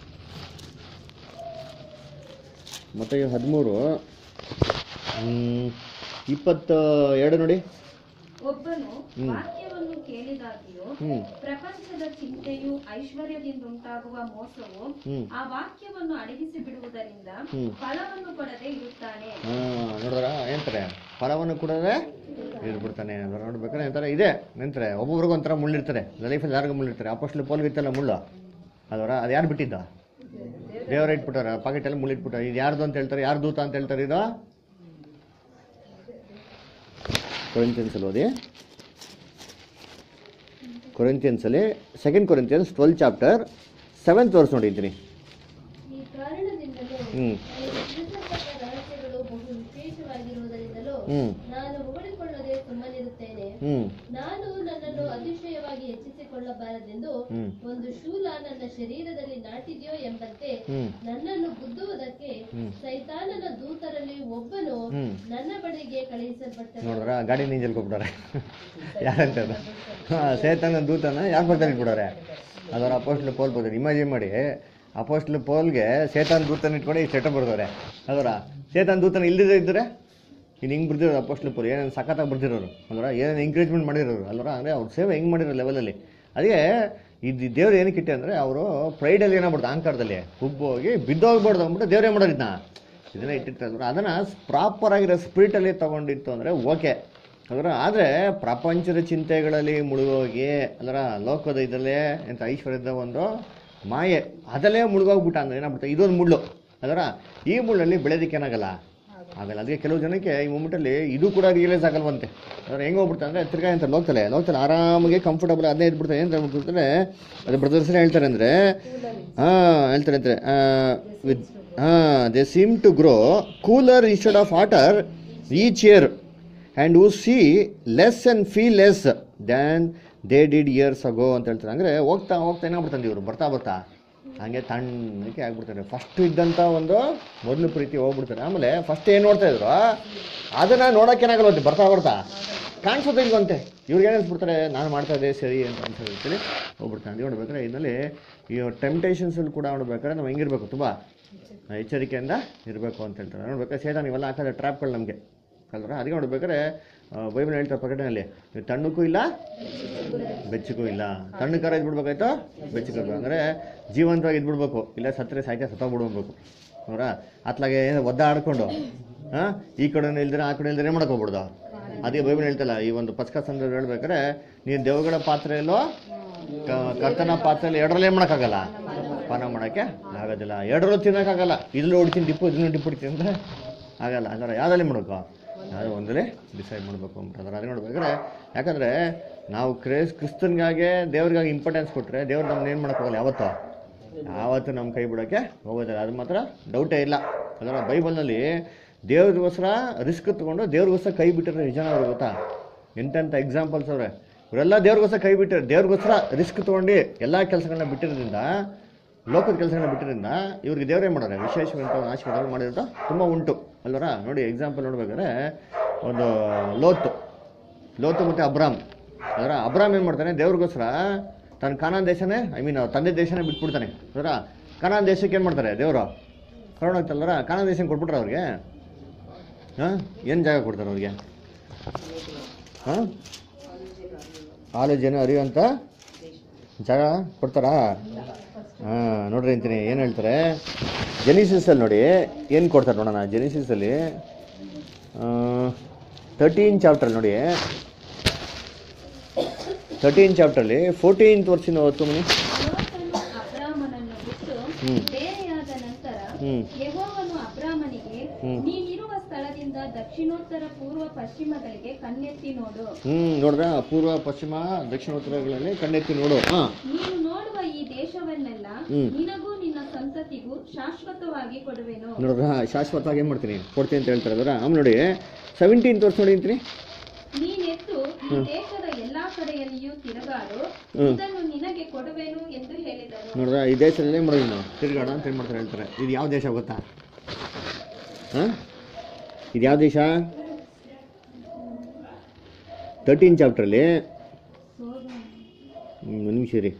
ಮತ್ತು ಈ ಹದಿಮೂರು ಇಪ್ಪತ್ತ ಎರಡು ನೋಡಿ ಒಬ್ಬನು ಹ್ಮ್. ವಾಕ್ಯವನ್ನು ಕೇಳಿದಾಗಿಯೂ ಹ್ಞೂ ಪ್ರಪಂಚದ ಚಿಂತೆಯು ಐಶ್ವರ್ಯದಿಂದುಂಟಾಗುವ ಮೋಸವು ಹ್ಮ್. ಆ ವಾಕ್ಯವನ್ನು ಅಡಗಿಸಿ ಬಿಡುವುದರಿಂದ ಹ್ಮ್. ಫಲವನ್ನು ಕೊಡದೆ ಇರುತ್ತಾನೆ ಹಾಂ ನೋಡಿದ್ರ ಏನಂತಾರೆ ಫಲವನ್ನು ಕೊಡೋದೇ ಇರ್ಬಿಡ್ತಾನೆ ಅದರ ನೋಡ್ಬೇಕಾದ್ರೆ ಅಂತಾರೆ ಇದೆ ನಿಂತಾರೆ ಒಬ್ಬೊಬ್ರಿಗೂ ಒಂಥರ ಮುಳ್ಳಿರ್ತಾರೆ ಲೈಫಲ್ಲಿ ಯಾರಿಗೂ ಮುಳ್ಳಿರ್ತಾರೆ ಅಪ್ಪಷ್ಟು ಪೋಲ್ಗಿತ್ತಲ್ಲ ಮುಳ್ಳು ಅದರ ಅದು ಯಾರು ಬಿಟ್ಟಿದ್ದ ದೇವರ ಇಟ್ಬಿಟ್ಟಾರ ಪಾಕೆಟಲ್ಲಿ ಮುಳ್ಳಿಟ್ಬಿಟ್ಟಾರ ಇದು ಯಾರ್ದು ಅಂತ ಹೇಳ್ತಾರೆ ಯಾರು ದೂತ ಅಂತ ಹೇಳ್ತಾರೆ ಇದು ಕೊರಿಂತಿಯನ್ಸಲ್ಲಿ ಓದಿ ಕೊರಿಂತಿಯನ್ಸಲ್ಲಿ second Corinthians twelve chapter seventh verse ನೋಡಿದ್ದೀನಿ ಈ ಕಾರಣದಿಂದಲೂ ಹ್ಮ್. ನನಗೆ ತಿಳಿಸಲ್ಪಟ್ಟ ರಹಸ್ಯಗಳು ಬಹು ವಿಶೇಷವಾಗಿರುವುದರಿಂದಲೂ ಹ್ಮ್. ನಾನು ಹೊಗಳಿಕೊಳ್ಳದೆ ಸುಮ್ಮನಿರುತ್ತೇನೆ ಹ್ಞೂ ನಾನು ನನ್ನನ್ನು ಅತಿಶಯವಾಗಿ ಹೆಚ್ಚಿಸಿಕೊಳ್ಳಬಾರದೆಂದು ಹ್ಮ್. ಒಂದು ಶೂಲ ನನ್ನ ಶರೀರದಲ್ಲಿ ನಾಟಿದೆಯೋ ಎಂಬಂತೆ ಹ್ಮ್. ನನ್ನನ್ನು ಗುದ್ದುವುದಕ್ಕೆ ಹ್ಮ್. ಸೈತಾನನ ದೂತರಲ್ಲಿ ಒಬ್ಬನು ಹ್ಮ್. ನನ್ನ ಬಳಿಗೆ ಕಳುಹಿಸಲ್ಪಟ್ಟನು ನೋಡಿದ್ರ ಗಾಡಿ ನೀಂಜಲ್ ಕೊಟ್ಬಿಟ್ಟಾರೆ ಯಾರಂತ ಅದು ಹಾಂ ಸೇತನ ದೂತನ ಯಾರು ಬರ್ತಾರೆ ಇಟ್ಬಿಡಾರೆ ಅದರ ಅಪೋಸ್ಟ್ಲ್ ಪೋಲ್ ಬರ್ತಾರೆ ಇಮ್ಯಾಜಿನ್ ಮಾಡಿ ಅಪೋಸ್ಟ್ಲ್ ಪೋಲ್ಗೆ ಸೇತಾನ್ ದೂತನ ಇಟ್ಕೊಂಡು ಈ ಸೆಟ ಬರ್ತಾರೆ ಅದರ ಸೇತಾನ್ ದೂತನ ಇಲ್ದಿದ್ರೆ ಇದ್ದರೆ ಇನ್ನು ಹಿಂಗೆ ಬರ್ದಿರೋರು ಅಪೋಸ್ಟ್ಲ್ ಪೋಲ್ ಏನೇನು ಸಖತ್ತಾಗಿ ಬರ್ದಿರೋರು ಅಲ್ವರ ಏನೇನು ಎಂಕರೇಜ್ಮೆಂಟ್ ಮಾಡಿರೋರು ಅಲ್ವರ ಅಂದರೆ ಅವ್ರ ಸೇವೆ ಹೆಂಗೆ ಮಾಡಿರೋ ಲೆವೆಲಲ್ಲಿ ಅದಕ್ಕೆ ಇದು ದೇವ್ರು ಏನಕ್ಕೆ ಇಟ್ಟೆ ಅಂದರೆ ಅವರು ಪ್ರೈಡಲ್ಲಿ ಏನಾಗ್ಬಿಡ್ತು ಅಹಂಕಾರದಲ್ಲಿ ಉಬ್ಬು ಹೋಗಿ ಬಿದ್ದೋಗ್ಬಾರ್ದು ಅಂದ್ಬಿಟ್ಟು ದೇವ್ರು ಏನು ಮಾಡೋರು ಇದನ್ನ ಇದನ್ನ ಇಟ್ಟಿರ್ತಾರೆ ಅದನ್ನು ಪ್ರಾಪರ್ ಆಗಿರೋ ಸ್ಪಿರಿಟಲ್ಲಿ ತಗೊಂಡಿತ್ತು ಅಂದರೆ ಓಕೆ ಅದರ ಆದರೆ ಪ್ರಪಂಚದ ಚಿಂತೆಗಳಲ್ಲಿ ಮುಳುಗೋಗಿ ಅದರ ಲೋಕದ ಇದರಲ್ಲೇ ಎಂತ ಐಶ್ವರ್ಯದ ಒಂದು ಮಾಯೆ ಅದಲ್ಲೇ ಮುಳುಗೋಗ್ಬಿಟ್ಟ ಅಂದ್ರೆ ಏನಾಗ್ಬಿಡುತ್ತೆ ಇದೊಂದು ಮುಳ್ಳು ಅದರ ಈ ಮುಳ್ಳಲ್ಲಿ ಬೆಳೆಯೋದಕ್ಕೆ ಏನಾಗಲ್ಲ ಆಗಲ್ಲ ಅದಕ್ಕೆ ಕೆಲವು ಜನಕ್ಕೆ ಈ ಮೂಮೆಂಟಲ್ಲಿ ಇದು ಕೂಡ ರಿಯಲೈಸ್ ಆಗಲ್ವಂತೆ ಅಂದ್ರೆ ಹೆಂಗೆ ಹೋಗ್ಬಿಡ್ತಾ ಅಂದರೆ ತಿರ್ಗಾ ಅಂತ ಲೋಕದಲ್ಲೇ ಲೋಕದಲ್ಲಿ ಆರಾಮಾಗಿ ಕಂಫರ್ಟಬಲ್ ಅದನ್ನೇ ಇದ್ಬಿಡ್ತಾರೆ ಏನು ಹೇಳ್ಬಿಡ್ತಾರೆ ಅದು ಬ್ರದರ್ಸ್ನೇ ಹೇಳ್ತಾರೆ ಅಂದರೆ ಹಾಂ ಹೇಳ್ತಾರೆ ಅಂತಾರೆ ವಿತ್ ಹಾಂ they seem to grow cooler instead of ವಾಟರ್ each year and who see less and feel less than they did years ago ಅಂತ ಹೇಳ್ತಾರೆ ಅಂದರೆ ಹೋಗ್ತಾ ಹೋಗ್ತಾ ಏನಾಗ್ಬಿಡ್ತಾನೆ ಇವರು ಬರ್ತಾ ಬರ್ತಾ ಹಂಗೆ ತಣ್ಣಕ್ಕೆ ಆಗ್ಬಿಡ್ತಾರೆ ಫಸ್ಟ್ ಇದ್ದಂಥ ಒಂದು ಮೊದಲು ಪ್ರೀತಿ ಹೋಗ್ಬಿಡ್ತಾರೆ ಆಮೇಲೆ ಫಸ್ಟ್ ಏನು ನೋಡ್ತಾ ಇದ್ರು ಅದನ್ನ ನೋಡೋಕೆ ಏನಾಗಲ್ಲ ಅಂತೆ, ಬರ್ತಾ ಬರ್ತಾ ಕಾಣಿಸೋದೇ ಇಲ್ವಂತೆ ಇವ್ರಿಗೆ ಏನು ಅನ್ಸ್ಬಿಡ್ತಾರೆ ನಾನು ಮಾಡ್ತಾ ಇದ್ದೆ ಸರಿ ಅಂತ ಅನ್ಸೋದಿರ್ತೀನಿ ಹೋಗ್ಬಿಡ್ತಾನೆ ಅದು ನೋಡ್ಬೇಕಾದ್ರೆ ಇದರಲ್ಲಿ ಈ ಟೆಂಪ್ಟೇಷನ್ಸಲ್ಲಿ ಕೂಡ ನೋಡ್ಬೇಕಾದ್ರೆ ನಾವು ಹೆಂಗಿರ್ಬೇಕು ತುಂಬ ಎಚ್ಚರಿಕೆಯಿಂದ ಇರಬೇಕು ಅಂತ ಹೇಳ್ತಾರೆ ನೋಡ್ಬೇಕಾದ್ರೆ ಸೇತಾನ್ ಇವೆಲ್ಲ ಹಾಕಿದ್ರೆ ಟ್ರ್ಯಾಪ್ಗಳು ನಮಗೆ ಅಲ್ರ ಅದಕ್ಕೆ ನೋಡ್ಬೇಕಾದ್ರೆ ಬೈಬಲ್ ಹೇಳ್ತಾರೆ ಪ್ರಕಟಣೆಯಲ್ಲಿ ನೀವು ತಣ್ಣಕ್ಕೂ ಇಲ್ಲ ಬೆಚ್ಚಗೂ ಇಲ್ಲ ತಣ್ಣಕಾರ ಇದ್ಬಿಡ್ಬೇಕಾಯ್ತು ಬೆಚ್ಚಗೂ ಅಂದರೆ ಜೀವಂತವಾಗಿ ಇದ್ಬಿಡ್ಬೇಕು ಇಲ್ಲ ಸತ್ತರೆ ಸಾಯ್ತಾ ಸತ್ತೋಗ್ಬಿಡ್ಬೇಕು ಅವರ ಅತ್ಲಾಗೆ ಏನು ಒದ್ದಾಡ್ಕೊಂಡು ಹಾಂ ಈ ಕಡೆನೂ ಇಲ್ದಿರ ಆ ಕಡೆ ಇಲ್ದಿರ ಏನು ಮಾಡಕ್ ಹೋಗ್ಬಿಡ್ದು ಅದೇ ಬೈಬಲ್ ಹೇಳ್ತಲ್ಲ ಈ ಒಂದು ಪಸ್ಕ ಸಂದರ್ಭ ಹೇಳ್ಬೇಕಾದ್ರೆ ನೀನು ದೇವಗಳ ಪಾತ್ರೆಯಲ್ಲೋ ಕ- ಕರ್ತನ ಪಾತ್ರೆಯಲ್ಲಿ ಎರಡರಲ್ಲಿ ಏನು ಮಾಡೋಕ್ಕಾಗಲ್ಲ ಪಾನ ಮಾಡೋಕ್ಕೆ ಆಗೋದಿಲ್ಲ ಎರಡರಲ್ಲೂ ತಿನ್ನೋಕ್ಕಾಗಲ್ಲ ಇದ್ರಲ್ಲಿ ಹೊಡಿತೀನಿ ಡಿಪ್ಪು ಇದನ್ನು ಡಿಪ್ಪು ಹೊಡಿತೀನಿ ಅಂದರೆ ಆಗಲ್ಲ ಅದರ ಯಾವ್ದಲ್ಲಿ ಮಾಡಬೇಕು ಯಾವುದೋ ಒಂದರಲ್ಲಿ ಡಿಸೈಡ್ ಮಾಡಬೇಕು ಅಂತ ಅದರ ಅದೇ ನೋಡ್ಬೇಕಾದ್ರೆ ಯಾಕಂದರೆ ನಾವು ಕ್ರೇಸ್ ಕ್ರಿಸ್ತನ್ಗಾಗೆ ದೇವ್ರಿಗಾಗಿ ಇಂಪಾರ್ಟೆನ್ಸ್ ಕೊಟ್ಟರೆ ದೇವ್ರು ನಮ್ನ ಏನು ಮಾಡೋಕ್ಕಾಗಲ್ಲ ಯಾವತ್ತೋ ಯಾವತ್ತೂ ನಮ್ಮ ಕೈ ಬಿಡೋಕ್ಕೆ ಹೋಗೋದಿಲ್ಲ ಅದು ಮಾತ್ರ ಡೌಟೇ ಇಲ್ಲ ಅದರ ಬೈಬಲ್ನಲ್ಲಿ ದೇವ್ರಿಗೋಸ್ಕರ ರಿಸ್ಕ್ ತೊಗೊಂಡು ದೇವ್ರಿಗೋಸ್ಕರ ಕೈ ಬಿಟ್ಟಿರೋ ನಿಜನ ಅವ್ರಿಗೆ ಗೊತ್ತಾ ಎಂತೆಂಥ ಎಕ್ಸಾಂಪಲ್ಸ್ ಅವ್ರೆ ಇವರೆಲ್ಲ ದೇವ್ರಿಗೋಸ್ಕರ ಕೈ ಬಿಟ್ಟಿರೋ ದೇವ್ರಿಗೋಸ್ಕರ ರಿಸ್ಕ್ ತೊಗೊಂಡು ಎಲ್ಲ ಕೆಲಸಗಳನ್ನ ಬಿಟ್ಟಿರೋದ್ರಿಂದ ಲೋಕದ ಕೆಲಸಗಳನ್ನ ಬಿಟ್ಟಿರೋದ್ರಿಂದ ಇವ್ರಿಗೆ ದೇವರೇ ಮಾಡೋರೆ ವಿಶೇಷವಂತ ಒಂದು ಆಶೀರ್ವಾದ ಮಾಡಿರೋದು ತುಂಬ ಉಂಟು ಅಲ್ವರ ನೋಡಿ ಎಕ್ಸಾಂಪಲ್ ನೋಡ್ಬೇಕಾದ್ರೆ ಒಂದು ಲೋತು ಲೋತು ಮತ್ತು ಅಬ್ರಾಮ್ ಅದರ ಅಬ್ರಾಮ್ ಏನು ಮಾಡ್ತಾನೆ ದೇವ್ರಿಗೋಸ್ಕರ ತನ್ನ ಕಾನಾನ್ ದೇಶನೇ ಐ ಮೀನ್ ತಂದೆ ದೇಶನೇ ಬಿಟ್ಬಿಡ್ತಾನೆ ಅದರ ಕಾನಾನ್ ದೇಶಕ್ಕೆ ಏನು ಮಾಡ್ತಾರೆ ದೇವರು ಕರೋಣಾಗ್ತಲ್ವರ ಕಾನಾನ್ ದೇಶ ಕೊಟ್ಬಿಟ್ರೆ ಅವ್ರಿಗೆ ಹಾಂ ಏನು ಜಾಗ ಕೊಡ್ತಾರೆ ಅವ್ರಿಗೆ ಹಾಂ ಹಾಲು ಜನ ಅರಿಯುವಂಥ ಜಾಗ ಕೊಡ್ತಾರಾ ಹಾಂ ನೋಡ್ರಿ ಅಂತೀನಿ ಏನು ಹೇಳ್ತಾರೆ ಜೆನಿಸಿಸಲ್ಲಿ ನೋಡಿ ಏನು ಕೊಡ್ತಾರೆ ನೋಡೋಣ ಜೆನಿಸಿಸಲ್ಲಿ ತರ್ಟೀನ್ ಚಾಪ್ಟರ್ ನೋಡಿ ತರ್ಟೀನ್ ಚಾಪ್ಟರ್ಲಿ ಫೋರ್ಟೀನ್ತ್ ವರ್ಷದಿಂದ ಓದ್ತು ಮನಿ ಲೋಟನು ಅಬ್ರಾಮನನ್ನು ಬಿಟ್ಟು ಹ್ಮ್. ಬೇರೆಯಾದ ನಂತರ ಹ್ಮ್. ಯೆಹೋವನು ಅಬ್ರಾಮನಿಗೆ ಹ್ಮ್. ನೀನಿರುವ ಸ್ಥಳದಿಂದ ದಕ್ಷಿಣೋತ್ತರ ಪೂರ್ವ ಪಶ್ಚಿಮಗಳಿಗೆ ಕಣ್ಣೆತ್ತಿ ನೋಡು ಹ್ಞೂ ನೋಡ್ರ ಪೂರ್ವ ಪಶ್ಚಿಮ ದಕ್ಷಿಣೋತ್ತರಗಳಲ್ಲಿ ಕಣ್ಣೆತ್ತಿ ನೋಡು ಹಾಂ ನೀನು ನೋಡುವ ಈ ದೇಶವನ್ನೆಲ್ಲ ಹ್ಮ್. ನಿನಗೂ ನಿನ್ನ ಸಂತತಿಗೂ ಶಾಶ್ವತವಾಗಿ ಕೊಡುವೆನು ನೋಡ್ರ ಶಾಶ್ವತವಾಗಿ ಏನು ಮಾಡ್ತೀನಿ ಕೊಡ್ತೀನಿ ಅಂತ ಹೇಳ್ತಾರೆ ಅದರ ಆಮೇಲೆ ನೋಡಿ ಸೆವೆಂಟೀನ್ ತೋರ್ಸ್ ನೋಡಿ ಅಂತೀನಿ ನೀನೆತ್ತು ಈ ದೇಶದ ಎಲ್ಲಾ ಕಡೆಯಲ್ಲಿಯೂ ತಿರುಗಾಡು ಹ್ಮ್. ಇದನ್ನು ನಿನಗೆ ಕೊಡುವೆನು ಎಂದು ಹೇಳಿದನು ನೋಡ್ರ ಈ ದೇಶದಲ್ಲಿ ಏನು ಮಾಡೋದು ನಾವು ತಿರ್ಗಾಡ ಅಂತ ಏನು ಮಾಡ್ತಾರೆ ಹೇಳ್ತಾರೆ ಇದು ಯಾವ ದೇಶ ಗೊತ್ತಾ ಹಾಂ ಇದು ಯಾವ ದೇಶ ತರ್ಟೀನ್ ಚಾಪ್ಟ್ರಲ್ಲಿ ಒಂದು ನಿಮಿಷ ರೀ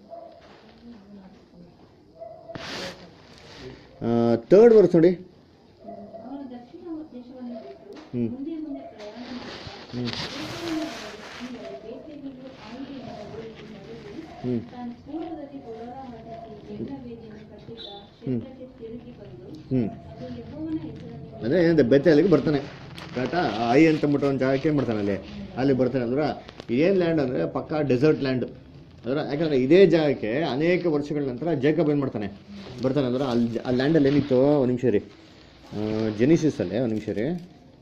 ತರ್ಡ್ ವರ್ಸ್ ನೋಡಿ ಅವನು ದಕ್ಷಿಣ ದೇಶವನ್ನು ಬಿಟ್ಟು ಹ್ಞೂ ಮುಂದೆ ಮುಂದೆ ಪ್ರಯಾಣ ಮಾಡಿ ಹ್ಞೂ ಬೇಟೆಗಳು ಆಯುಧಗಳು ನಡೆದು ಹ್ಞೂ ತಾನು ಪೂರ್ವದಲ್ಲಿ ಕೊಡೋರ ಮಠಕ್ಕೆ ಯಜ್ಞವೇದಿಯನ್ನು ಕಟ್ಟಿದ್ದ ಕ್ಷೇತ್ರಕ್ಕೆ ತಿರುಗಿ ಬಂದು ಹ್ಞೂ ಅದು ಯೆಹೋವನ ಹೆಸರನ್ನು ಅದೇ ಏನಿದೆ ಬೆತ್ತಲಿಗೆ ಬರ್ತಾನೆ ಕರೆಕ್ಟಾ ಐ ಅಂತ ಬಿಟ್ಟು ಒಂದು ಜಾಗಕ್ಕೆ ಏನ್ ಬರ್ತಾನೆ ಅಲ್ಲಿ ಅಲ್ಲಿ ಬರ್ತಾನೆ ಅಂದ್ರೆ ಇದೇನು ಲ್ಯಾಂಡ್ ಅಂದರೆ ಪಕ್ಕಾ ಡೆಸರ್ಟ್ ಲ್ಯಾಂಡ್ ಅದರ ಯಾಕಂದರೆ ಇದೇ ಜಾಗಕ್ಕೆ ಅನೇಕ ವರ್ಷಗಳ ನಂತರ ಜೇಕಬ್ ಏನು ಮಾಡ್ತಾನೆ ಬರ್ತಾನೆ ಅಂದ್ರೆ ಅಲ್ಲಿ ಆ ಲ್ಯಾಂಡಲ್ಲಿ ಏನಿತ್ತು ಒಂದು ನಿಮಿಷ ರೀ ಜೆನಿಸಿಸಲ್ಲೇ ಒಂದು ನಿಮಿಷ ರೀ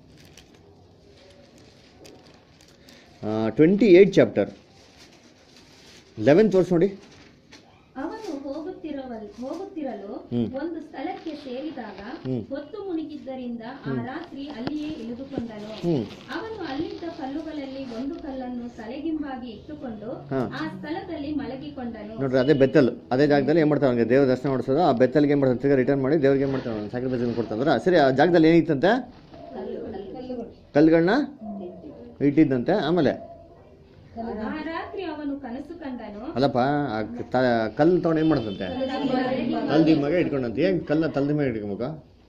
ಟ್ವೆಂಟಿ ಏಯ್ಟ್ ಚಾಪ್ಟರ್ ಲೆವೆಂತ್ ವರ್ಷ ನೋಡಿ ಅವನು ಹೋಗುತ್ತಿರವಲ್ ಹೋಗುತ್ತಿರಲು ಹ್ಮ್. ಒಂದು ಸ್ಥಳಕ್ಕೆ ಸೇರಿದಾಗ ಹ್ಮ್. ಹೊತ್ತು ಮುಳುಗಿದ್ದರಿಂದ ಆ ರಾತ್ರಿ ಅಲ್ಲಿಯೇ ಇಳಿದುಕೊಂಡನು ಹ್ಞೂ ಅವನು ಅಲ್ಲಿದ್ದ ಕಲ್ಲುಗಳಲ್ಲಿ ಒಂದು ಕಲ್ಲನ್ನು ತಲೆಗಿಂಬಾಗಿ ಇಟ್ಟುಕೊಂಡು ಹಾ. ಆ ಸ್ಥಳದಲ್ಲಿ ಮಲಗಿಕೊಂಡನು ನೋಡ್ರಿ ಅದೇ ಬೆತ್ತಲ್ ಅದೇ ಜಾಗದಲ್ಲಿ ಏನು ಮಾಡ್ತಾರೆ ಅವ್ನಿಗೆ ದೇವ್ರ ದರ್ಶನ ಮಾಡಿಸೋದು ಆ ಬೆತ್ತಲ್ಗೆ ಏನು ಮಾಡ್ತಾರೆ ತಿರ್ಗಿ ರಿಟರ್ನ್ ಮಾಡಿ ದೇವ್ರಿಗೆ ಏನು ಮಾಡ್ತಾರೆ ಅವ್ನು ಸ್ಯಾಕ್ರಿಫೈಸ್ ಕೊಡ್ತಾರೆ ಸರಿ ಆ ಜಾಗದಲ್ಲಿ ಏನಿತ್ತಂತೆ ಕಲ್ಲುಗಳನ್ನ ಇಟ್ಟಿದ್ದಂತೆ ಆಮೇಲೆ ಆ ರಾತ್ರಿ ಅವನು ಕನಸು ಕಂಡನು ಅಲ್ಲಪ್ಪ ಆ ತ- ಕಲ್ಲು ತಗೊಂಡು ಏನು ಮಾಡ್ತಂತೆ ತಲ್ದಿ ಮಗ ಇಟ್ಕೊಂಡಂತೆ ಏನು ಕಲ್ಲ ತಲ್ದಿ ಮಗ ಇಟ್ಕೊಬೇಕು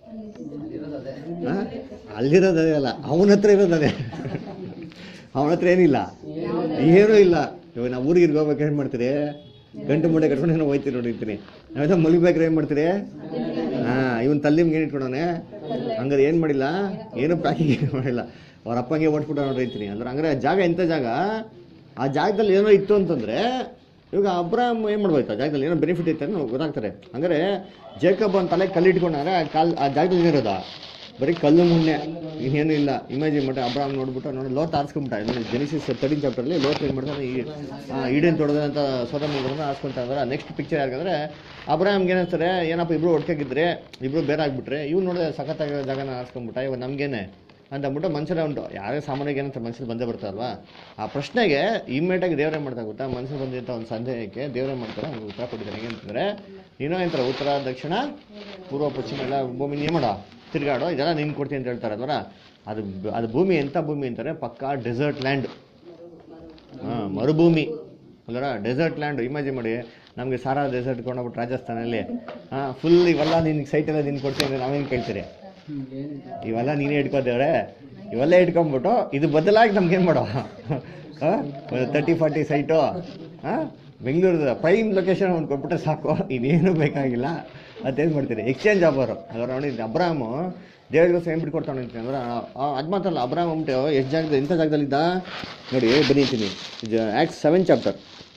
ಅಲ್ಲಿರೋದು ಅದೇ ಅಲ್ಲ ಅವನ ಹತ್ರ ಇರೋದು ಅದೇ ಅವನ ಹತ್ರ ಏನಿಲ್ಲ ಏನೂ ಇಲ್ಲ ಇವಾಗ ನಾವು ಊರಿಗೆ ಹೋಗ್ಬೇಕು ಏನು ಮಾಡ್ತೀರಿ ಗಂಟು ಮುಂಡೆ ಕಟ್ಕೊಂಡು ಏನೋ ಹೋಯ್ತೀರಿ ನೋಡಿರ್ತೀನಿ ನಾವೆಲ್ಲ ಮಲಿಬೇಕಾದ್ರೆ ಏನು ಮಾಡ್ತೀರಿ ಹಾಂ ಇವನ್ ತಲ್ಲಿಮ್ಗೆ ಏನು ಇಟ್ಕೊಂಡವನೆ ಹಂಗಾರೆ ಏನು ಮಾಡಿಲ್ಲ ಏನು ಪ್ಯಾಕಿಂಗ್ ಏನು ಮಾಡಿಲ್ಲ ಅವ್ರ ಅಪ್ಪಂಗೆ ಓಡಿಸ್ಬಿಟ್ಟು ನೋಡಿರ್ತೀನಿ ಅಂದ್ರೆ ಹಂಗಾರೆ ಆ ಜಾಗ ಎಂಥ ಜಾಗ ಆ ಜಾಗದಲ್ಲಿ ಏನೋ ಇತ್ತು ಅಂತಂದ್ರೆ ಇವಾಗ ಅಬ್ರಾಮ್ ಏನು ಮಾಡ್ಬೋಯ್ತು ಆ ಜಾಗದಲ್ಲಿ ಏನೋ ಬೆನಿಫಿಟ್ ಇತ್ತು ಅನ್ನೋ ಗೊತ್ತಾಗ್ತಾರೆ ಹಂಗಾರೆ ಜೇಕಬ್ ಅಂತ ತಲೆ ಕಲ್ಲು ಇಟ್ಕೊಂಡಾಗ ಆ ಕಾಲ್ ಆ ಜಾಗದಲ್ಲಿ ಏನಿರೋದ ಬರೀ ಕಲ್ಲು ಮುನ್ನೆ ಇನ್ನೇನು ಇಲ್ಲ ಇಮ್ಯಾಜಿನ್ ಮಾಡಿ ಅಬ್ರಾಮ್ ನೋಡ್ಬಿಟ್ಟು ನೋಡಿ ಲೋತ್ ಆರಿಸ್ಕೊಂಬಿಟ್ಟ ನೋಡಿ ಜೆನಿಸಿಸ್ ತರ್ಟೀನ್ ಚಾಪ್ಟರ್ಲಿ ಲೋತ್ ಏನು ಮಾಡ್ತಾನೆ ಈ ಈಡೇನ್ ತೊಡೆದಂತ ಸೋದ ಮುಗಿದ್ರೆ ಆರಿಸ್ಕೊಂತ ಅಂದ್ರೆ ನೆಕ್ಸ್ಟ್ ಪಿಕ್ಚರ್ ಯಾಕಂದ್ರೆ ಅಬ್ರಾಮ್ಗೆ ಏನಿಸ್ತಾರೆ ಏನಪ್ಪ ಇಬ್ರು ಒಟ್ಕಾಗಿದ್ರೆ ಇಬ್ರು ಬೇರೆ ಆಗ್ಬಿಟ್ರೆ ಇವ್ನು ನೋಡಿದ್ರೆ ಸಖತ್ತಾಗಿರೋ ಜಾಗನ ಆರಿಸ್ಕೊಂಬಿಟ್ಟ ಇವಾಗ ನಮ್ಗೇನೆ ಅಂತ ಅಂದ್ಬಿಟ್ಟು ಮನುಷ್ಯರ ಉಂಟು ಯಾರೇ ಸಾಮಾನ್ಯವಾಗಿ ಏನಂತ ಮನುಷ್ಯರು ಬಂದೇ ಬರ್ತಾರಲ್ವಾ ಆ ಪ್ರಶ್ನೆಗೆ ಇಮ್ಮಿಡಿಯೇಟಾಗಿ ದೇವರೇ ಮಾಡ್ತಾ ಗೊತ್ತಾ ಮನುಷ್ಯರು ಬಂದಿದ್ದ ಒಂದು ಸಂದೇಹಕ್ಕೆ ದೇವರೇ ಮಾಡ್ತಾರೆ ಅವ್ನಿಗೆ ಉತ್ತರ ಕೊಟ್ಟಿದ್ದಾರೆ ಹೆಂಗೆ ಅಂತಂದರೆ ನೀನು ಏನಂತಾರೆ ಉತ್ತರ ದಕ್ಷಿಣ ಪೂರ್ವ ಪಶ್ಚಿಮ ಎಲ್ಲ ಭೂಮಿ ನೀನು ಮಾಡೋ ತಿರ್ಗಾಡೋ ಇದೆಲ್ಲ ನೀನು ಕೊಡ್ತೀನಿ ಅಂತ ಹೇಳ್ತಾರೆ ಅಲ್ವರ ಅದು ಅದು ಭೂಮಿ ಎಂಥ ಭೂಮಿ ಅಂತಾರೆ ಪಕ್ಕಾ ಡೆಸರ್ಟ್ ಲ್ಯಾಂಡ್ ಹಾಂ ಮರುಭೂಮಿ ಅಲ್ಲರ ಡೆಸರ್ಟ್ ಲ್ಯಾಂಡ್ ಇಮ್ಯಾಜಿನ್ ಮಾಡಿ ನಮಗೆ ಸಾರಾ ಡೆಸರ್ಟ್ ಕೊಂಡೋಗ್ಬಿಟ್ಟು ರಾಜಸ್ಥಾನಲ್ಲಿ ಹಾಂ ಫುಲ್ ಇವೆಲ್ಲ ನಿನ್ಗೆ ಸೈಟ್ ಎಲ್ಲ ನಿನ್ಗೆ ಕೊಡ್ತೀನಿ ಅಂದ್ರೆ ನಾವೇನು ಕೇಳ್ತೀರಿ ಇವೆಲ್ಲ ನೀನೇ ಇಟ್ಕೋದೇವ್ರೆ ಇವೆಲ್ಲ ಇಟ್ಕೊಂಬಿಟ್ಟು ಇದು ಬದಲಾಗಿ ನಮ್ಗೆ ಏನು ಮಾಡೋ ತರ್ಟಿ ಫಾರ್ಟಿ ಸೈಟು ಹಾಂ ಬೆಂಗಳೂರದ ಪ್ರೈಮ್ ಲೊಕೇಶನ್ ಒಂದು ಕೊಟ್ಬಿಟ್ರೆ ಸಾಕು ಇನ್ನೇನು ಬೇಕಾಗಿಲ್ಲ ಅದೇನು ಮಾಡ್ತೀರಿ ಎಕ್ಸ್ಚೇಂಜ್ ಆಫರು ಅದ್ರ ನೋಡಿ ಅಬ್ರಾಮು ದೇವರಿಗೋಸ್ಕರ ಏನು ಬಿಟ್ಕೊಡ್ತಾನೆ ಅಂತ ಅಂದ್ರೆ ಅದು ಮಾತ್ರಲ್ಲ ಅಬ್ರಾಮ್ ಅಂದ್ಬಿಟ್ಟು ಎಷ್ಟು ಜಾಗದಲ್ಲಿ ಎಂಥ ಜಾಗದಲ್ಲಿದ್ದ ನೋಡಿ ಬರೀತೀನಿ ಇದು act seven chapter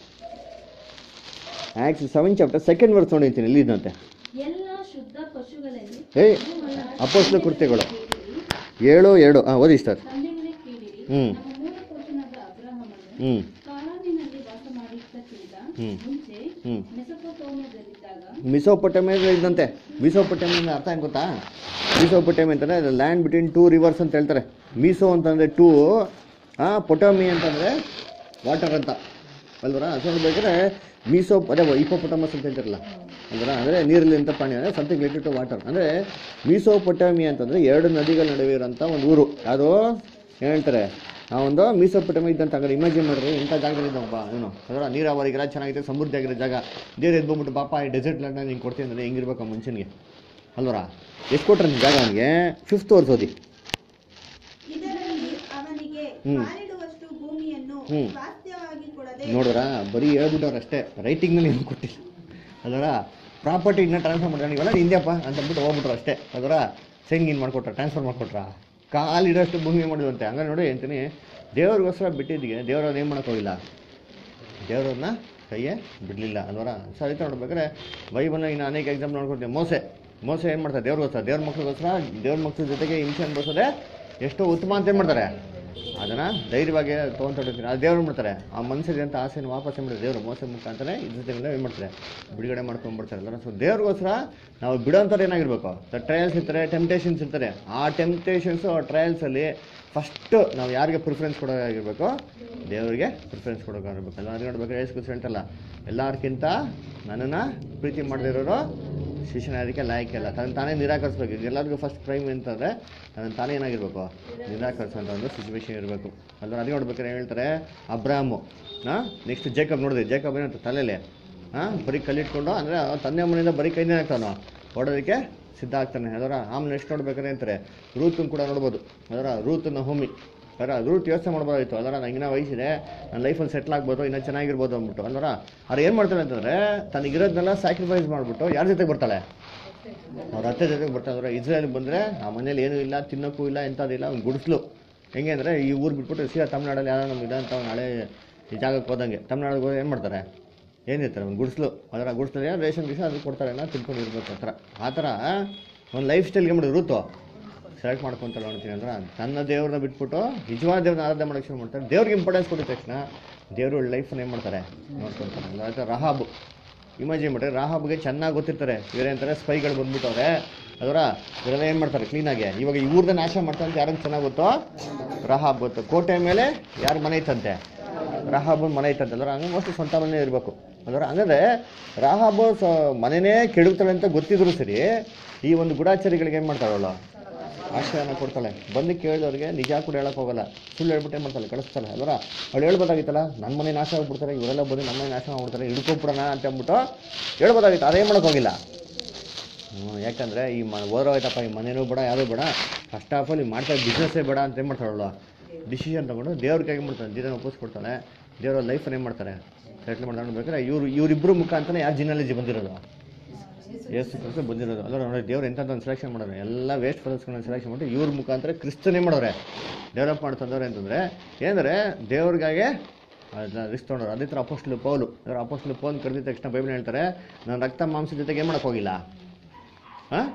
act seven chapter second verse ನೋಡಿರ್ತೀನಿ ಎಲ್ಲಿದ್ದಂತೆ ಎಲ್ಲ ಶುದ್ಧ ಪಶುಗಳಲ್ಲಿ ಏಯ್ ಅಪೋಸ್ಲ ಕೃತ್ಯಗಳು ಏಳು ಎರಡು ಹಾಂ ಓದಿ ಸರ್ ತಂದೆಗಳೇ ಕೇಳಿರಿ ಹ್ಞೂ ನಮ್ಮ ಮೂಲ ಪುರುಷನಾದ ಅಬ್ರಹಾಮನು ಹ್ಞೂ ಕಾರಾನಿನಲ್ಲಿ ವಾಸ ಮಾಡಿದ್ದಕ್ಕಿಂತ ಹ್ಮ್. ಮುಂಚೆ ಹ್ಞೂ ಮೆಸೊಪೊಟೋಮಿಯದಲ್ಲಿದ್ದಾಗ ಮಿಸೋಪೊಟಮಿಯಲ್ಲಿ ಇದ್ದಂತೆ ಮಿಸೋಪೊಟಮಿ ಅಂದ್ರೆ ಅರ್ಥ ಹೆಂಗೆ ಗೊತ್ತಾ ಮಿಸೋಪೊಟಮಿ ಅಂತಂದರೆ ಲ್ಯಾಂಡ್ ಬಿಟ್ವೀನ್ ಟೂ ರಿವರ್ಸ್ ಅಂತ ಹೇಳ್ತಾರೆ ಮೀಸೋ ಅಂತಂದರೆ ಟೂ ಪೊಟಮಿ ಅಂತಂದರೆ ವಾಟರ್ ಅಂತ ಅಲ್ವರ ಸೊ ನೋಡ್ಬೇಕಾದ್ರೆ ಮೀಸೋ ಅದೇ ಇಪೋಪೊಟಮಸ್ ಅಂತ ಹೇಳ್ತಾರಲ್ಲ ಅಲ್ವರ ಅಂದರೆ ನೀರಲ್ಲಿ ಅಂತ ಪ್ರಾಣಿ ಅಂದರೆ ಸಮಥಿಂಗ್ ರಿಲೇಟೆಡ್ ಟು ವಾಟರ್ ಅಂದರೆ ಮೀಸೋಪೊಟಮಿ ಅಂತಂದರೆ ಎರಡು ನದಿಗಳ ನಡುವೆ ಇರೋಂಥ ಒಂದು ಊರು ಅದು ಏನ್ ಹೇಳ್ತಾರೆ ಆ ಒಂದು ಮೀಸೋಪೊಟಮಿ ಇದ್ದಂತ ಹಂಗಾರೆ ಇಮ್ಯಾಜಿನ್ ಮಾಡ್ರಿ ಇಂಥ ಜಾಗದಲ್ಲಿ ಇದ್ದಪ್ಪ ಇವನು ಅದರ ನೀರಾವರಿಗೆಲ್ಲ ಚೆನ್ನಾಗಿದೆ ಸಮೃದ್ಧಿ ಆಗಿರೋ ಜಾಗ ದೇವ್ರು ಎದ್ಬಿಟ್ಟು ಪಾಪ ಈ ಡೆಸರ್ಟ್ ಲ್ಯಾಂಡ್ನ ನಿಂಗೆ ಕೊಡ್ತೀನಿ ಅಂದರೆ ಹೆಂಗಿರ್ಬೇಕು ಆ ಮನುಷ್ಯನಿಗೆ ಅಲ್ವರ ಎಷ್ಟು ಕೊಟ್ರೆ ನಿನ್ನ ಜಾಗ ಅವನಿಗೆ ಫಿಫ್ತ್ ವರ್ಷ ಓದಿ ಇದರಲ್ಲಿ ಅವನಿಗೆ ಹ್ಮ್. ಕಾಲಿಡುವಷ್ಟು ಭೂಮಿಯನ್ನು ಹ್ಮ್. ಸ್ವಾಸ್ಥ್ಯವಾಗಿ ಕೊಡದೆ ನೋಡಿದ್ರ ಬರೀ ಹೇಳ್ಬಿಟ್ಟವ್ರು ಅಷ್ಟೇ ರೈಟಿಂಗ್ನಲ್ಲಿ ಏನು ಕೊಟ್ಟಿಲ್ಲ ಅಲ್ವರ ಪ್ರಾಪರ್ಟಿನ ಟ್ರಾನ್ಸ್ಫರ್ ಮಾಡ್ಕೊಂಡು ಇವೆಲ್ಲ ನಿಂದ್ಯಪ್ಪ ಅಂತ ಅಂದ್ಬಿಟ್ಟು ಹೋಗ್ಬಿಟ್ರು ಅಷ್ಟೇ ಅದರ ಸೈನ್ ಇನ್ ಮಾಡ್ಕೊಟ್ರ ಟ್ರಾನ್ಸ್ಫರ್ ಮಾಡ್ಕೊಟ್ರ ಕಾಲಿಡೋಷ್ಟು ಭೂಮಿ ಮಾಡಿದಂತೆ ಹಂಗಾರೆ ನೋಡಿ ಅಂತೀನಿ ದೇವ್ರಿಗೋಸ್ಕರ ಬಿಟ್ಟಿದ್ದಿಗೆ ದೇವ್ರವ್ರು ಏನು ಮಾಡೋಕೆ ಹೋಗಿಲ್ಲ ದೇವ್ರನ್ನ ಕೈಯೇ ಬಿಡಲಿಲ್ಲ ಅಲ್ವರ ಸೊ ಅದಕ್ಕೆ ನೋಡ್ಬೇಕಾದ್ರೆ ಬೈಬಲ್ನ ಇನ್ನು ಅನೇಕ ಎಕ್ಸಾಂಪಲ್ ನೋಡ್ಕೊಡ್ತೀವಿ ಮೋಸೆ ಮೋಸೆ ಏನು ಮಾಡ್ತಾರೆ ದೇವ್ರಿಗೋಸ್ಕರ ದೇವ್ರ ಮಕ್ಳಿಗೋಸ್ಕರ ದೇವ್ರ ಮಕ್ಳ ಜೊತೆಗೆ ಹಿಂಸೆ ಅನ್ಭವಿಸೋದೆ ಎಷ್ಟೋ ಉತ್ತಮ ಅಂತ ಏನು ಮಾಡ್ತಾರೆ ಅದನ್ನು ಧೈರ್ಯವಾಗಿ ತೊಗೊಂತಿರ್ತೀನಿ ಅದು ದೇವ್ರು ಮಾಡ್ತಾರೆ ಆ ಮನಸ್ಸಿಗೆ ಅಂತ ಆಸೆನ ವಾಪಸ್ ಏನು ಮಾಡ್ತಾರೆ ದೇವರು ಮೋಸ ಮುಖಾಂತರೇ ಇದ್ರ ಜೊತೆಗೆ ಏನು ಮಾಡ್ತಾರೆ ಬಿಡುಗಡೆ ಮಾಡ್ಕೊಂಡ್ಬಿಡ್ತಾರೆ ಅಲ್ವ ಸೊ ದೇವ್ರಿಗೋಸ್ಕರ ನಾವು ಬಿಡೋಂಥವ್ರು ಏನಾಗಿರ್ಬೇಕು ಟ್ರಯಲ್ಸ್ ಇರ್ತಾರೆ ಟೆಂಪ್ಟೇಷನ್ಸ್ ಇರ್ತಾರೆ ಆ ಟೆಂಪ್ಟೇಷನ್ಸು ಆ ಟ್ರಯಲ್ಸಲ್ಲಿ ಫಸ್ಟು ನಾವು ಯಾರಿಗೆ ಪ್ರಿಫರೆನ್ಸ್ ಕೊಡೋದಾಗಿರ್ಬೇಕು ದೇವರಿಗೆ ಪ್ರಿಫರೆನ್ಸ್ ಕೊಡೋಕ್ಕಾಗಿರ್ಬೇಕು ಎಲ್ಲ ಅದು ನೋಡ್ಬೇಕು ಏಸು ಕ್ರಿಸ್ತು ಅಂತಲ್ಲ ಎಲ್ಲರಿಗಿಂತ ನನ್ನನ್ನು ಪ್ರೀತಿ ಮಾಡದಿರೋರು ಶಿಷ್ಯನಾದಕ್ಕೆ ಲಾಯಕ ಇಲ್ಲ ತನ್ನ ತಾನೇ ನಿರಾಕರಿಸ್ಬೇಕು ಈಗ ಎಲ್ಲರಿಗೂ ಫಸ್ಟ್ ಪ್ರೈಮ್ ಅಂತಂದರೆ ತನ್ನ ತಾನೇ ಏನಾಗಿರ್ಬೇಕು ನಿರಾಕರಿಸುವಂಥ ಒಂದು ಸಿಚುವೇಶನ್ ಇರಬೇಕು ಅಲ್ವ ಅದೇ ನೋಡ್ಬೇಕಾದ್ರೆ ಏನ್ ಹೇಳ್ತಾರೆ ಅಬ್ರಾಮು ಹಾಂ ನೆಕ್ಸ್ಟ್ ಜೇಕಬ್ ನೋಡಿದೆ ಜೇಕಬ್ ಏನಂತ ತಲೆಯಲ್ಲಿ ಹಾಂ ಬರೀ ಕಲ್ಲಿಟ್ಕೊಂಡು ಅಂದರೆ ತಂದೆ ಮನೆಯಿಂದ ಬರೀ ಕೈನೇ ಆಗ್ತಾನೋ ಹೊಡೋದಕ್ಕೆ ಸಿದ್ಧ ಆಗ್ತಾನೆ ಅದರ ಆಮೇಲೆ ನೆಕ್ಸ್ಟ್ ನೋಡ್ಬೇಕಾದ್ರೆ ಅಂತಾರೆ ರೂತನ್ ಕೂಡ ನೋಡ್ಬೋದು ಅದರ ರೂತನ ಹೋಮಿ ಅದರ ರೂಟ್ ಯೋಚನೆ ಮಾಡ್ಬೋದಾಯ್ತು ಅದರ ನಂಗೆ ಇನ್ನೂ ವಯಸ್ಸಿದೆ ನನ್ನ ಲೈಫಲ್ಲಿ ಸೆಟ್ಲ್ ಆಗ್ಬೋದು ಇನ್ನೂ ಚೆನ್ನಾಗಿರ್ಬೋದು ಅಂದ್ಬಿಟ್ಟು ಅಲ್ವರ ಅವ್ರು ಏನು ಮಾಡ್ತಾಳೆ ಅಂತಂದರೆ ತನಗಿರೋದನ್ನೆಲ್ಲ ಸ್ಯಾಕ್ರಿಫೈಸ್ ಮಾಡಿಬಿಟ್ಟು ಯಾರ ಜೊತೆಗೆ ಬರ್ತಾಳೆ ಅವ್ರ ಅತ್ತೆ ಜೊತೆಗೆ ಬರ್ತಾಯಿದ್ರೆ ಇಸ್ರೇಲ್ ಬಂದರೆ ಆ ಮನೇಲಿ ಏನೂ ಇಲ್ಲ ತಿನ್ನೋಕ್ಕೂ ಇಲ್ಲ ಎಂಥದಿಲ್ಲ ಒಂದು ಗುಡಿಸ್ಲು ಹೆಂಗೆ ಅಂದರೆ ಈ ಊರು ಬಿಟ್ಬಿಟ್ಟು ಸೀದಾ ತಮಿಳ್ನಾಡಲ್ಲಿ ಯಾರೋ ನಮ್ಗೆ ಇದಂತ ಅವ್ನು ನಾಳೆ ಈ ಜಾಗಕ್ಕೆ ಹೋದಂಗೆ ತಮಿಳ್ನಾಡಿಗೆ ಹೋಗಿ ಏನು ಮಾಡ್ತಾರೆ ಏನಿರ್ತಾರೆ ಒಂದು ಗುಡಿಸ್ಲು ಅದರ ಗುಡಿಸ್ಲಲ್ಲಿ ರೇಷನ್ ಗೀಷನ್ ಅದು ಕೊಡ್ತಾರೆ ಏನೋ ತಿನ್ಕೊಂಡು ಇರ್ಬೇಕು ಆ ಥರ ಆ ಥರ ಒಂದು ಲೈಫ್ ಸ್ಟೈಲ್ಗೆ ಮಾಡಿ ಋತು ಸೆಲೆಕ್ಟ್ ಮಾಡ್ಕೊತಾರೆ ನೋಡ್ತೀನಿ ಅಂದ್ರೆ ತನ್ನ ದೇವ್ರನ್ನ ಬಿಟ್ಬಿಟ್ಟು ನಿಜವಾದ ದೇವ್ರನ್ನ ಆರಾಧನೆ ಮಾಡೋಕ್ಕೆ ಶುರು ಮಾಡ್ತಾರೆ ದೇವ್ರಿಗೆ ಇಂಪಾರ್ಟೆನ್ಸ್ ಕೊಟ್ಟಿದ ತಕ್ಷಣ ದೇವರು ಲೈಫನ್ನ ಏನು ಮಾಡ್ತಾರೆ ನೋಡ್ಕೊತಾರೆ ಅಲ್ಲ ಆಯ್ತಾ ರಹಾಬು ಇಮ್ಯಾಜಿನ್ ಮಾಡ್ರಿ ರಾಹಾಬ್ಗೆ ಚೆನ್ನಾಗಿ ಗೊತ್ತಿರ್ತಾರೆ ಇವರೇಂತಾರೆ ಸ್ಪೈಗಳು ಬಂದ್ಬಿಟ್ಟವ್ರೆ ಅದರ ಇವರೆಲ್ಲ ಏನು ಮಾಡ್ತಾರೆ ಕ್ಲೀನಾಗಿ ಇವಾಗ ಇವ್ರದ್ದು ನಾಶ ಮಾಡ್ತಾರೆ ಅಂತ ಯಾರಿಗೆ ಚೆನ್ನಾಗಿ ಗೊತ್ತೋ ರಹಾಬ್ ಗೊತ್ತು ಕೋಟೆ ಮೇಲೆ ಯಾರ ಮನೆ ಇತ್ತಂತೆ ರಾಹಾಬನ್ ಮನೆ ಇತ್ತಂತೆ ಅಲ್ರ ಹಂಗೆ ಮೋಸ್ಟ್ಲಿ ಸ್ವಂತ ಮನೆ ಇರಬೇಕು ಅದರ ಹಂಗಂದ್ರೆ ರಾಹಾಬ್ ಸ ಮನೆನೇ ಕೆಡುತ್ತಾಳೆ ಅಂತ ಗೊತ್ತಿದ್ರು ಸರಿ ಈ ಒಂದು ಗುಡಾಚಾರಿಗಳಿಗೆ ಏನು ಮಾಡ್ತಾಳವಳು ಆಶ್ರಯನ ಕೊಡ್ತಾಳೆ ಬಂದು ಕೇಳಿದವ್ರಿಗೆ ನಿಜ ಕೂಡ ಹೇಳಕ್ ಹೋಗಲ್ಲ ಸುಳ್ಳು ಹೇಳ್ಬಿಟ್ಟು ಏನು ಮಾಡ್ತಾಳೆ ಕಳಿಸ್ತಾಳೆ ಅಲ್ವರ ಅವಳು ಹೇಳ್ಬೋದಾಗಿತ್ತಲ್ಲ ನನ್ನ ಮನೆ ನಾಶ ಆಗ್ಬಿಡ್ತಾರೆ ಇವರೆಲ್ಲ ಬಂದು ನಮ್ಮ ಮನೆ ನಾಶ ಮಾಡ್ಬಿಡ್ತಾರೆ ಹಿಡ್ಕೊಬಿಡೋಣ ಅಂತ ಅಂದ್ಬಿಟ್ಟು ಹೇಳ್ಬೋದಾಗಿತ್ತು ಅದೇನು ಮಾಡಕ್ ಹೋಗಿಲ್ಲ ಹ್ಞೂ ಯಾಕಂದರೆ ಈ ಮ ಓದೋಯ್ತಪ್ಪ ಈ ಮನೇನೂ ಬೇಡ ಯಾರೂ ಬೇಡ ಫಸ್ಟ್ ಆಫ್ ಆಲ್ ಈ ಮಾಡ್ತಾ ಬಿಸ್ನೆಸ್ಸೇ ಬೇಡ ಅಂತ ಏನು ಮಾಡ್ತಾಳಲ್ಲ ಡಿಸಿಷನ್ ತೊಗೊಂಡು ದೇವ್ರ ಕೈಗೆ ಮಾಡ್ತಾನೆ ದಿನ ಒಪ್ಪಿಸ್ಕೊಡ್ತಾನೆ ದೇವ್ರ ಲೈಫನ್ನು ಏನು ಮಾಡ್ತಾರೆ ಸೆಟ್ಲ್ ಮಾಡ್ಕೊಂಡು ಬೇಕಾದ್ರೆ ಇವ್ರು ಇವರಿಬ್ಬರು ಮುಖಾಂತರ ಯಾರು ಜಿನಾಲಜಿ ಬಂದಿರೋದು ಯೇಸು ಕ್ರಿಸ್ತ ಬಂದಿರೋದು ಅಲ್ಲ ನೋಡಿ ದೇವ್ರು ಎಂಥದ್ದು ಸೆಲೆಕ್ಷನ್ ಮಾಡೋರು ಎಲ್ಲ ವೇಸ್ಟ್ ಫಲಸ್ಗಳನ್ನ ಸೆಲೆಕ್ಷನ್ ಮಾಡಿ ಇವ್ರ ಮುಖಾಂತರ ಕ್ರಿಸ್ತನೇ ಮಾಡೋರೆ ಡೆವಲಪ್ ಮಾಡ್ತಂದವ್ರೆ ಅಂತಂದರೆ ಏನಂದರೆ ದೇವ್ರಿಗಾಗೆ ಅದನ್ನ ರಿಸ್ಕ್ ತೊಗೊಂಡ್ರು ಅದೇ ಥರ ಅಪೋಸ್ಟ್ಲು ಪೌಲು ಅದರ ಅಪೋಸ್ಟ್ಲು ಪೌಲ್ ಕರೆದಿದ ತಕ್ಷಣ ಬೈಬಲ್ ಹೇಳ್ತಾರೆ ನಾನು ರಕ್ತ ಮಾಂಸ ಜೊತೆಗೆ ಏನು ಮಾಡೋಕೆ ಹೋಗಿಲ್ಲ ಹಾಂ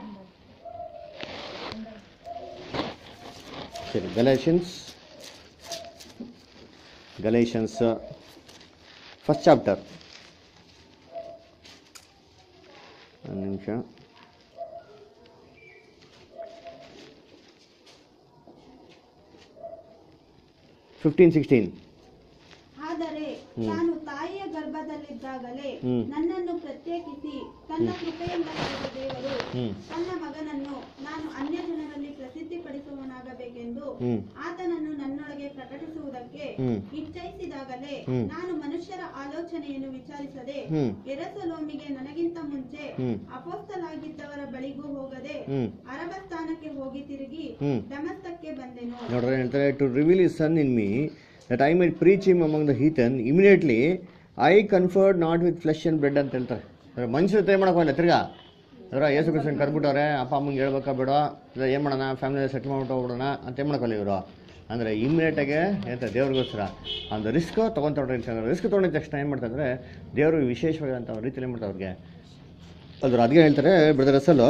ಸರಿ ಗಲೇಷನ್ಸ್ ಗಲೇಷನ್ಸ್ ಫಸ್ಟ್ ಚಾಪ್ಟರ್ ಒಂದು ನಿಮಿಷ ಫಿಫ್ಟೀನ್ ಸಿಕ್ಸ್ಟೀನ್ ಆದರೆ ನಾನು ತಾಯಿಯ ಗರ್ಭದಲ್ಲಿದ್ದಾಗಲೇ ಹ್ಮ್. ನನ್ನನ್ನು ಪ್ರತ್ಯೇಕಿಸಿ ತನ್ನ ಕೃಪೆಯಿಂದ ಕರೆದ ದೇವರು ಹ್ಮ್. ತನ್ನ ಮಗನನ್ನು ನಾನು ಅನ್ಯ ಜನರಲ್ಲಿ ಪ್ರಸಿದ್ಧಿಪಡಿಸುವವನಾಗಬೇಕೆಂದು ಹ್ಮ್. ಆತನನ್ನು ನನ್ನೊಳಗೆ ಪ್ರಕಟಿಸುವುದಕ್ಕೆ ಹ್ಮ್. ಇಚ್ಛಯಿಸಿದಾಗಲೇ ಹ್ಮ್. ನಾನು ಮನುಷ್ಯರ ಆಲೋಚನೆಯನ್ನು ವಿಚಾರಿಸದೆ ಹ್ಮ್. ಎರಸಲೋಮಿಗೆ ನನಗಿಂತ ಮುಂಚೆ ಹ್ಮ್. ಅಪೋಸ್ತಲಾಗಿದ್ದವರ ಬಳಿಗೂ ಹೋಗದೆ ಹ್ಮ್. ಅರಬ ಸ್ಥಾನಕ್ಕೆ ಹೋಗಿ ತಿರುಗಿ ಹ್ಮ್. ದಮಸ್ತಕ್ಕೆ ಬಂದೆನು ನೋಡ್ರೆ ಹೇಳ್ತಾರೆ to reveal his son in me that I might preach him among the heathen immediately I conferred not with flesh and blood ಅಂತ ಹೇಳ್ತಾರೆ ಅಂದ್ರೆ ಮನುಷ್ಯರು ತೇ ಮಾಡೋಕ್ಕೋಲ್ಲ ತಿರ್ಗಾ ಅದರ ಯೇಸು ಕೃಷ್ಣನ್ ಕರ್ಬಿಟ್ಟವ್ರೆ ಅಪ್ಪ ಅಮ್ಮಂಗೆ ಹೇಳ್ಬೇಕಾ ಬೇಡ ಇಲ್ಲ ಏನು ಮಾಡೋಣ ಫ್ಯಾಮಿಲಿ ಸೆಟ್ಲ್ ಮಾಡ್ಬಿಟ್ಟು ಹೋಗ್ಬಿಡೋಣ ಅಂತ ಏನು ಮಾಡ್ಕೊಳ್ಳಿ ಇವರು ಅಂದರೆ ಇಮಿಡಿಯೇಟಾಗೆ ಏನಂತ ದೇವ್ರಿಗೋಸ್ಕರ ಒಂದು ರಿಸ್ಕ್ ತೊಗೊಂತವ್ರೆ ರಿಸ್ಕ್ ತೊಗೊಂಡಿದ್ದ ತಕ್ಷಣ ಏನು ಮಾಡ್ತಾರೆ ದೇವರು ವಿಶೇಷವಾಗಿರೋಂಥ ರೀತಿಯಲ್ಲಿ ಏನು ಮಾಡ್ತಾರೆ ಅವ್ರಿಗೆ ಅದ್ರ ಅದಕ್ಕೆ ಹೇಳ್ತಾರೆ ಬ್ರದರ್ ಅಸಲು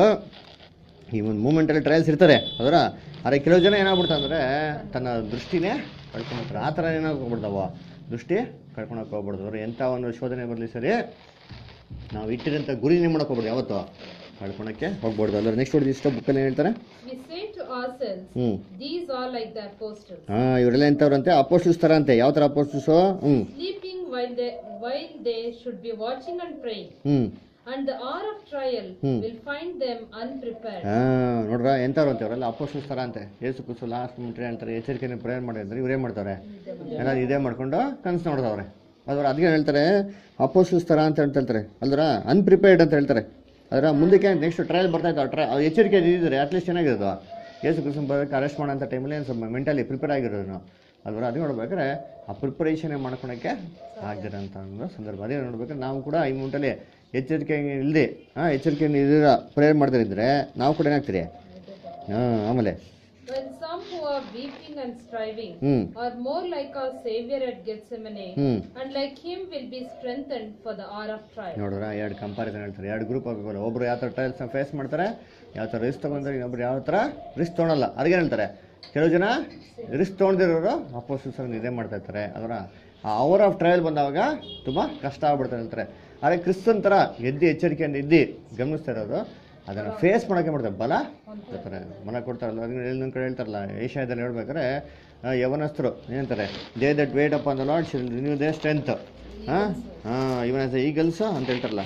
ಈ ಒಂದು ಮೂಮೆಂಟಲ್ಲಿ ಟ್ರಯಲ್ಸ್ ಇರ್ತಾರೆ ಅದರ ಆದರೆ ಕೆಲವು ಜನ ಏನಾಗ್ಬಿಡ್ತಾರೆ ಅಂದರೆ ತನ್ನ ದೃಷ್ಟಿನೇ ಕಳ್ಕೊಂಡ್ಬಿಡ್ತಾರೆ ಆ ಥರ ಏನಾಗ್ಬಿಡ್ತಾವ ದೃಷ್ಟಿ ಕಳ್ಕೊಳಕ್ಕೆ ಹೋಗ್ಬಿಡ್ದು ಅವ್ರು ಎಂಥ ಒಂದು ಶೋಧನೆ ಬರಲಿ ಸರಿ ನಾವು ಇಟ್ಟಿರೋಂಥ ಗುರಿನೇ ಮಾಡಕ್ಕೆ ಹೋಗ್ಬಿಡ್ದು ಯಾವತ್ತು ಕಳ್ಕೊಳಕ್ಕೆ ಹೋಗ್ಬಾರ್ದು ಅಲ್ಲ ನೆಕ್ಸ್ಟ್ ಹೊಡೆದು ಇಷ್ಟ ಬುಕ್ಕಲ್ಲಿ ಹೇಳ್ತಾರೆ We say to ourselves, ಹ್ಞೂ these are like the apostles, ಹಾಂ ಇವರೆಲ್ಲ ಎಂಥವ್ರಂತೆ ಅಪೋಸ್ಟಲ್ಸ್ ಥರ ಅಂತೆ ಯಾವ ಥರ ಅಪೋಸ್ಟಲ್ಸು ಹ್ಞೂ sleeping while they, while they should be watching and praying. ಹ್ಞೂ And the hour of trial Hmm. will find them unprepared. ಹಾಂ ನೋಡ್ರ ಎಂಥವ್ರು ಅಂತೆ ಅವರೆಲ್ಲ ಅಪೋಸ್ಟಲ್ಸ್ ಥರ ಅಂತೆ ಏಸು ಕುಸು ಲಾಸ್ಟ್ ಮಿನಿಟ್ರೆ ಹೇಳ್ತಾರೆ ಎಚ್ಚರಿಕೆನೇ ಪ್ರೇಯರ್ ಮಾಡಿ ಅಂದ್ರೆ ಇವ್ರೇನು ಮಾಡ್ತಾರೆ ಎಲ್ಲ ಇದೇ ಮಾಡ್ಕೊಂಡು ಕನಸು ನೋಡ್ದವ್ರೆ ಅದ್ರ ಅದಕ್ಕೆ ಹೇಳ್ತಾರೆ ಅಪೋಸ್ಟಲ್ಸ್ ಥರ ಅಂತ ಹೇಳ್ತಾರೆ ಅಲ್ದ್ರ ಅನ್ಪ್ರಿಪೇರ್ಡ್ ಅಂತ ಹೇಳ್ತಾರೆ ಅದರ ಮುಂದಕ್ಕೆ ನೆಕ್ಸ್ಟ್ ಟ್ರಯಲ್ ಬರ್ತಾ ಇತ್ತು ಟ್ರೈ ಎಚ್ಚರಿಕೆ ಇದ್ದಿದ್ರೆ ಅಟ್ಲೀಸ್ಟ್ ಚೆನ್ನಾಗಿರೋದು ಏಸು ಕುಸು ಬರೋಕ್ಕೆ ಅರೆಸ್ಟ್ ಮಾಡೋಂಥ ಟೈಮಲ್ಲಿ ಏನು ಸ್ವಲ್ಪ ಮೆಂಟಲಿ ಪ್ರಿಪೇರ್ ಆಗಿರೋದು ನಾವು ಅಲ್ವರ ಅದು ನೋಡ್ಬೇಕಾದ್ರೆ ಆ ಪ್ರಿಪರೇಷನ್ ಮಾಡ್ಕೊಳಕ್ಕೆ ಆಗದಿರೋಂಥ ಒಂದು ಸಂದರ್ಭ ಅದೇ ನೋಡ್ಬೇಕಾದ್ರೆ ನಾವು ಕೂಡ ಈ ಮೂಮೆಂಟಲ್ಲಿ ಎಚ್ಚರಿಕೆ ಇಲ್ಲದೆ ಹಾಂ ಎಚ್ಚರಿಕೆ ಇದ್ದೀರ ಪ್ರೇಯರ್ ಮಾಡ್ತಿದ್ರೆ ನಾವು ಕೂಡ ಏನಾಗ್ತೀರಿ ಹಾಂ ಆಮೇಲೆ When some who are weeping and striving ಹ್ಞೂ are more like our Savior at Gethsemane, ಹ್ಞೂ and like Him will be strengthened for the hour of trial. ನೋಡಿದ್ರ ಎರಡು ಕಂಪಾರಿಸನ್ ಹೇಳ್ತಾರೆ ಎರಡು ಗ್ರೂಪ್ ಆಗಬೇಕಲ್ಲ ಒಬ್ರು ಯಾವ ಥರ ಟ್ರಯಲ್ಸ್ನ ಫೇಸ್ ಮಾಡ್ತಾರೆ ಯಾವ ಥರ ರಿಸ್ಕ್ ತೊಗೊಂತಾರೆ ಇನ್ನೊಬ್ರು ಯಾವ ಥರ ರಿಸ್ಕ್ ತೊಗೊಳಲ್ಲ ಅದಕ್ಕೆ ಹೇಳ್ತಾರೆ ಕೆಲವು ಜನ ರಿಸ್ಕ್ ತೊಗೊಂಡಿರೋರು ಅಪೋಸಿಷನ್ ಇದೇ ಮಾಡ್ತಾ ಇರ್ತಾರೆ ಅದರ ಆ ಅವರ್ ಆಫ್ ಟ್ರಯಲ್ ಬಂದಾಗ ತುಂಬ ಕಷ್ಟ ಆಗ್ಬಿಡ್ತಾರೆ ಹೇಳ್ತಾರೆ ಆದರೆ ಕ್ರಿಸ್ತನ್ ಥರ ಎದ್ದು ಎಚ್ಚರಿಕೆಯಿಂದ ಇದ್ದು ಗಮನಿಸ್ತಾ ಇರೋರು ಅದನ್ನು ಫೇಸ್ ಮಾಡೋಕೆ ಮಾಡ್ತಾರೆ ಬಲ ಕೊಡ್ತಾರೆ ಬಲ ಕೊಡ್ತಾರಲ್ಲ ಅದನ್ನ ಇನ್ನೊಂದು ಕಡೆ ಹೇಳ್ತಾರಲ್ಲ ಏಷ್ಯಾದಲ್ಲಿ ಹೇಳ್ಬೇಕಾದ್ರೆ ಆ, ಯವನಸ್ಥರು ಏನಂತಾರೆ they that wait upon the Lord shall renew their strength ಹಾಂ ಹಾಂ ಇವನ ಈಗಲ್ಸ್ ಅಂತ ಹೇಳ್ತಾರಲ್ಲ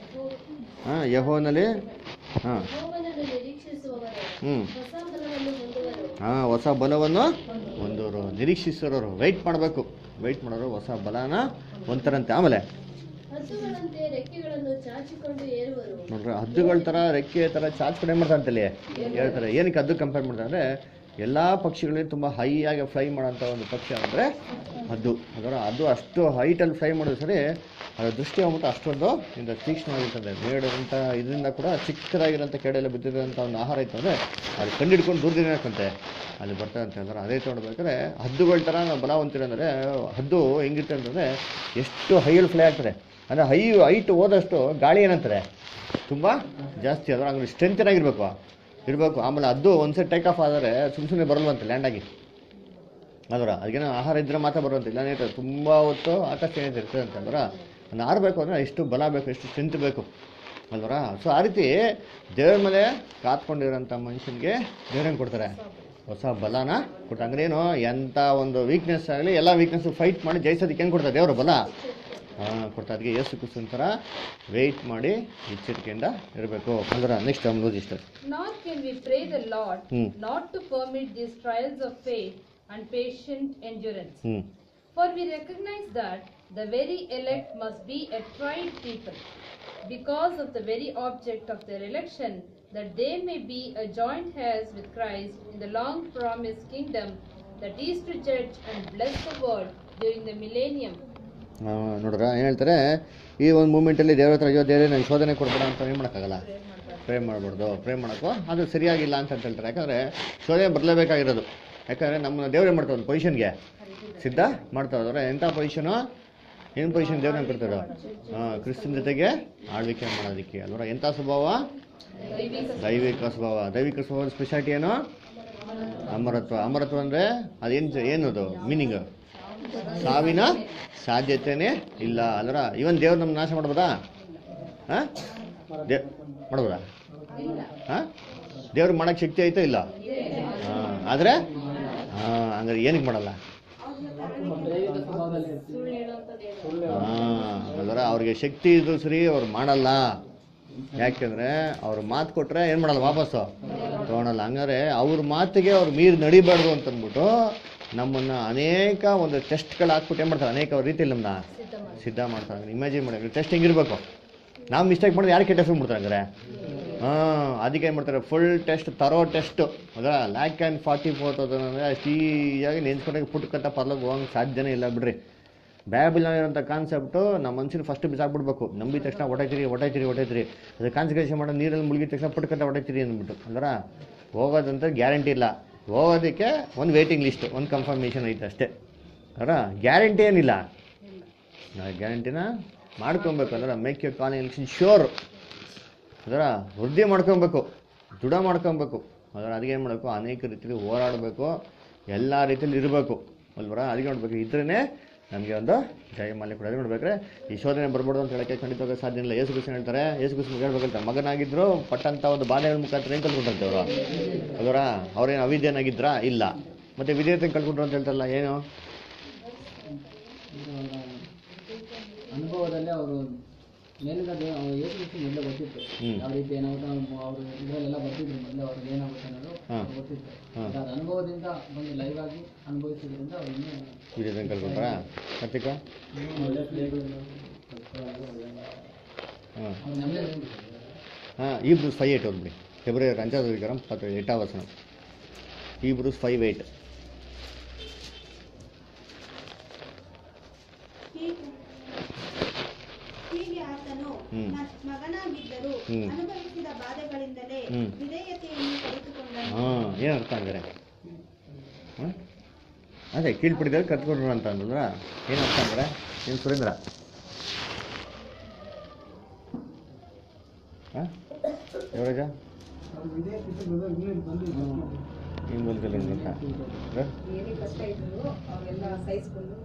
ಹಾಂ ಯಹೋನಲ್ಲಿ ಹಾಂ ಯೆಹೋವನನ್ನು ನಿರೀಕ್ಷಿಸುವವರು ಹ್ಞೂ ಹೊಸ ಬಲವನ್ನು ಹೊಂದುವರು ಹಾಂ ಹೊಸ ಬಲವನ್ನು ಒಂದವರು ನಿರೀಕ್ಷಿಸಿರೋರು ವೆಯ್ಟ್ ಮಾಡಬೇಕು ವೆಯ್ಟ್ ಮಾಡೋರು ಹೊಸ ಬಲನ ಹೊಂತಾರಂತೆ ಆಮೇಲೆ ಹಸುಗಳಂತೆ ರೆಕ್ಕೆಗಳನ್ನು ಚಾಚಿಕೊಂಡು ಏರುವರು ನೋಡ್ರಿ ಹದ್ದುಗಳ ಥರ ರೆಕ್ಕೆ ಥರ ಚಾಚ್ ಕಡೆ ಮಾಡ್ತಾರಂತಲ್ಲಿ ಹೇಳ್ತಾರೆ ಏನಕ್ಕೆ ಹದ್ದು ಕಂಪೇರ್ ಮಾಡ್ತಾರೆ ಅಂದರೆ ಎಲ್ಲ ಪಕ್ಷಿಗಳಲ್ಲಿ ತುಂಬ ಹೈ ಆಗಿ ಫ್ಲೈ ಮಾಡೋಂಥ ಒಂದು ಪಕ್ಷಿ ಅಂದರೆ ಹದ್ದು ಅದರ ಅದು ಅಷ್ಟು ಹೈಟಲ್ಲಿ ಫ್ಲೈ ಮಾಡೋದು ಸರಿ ಅದರ ದೃಷ್ಟಿ ಹೋಗ್ಬಿಟ್ಟು ಅಷ್ಟೊಂದು ಇಂದ ತೀಕ್ಷ್ಣವಾಗಿರ್ತದೆ ಬೇಡದಂಥ ಇದರಿಂದ ಕೂಡ ಚಿಕ್ಕದಾಗಿರೋಂಥ ಕೆಡೆಲ್ಲ ಬಿದ್ದಿರೋಂಥ ಒಂದು ಆಹಾರ ಇತ್ತು ಅಂದರೆ ಅದು ಕಂಡಿಡ್ಕೊಂಡು ದೂರದಿಂದ ಹಾಕಂತೆ ಅಲ್ಲಿ ಬರ್ತಾರೆ ಅಂತ ಹೇಳ್ತಾರೆ ಅದೇ ತೊಗೊಳ್ಬೇಕಾದ್ರೆ ಹದ್ದುಗಳ ಥರ ನಾವು ಬಲ ಹೊಂತೀರ ಅಂದರೆ ಹದ್ದು ಹೆಂಗಿರುತ್ತೆ ಅಂತಂದರೆ ಎಷ್ಟು ಹೈಯಲ್ಲಿ ಫ್ಲೈ ಆಗ್ತದೆ ಅಂದರೆ ಹೈ ಹೈಟ್ ಹೋದಷ್ಟು ಗಾಳಿ ಏನಂತಾರೆ ತುಂಬ ಜಾಸ್ತಿ ಅದರ ಹಂಗೆ ಸ್ಟ್ರೆಂತ್ ಆಗಿರಬೇಕು ಇರಬೇಕು ಆಮೇಲೆ ಅದು ಒಂದ್ಸರಿ ಟೇಕ್ ಆಫ್ ಆದರೆ ಸುಮ್ಮ ಸುಮ್ಮನೆ ಬರಲ್ವಂತೆ ಲ್ಯಾಂಡಾಗಿ ಅದರ ಅದಕ್ಕೇನೋ ಆಹಾರ ಇದ್ರೆ ಮಾತ್ರ ಬರುವಂತ ಇಲ್ಲ ಏನಿರ್ತದೆ ತುಂಬ ಹೊತ್ತು ಆಕಾಶ ಏನಿದೆ ಇರ್ತದೆ ಅಂತಂದ್ರೆ ಅದನ್ನ ಆರಬೇಕು ಅಂದರೆ ಎಷ್ಟು ಬಲ ಬೇಕು ಎಷ್ಟು ಸ್ಟ್ರೆಂತ್ ಬೇಕು ಅಲ್ವರ ಸೊ ಆ ರೀತಿ ದೇವ್ರ ಮೇಲೆ ಕಾತ್ಕೊಂಡಿರೋಂಥ ಮನುಷ್ಯನಿಗೆ ದೇವ್ರೇನು ಕೊಡ್ತಾರೆ ಹೊಸ ಬಲನ ಕೊಟ್ಟು ಅಂದ್ರೆ ಏನು ಎಂಥ ಒಂದು ವೀಕ್ನೆಸ್ ಆಗಲಿ ಎಲ್ಲ ವೀಕ್ನೆಸ್ ಫೈಟ್ ಮಾಡಿ ಜಯಿಸೋದಕ್ಕೆ ಹೆಂಗೆ ಕೊಡ್ತಾರೆ ದೇವರು ಬಲ ಹಾಂ ಕೊಡ್ತಾ ಅದಕ್ಕೆ ಏಸು ಕುಸಿನ ಥರ ವೆಯ್ಟ್ ಮಾಡಿ ಎಚ್ಚರಿಕೆಯಿಂದ ಇರಬೇಕು ಅಂದ್ರೆ ನೆಕ್ಸ್ಟ್ ಓದಿ ಇಷ್ಟ Nor can we pray the Lord Hmm. not to permit these trials of faith and patient endurance. ಹ್ಞೂ For we recognize that the very elect must be a tried people, because of the very object of their election, that they may be a joint heirs with Christ in the long promised kingdom that is to judge and bless the world during the millennium. ನೋಡ್ರ ಏನು ಹೇಳ್ತಾರೆ ಈ ಒಂದು ಮೂಮೆಂಟಲ್ಲಿ ದೇವ್ರ ಹತ್ರ ಅಯ್ಯೋ ದೇವ್ರೆ ನಂಗೆ ಶೋಧನೆ ಕೊಡ್ಬೇಡ ಅಂತ ಏನು ಮಾಡೋಕ್ಕಾಗಲ್ಲ ಪ್ರೇ ಮಾಡ್ಬಾರ್ದು ಪ್ರೇ ಮಾಡೋಕ್ಕೋ ಅದು ಸರಿಯಾಗಿಲ್ಲ ಅಂತ ಅಂತ ಹೇಳ್ತಾರೆ ಯಾಕಂದರೆ ಶೋಧನೆ ಬರಲೇಬೇಕಾಗಿರೋದು ಯಾಕಂದರೆ ನಮ್ಮ ದೇವ್ರೇ ಮಾಡ್ತಾರೆ ಒಂದು ಪೊಸಿಷನ್ಗೆ ಸಿದ್ಧ ಮಾಡ್ತಾ ಹೋದ್ರೆ ಎಂಥ ಪೊಸಿಷನು ಏನು ಪೊಸಿಷನ್ ದೇವ್ರ ಕೊಡ್ತಾರೋ ಹಾಂ ಕ್ರಿಸ್ತನ ಜೊತೆಗೆ ಆಳ್ವಿಕೆ ಮಾಡೋದಕ್ಕೆ ಅಲ್ವರ ಎಂಥ ಸ್ವಭಾವ ದೈವಿಕ ಸ್ವಭಾವ ದೈವಿಕ ಸ್ವಭಾವದ ಸ್ಪೆಷಾಲಿಟಿ ಏನು ಅಮರತ್ವ ಅಮರತ್ವ ಅಂದರೆ ಅದೇನು ಏನದು ಮೀನಿಂಗ್ ಸಾವಿನ ಸಾಧ್ಯತೆನೇ ಇಲ್ಲ ಅಲ್ವರ ಇವನ್ ದೇವ್ರು ನಮ್ಮ ನಾಶ ಮಾಡ್ಬೋದಾ ಹಾಂ ದೇ ಮಾಡ್ಬೋದಾ ಹಾಂ ದೇವ್ರು ಮಾಡೋಕ್ಕೆ ಶಕ್ತಿ ಐತೋ ಇಲ್ಲ ಹಾಂ ಆದರೆ ಹಾಂ ಹಂಗಾರೆ ಏನಕ್ಕೆ ಮಾಡಲ್ಲ ದೈವಿಕ ಸ್ವಭಾವದಲ್ಲಿ ಇರ್ತೀವಿ ಸುಳ್ಳು ಹೇಳುವಂಥದ್ದು ಏನು? ಸುಳ್ಳು ಹಾ ಅದರ ಅವ್ರಿಗೆ ಶಕ್ತಿ ಇದ್ರು ಸರಿ ಅವ್ರು ಮಾಡಲ್ಲ ಯಾಕೆಂದ್ರೆ ಅವ್ರ ಮಾತು ಕೊಟ್ರೆ ಏನ್ ಮಾಡಲ್ಲ ವಾಪಸ್ಸು ತಗೊಳಲ್ಲ ಹಂಗಾರೆ ಅವ್ರ ಮಾತಿಗೆ ಅವ್ರು ಮೀರಿ ನಡಿಬಾರ್ದು ಅಂತ ಅಂದ್ಬಿಟ್ಟು ನಮ್ಮನ್ನ ಅನೇಕ ಒಂದು ಟೆಸ್ಟ್ಗಳು ಹಾಕ್ಬಿಟ್ಟು ಏನ್ ಮಾಡ್ತಾರೆ ಅನೇಕ ರೀತಿಯಲ್ಲಿ ನಮ್ಮನ್ನ ಸಿದ್ಧ ಮಾಡ್ತಾರೆ ಇಮ್ಯಾಜಿನ್ ಮಾಡಿ ಟೆಸ್ಟ್ ಹೆಂಗಿರ್ಬೇಕು ನಾವು ಮಿಸ್ಟೇಕ್ ಮಾಡಿದ್ರೆ ಯಾರು ಕೆಟ್ಟ ಹೆಸರು ಮಾಡ್ತಾರೆ ಹಂಗಾರೆ ಹಾಂ ಅದಕ್ಕೆ ಏನು ಮಾಡ್ತಾರೆ ಫುಲ್ ಟೆಸ್ಟ್ ತರೋ ಟೆಸ್ಟ್ ಅದರ lakh and forty four thousand ಅಂದರೆ ಅಷ್ಟೀಯಾಗಿ ನೆನ್ಸ್ಕೊಂಡಾಗ ಪುಟ್ಕಂತ ಪರ್ಲಕ್ಕೆ ಹೋಗಂಗೆ ಸಾಧ್ಯನೇ ಇಲ್ಲ ಬಿಡ್ರಿ ಬ್ಯಾಬಿಲ್ ಇರೋಂಥ ಕಾನ್ಸೆಪ್ಟು ನಮ್ಮ ಮನ್ಸಿನ ಫಸ್ಟ್ ಬಿಸಾಕ್ಬಿಡ್ಬೇಕು ನಂಬಿದ ತಕ್ಷಣ ಹೊಟ್ಟೈತಿರಿ ಹೊಟ್ಟೈತಿರಿ ಹೊಟ್ಟೈತಿರಿ ಅದು ಕಾನ್ಸಂಟ್ರೇಷನ್ ಮಾಡೋ ನೀರಲ್ಲಿ ಮುಳುಗಿದ ತಕ್ಷಣ ಪುಟ್ಕಂತ ಹೊಟ್ಟೈತಿರಿ ಅಂದ್ಬಿಟ್ಟು ಅಂದ್ರೆ ಹೋಗೋದಂತ ಗ್ಯಾರಂಟಿ ಇಲ್ಲ ಹೋಗೋದಕ್ಕೆ ಒಂದು ವೇಟಿಂಗ್ ಲಿಸ್ಟ್ ಒಂದು ಕನ್ಫರ್ಮೇಷನ್ ಐತೆ ಅಷ್ಟೇ ಅರ ಗ್ಯಾರಂಟಿ ಏನಿಲ್ಲ ನಾವು ಗ್ಯಾರಂಟಿನ ಮಾಡ್ಕೊಬೇಕು ಅಂದ್ರೆ make you calling election sure ಅದರ ವೃದ್ಧಿ ಮಾಡ್ಕೊಬೇಕು ದೃಢ ಮಾಡ್ಕೊಬೇಕು ಅದರ ಅದಕ್ಕೆ ಏನು ಮಾಡಬೇಕು ಅನೇಕ ರೀತಿಯಲ್ಲಿ ಹೋರಾಡಬೇಕು ಎಲ್ಲ ರೀತಿಯಲ್ಲಿ ಇರಬೇಕು ಅಲ್ವರ ಅದಕ್ಕೆ ನೋಡ್ಬೇಕು ಇದ್ರೇ ನಮಗೆ ಒಂದು ಜಯಮಾಲೆ ಕೂಡ ಅದೇ ನೋಡ್ಬೇಕ್ರೆ ಈ ಶೋಧನೆ ಬರ್ಬೋದು ಅಂತ ಹೇಳಕ್ಕೆ ಖಂಡಿತವಾಗಿ ಸಾಧ್ಯ ಇಲ್ಲ ಯೇಸು ಕೃಷ್ಣ ಹೇಳ್ತಾರೆ ಯೇಸು ಕೃಷ್ಣ ಹೇಳ್ಬೇಕಂತ ಮಗನಾಗಿದ್ರು ಪಟ್ಟಂತ ಒಂದು ಬಾಧೆಗಳ ಮುಖಾಂತರ ಏನು ಕಲ್ತ್ಕೊಂಡ್ರಂತೆ ಅವರು ಅಲ್ವರ ಅವ್ರೇನು ಅವಿದ್ಯನಾಗಿದ್ರಾ ಇಲ್ಲ ಮತ್ತೆ ವಿಧೇಯತೆ ಕಲ್ತ್ಕೊಂಡ್ರು ಅಂತ ಹೇಳ್ತಾರಲ್ಲ ಏನು ಅನುಭವದಲ್ಲಿ ಅವರು ಮೇಲಿಂದ ಅವ್ರು ಏಸು ಕ್ರಿಸ್ತು ಮೊದಲೇ ಗೊತ್ತಿತ್ತು ಹ್ಮ್. ಯಾವ ರೀತಿ ಏನಾಗುತ್ತೆ ಅವರು ಇದರಲ್ಲೆಲ್ಲ ಬರ್ತಿದ್ರು ಮೊದಲೇ ಅವ್ರಿಗೆ ಏನಾಗುತ್ತೆ ಅನ್ನೋದು ಹಾ. ಅವ್ರಿಗೆ ಗೊತ್ತಿತ್ತು ಹಾ. ಅದು ಅನುಭವದಿಂದ ಬಂದು ಲೈವ್ ಆಗಿ ಅನುಭವಿಸಿದ್ರಿಂದ ಅವ್ರು ಇನ್ನೂ ವಿಧೇಯತೆ ಕಲ್ತ್ಕೊಂಡ್ರಾ ಕಾರ್ತಿಕ ಒಳ್ಳೆ ಪ್ಲೇಗಳು ಹಾಂ ಅವ್ರು ನಮಗೆ ಹಾಂ ಈಬ್ರೂಸ್ ಫೈವ್ ಏಯ್ಟ್ ಓದ್ಬಿಡಿ ಫೆಬ್ರವರಿ ಅಂಚಾದ ಅಧಿಕಾರಂ ಪತ್ತು ಎಟ್ಟಾವ ವಚನ ಈಬ್ರೂಸ್ ಫೈವ್ ಏಯ್ಟ್ ಹೀಗೆ ಹೀಗೆ ಆತನು ಹ್ಮ್. ಮ- ಮಗನಾಗಿದ್ದರೂ ಹ್ಮ್. ಅನುಭವಿಸಿದ ಬಾಧೆಗಳಿಂದಲೇ ಹ್ಮ್. ವಿಧೇಯತೆಯನ್ನು ಕಲಿತುಕೊಂಡನು ಹಾಂ ಏನು ಅರ್ಥ ಹಂಗಾರೆ ಹಾಂ ಅದೇ ಕೀಳ್ಪಡಿದಲ್ಲಿ ಕತ್ಕೊಂಡ್ರು ಅಂತ ಅಂದ್ರಲ್ಲ ಏನು ಅರ್ಥ ಅಂದ್ರೆ ಏನು ಸುರೇಂದ್ರ ಹಾಂ ಯುವರಾಜ ಏನು ಬಲ್ಕಲ್ಲ ಅಂತ ಹಾಂ ಏನೇ ಕಷ್ಟ ಇದ್ರು ಅವೆಲ್ಲ ಸಹಿಸ್ಕೊಂಡು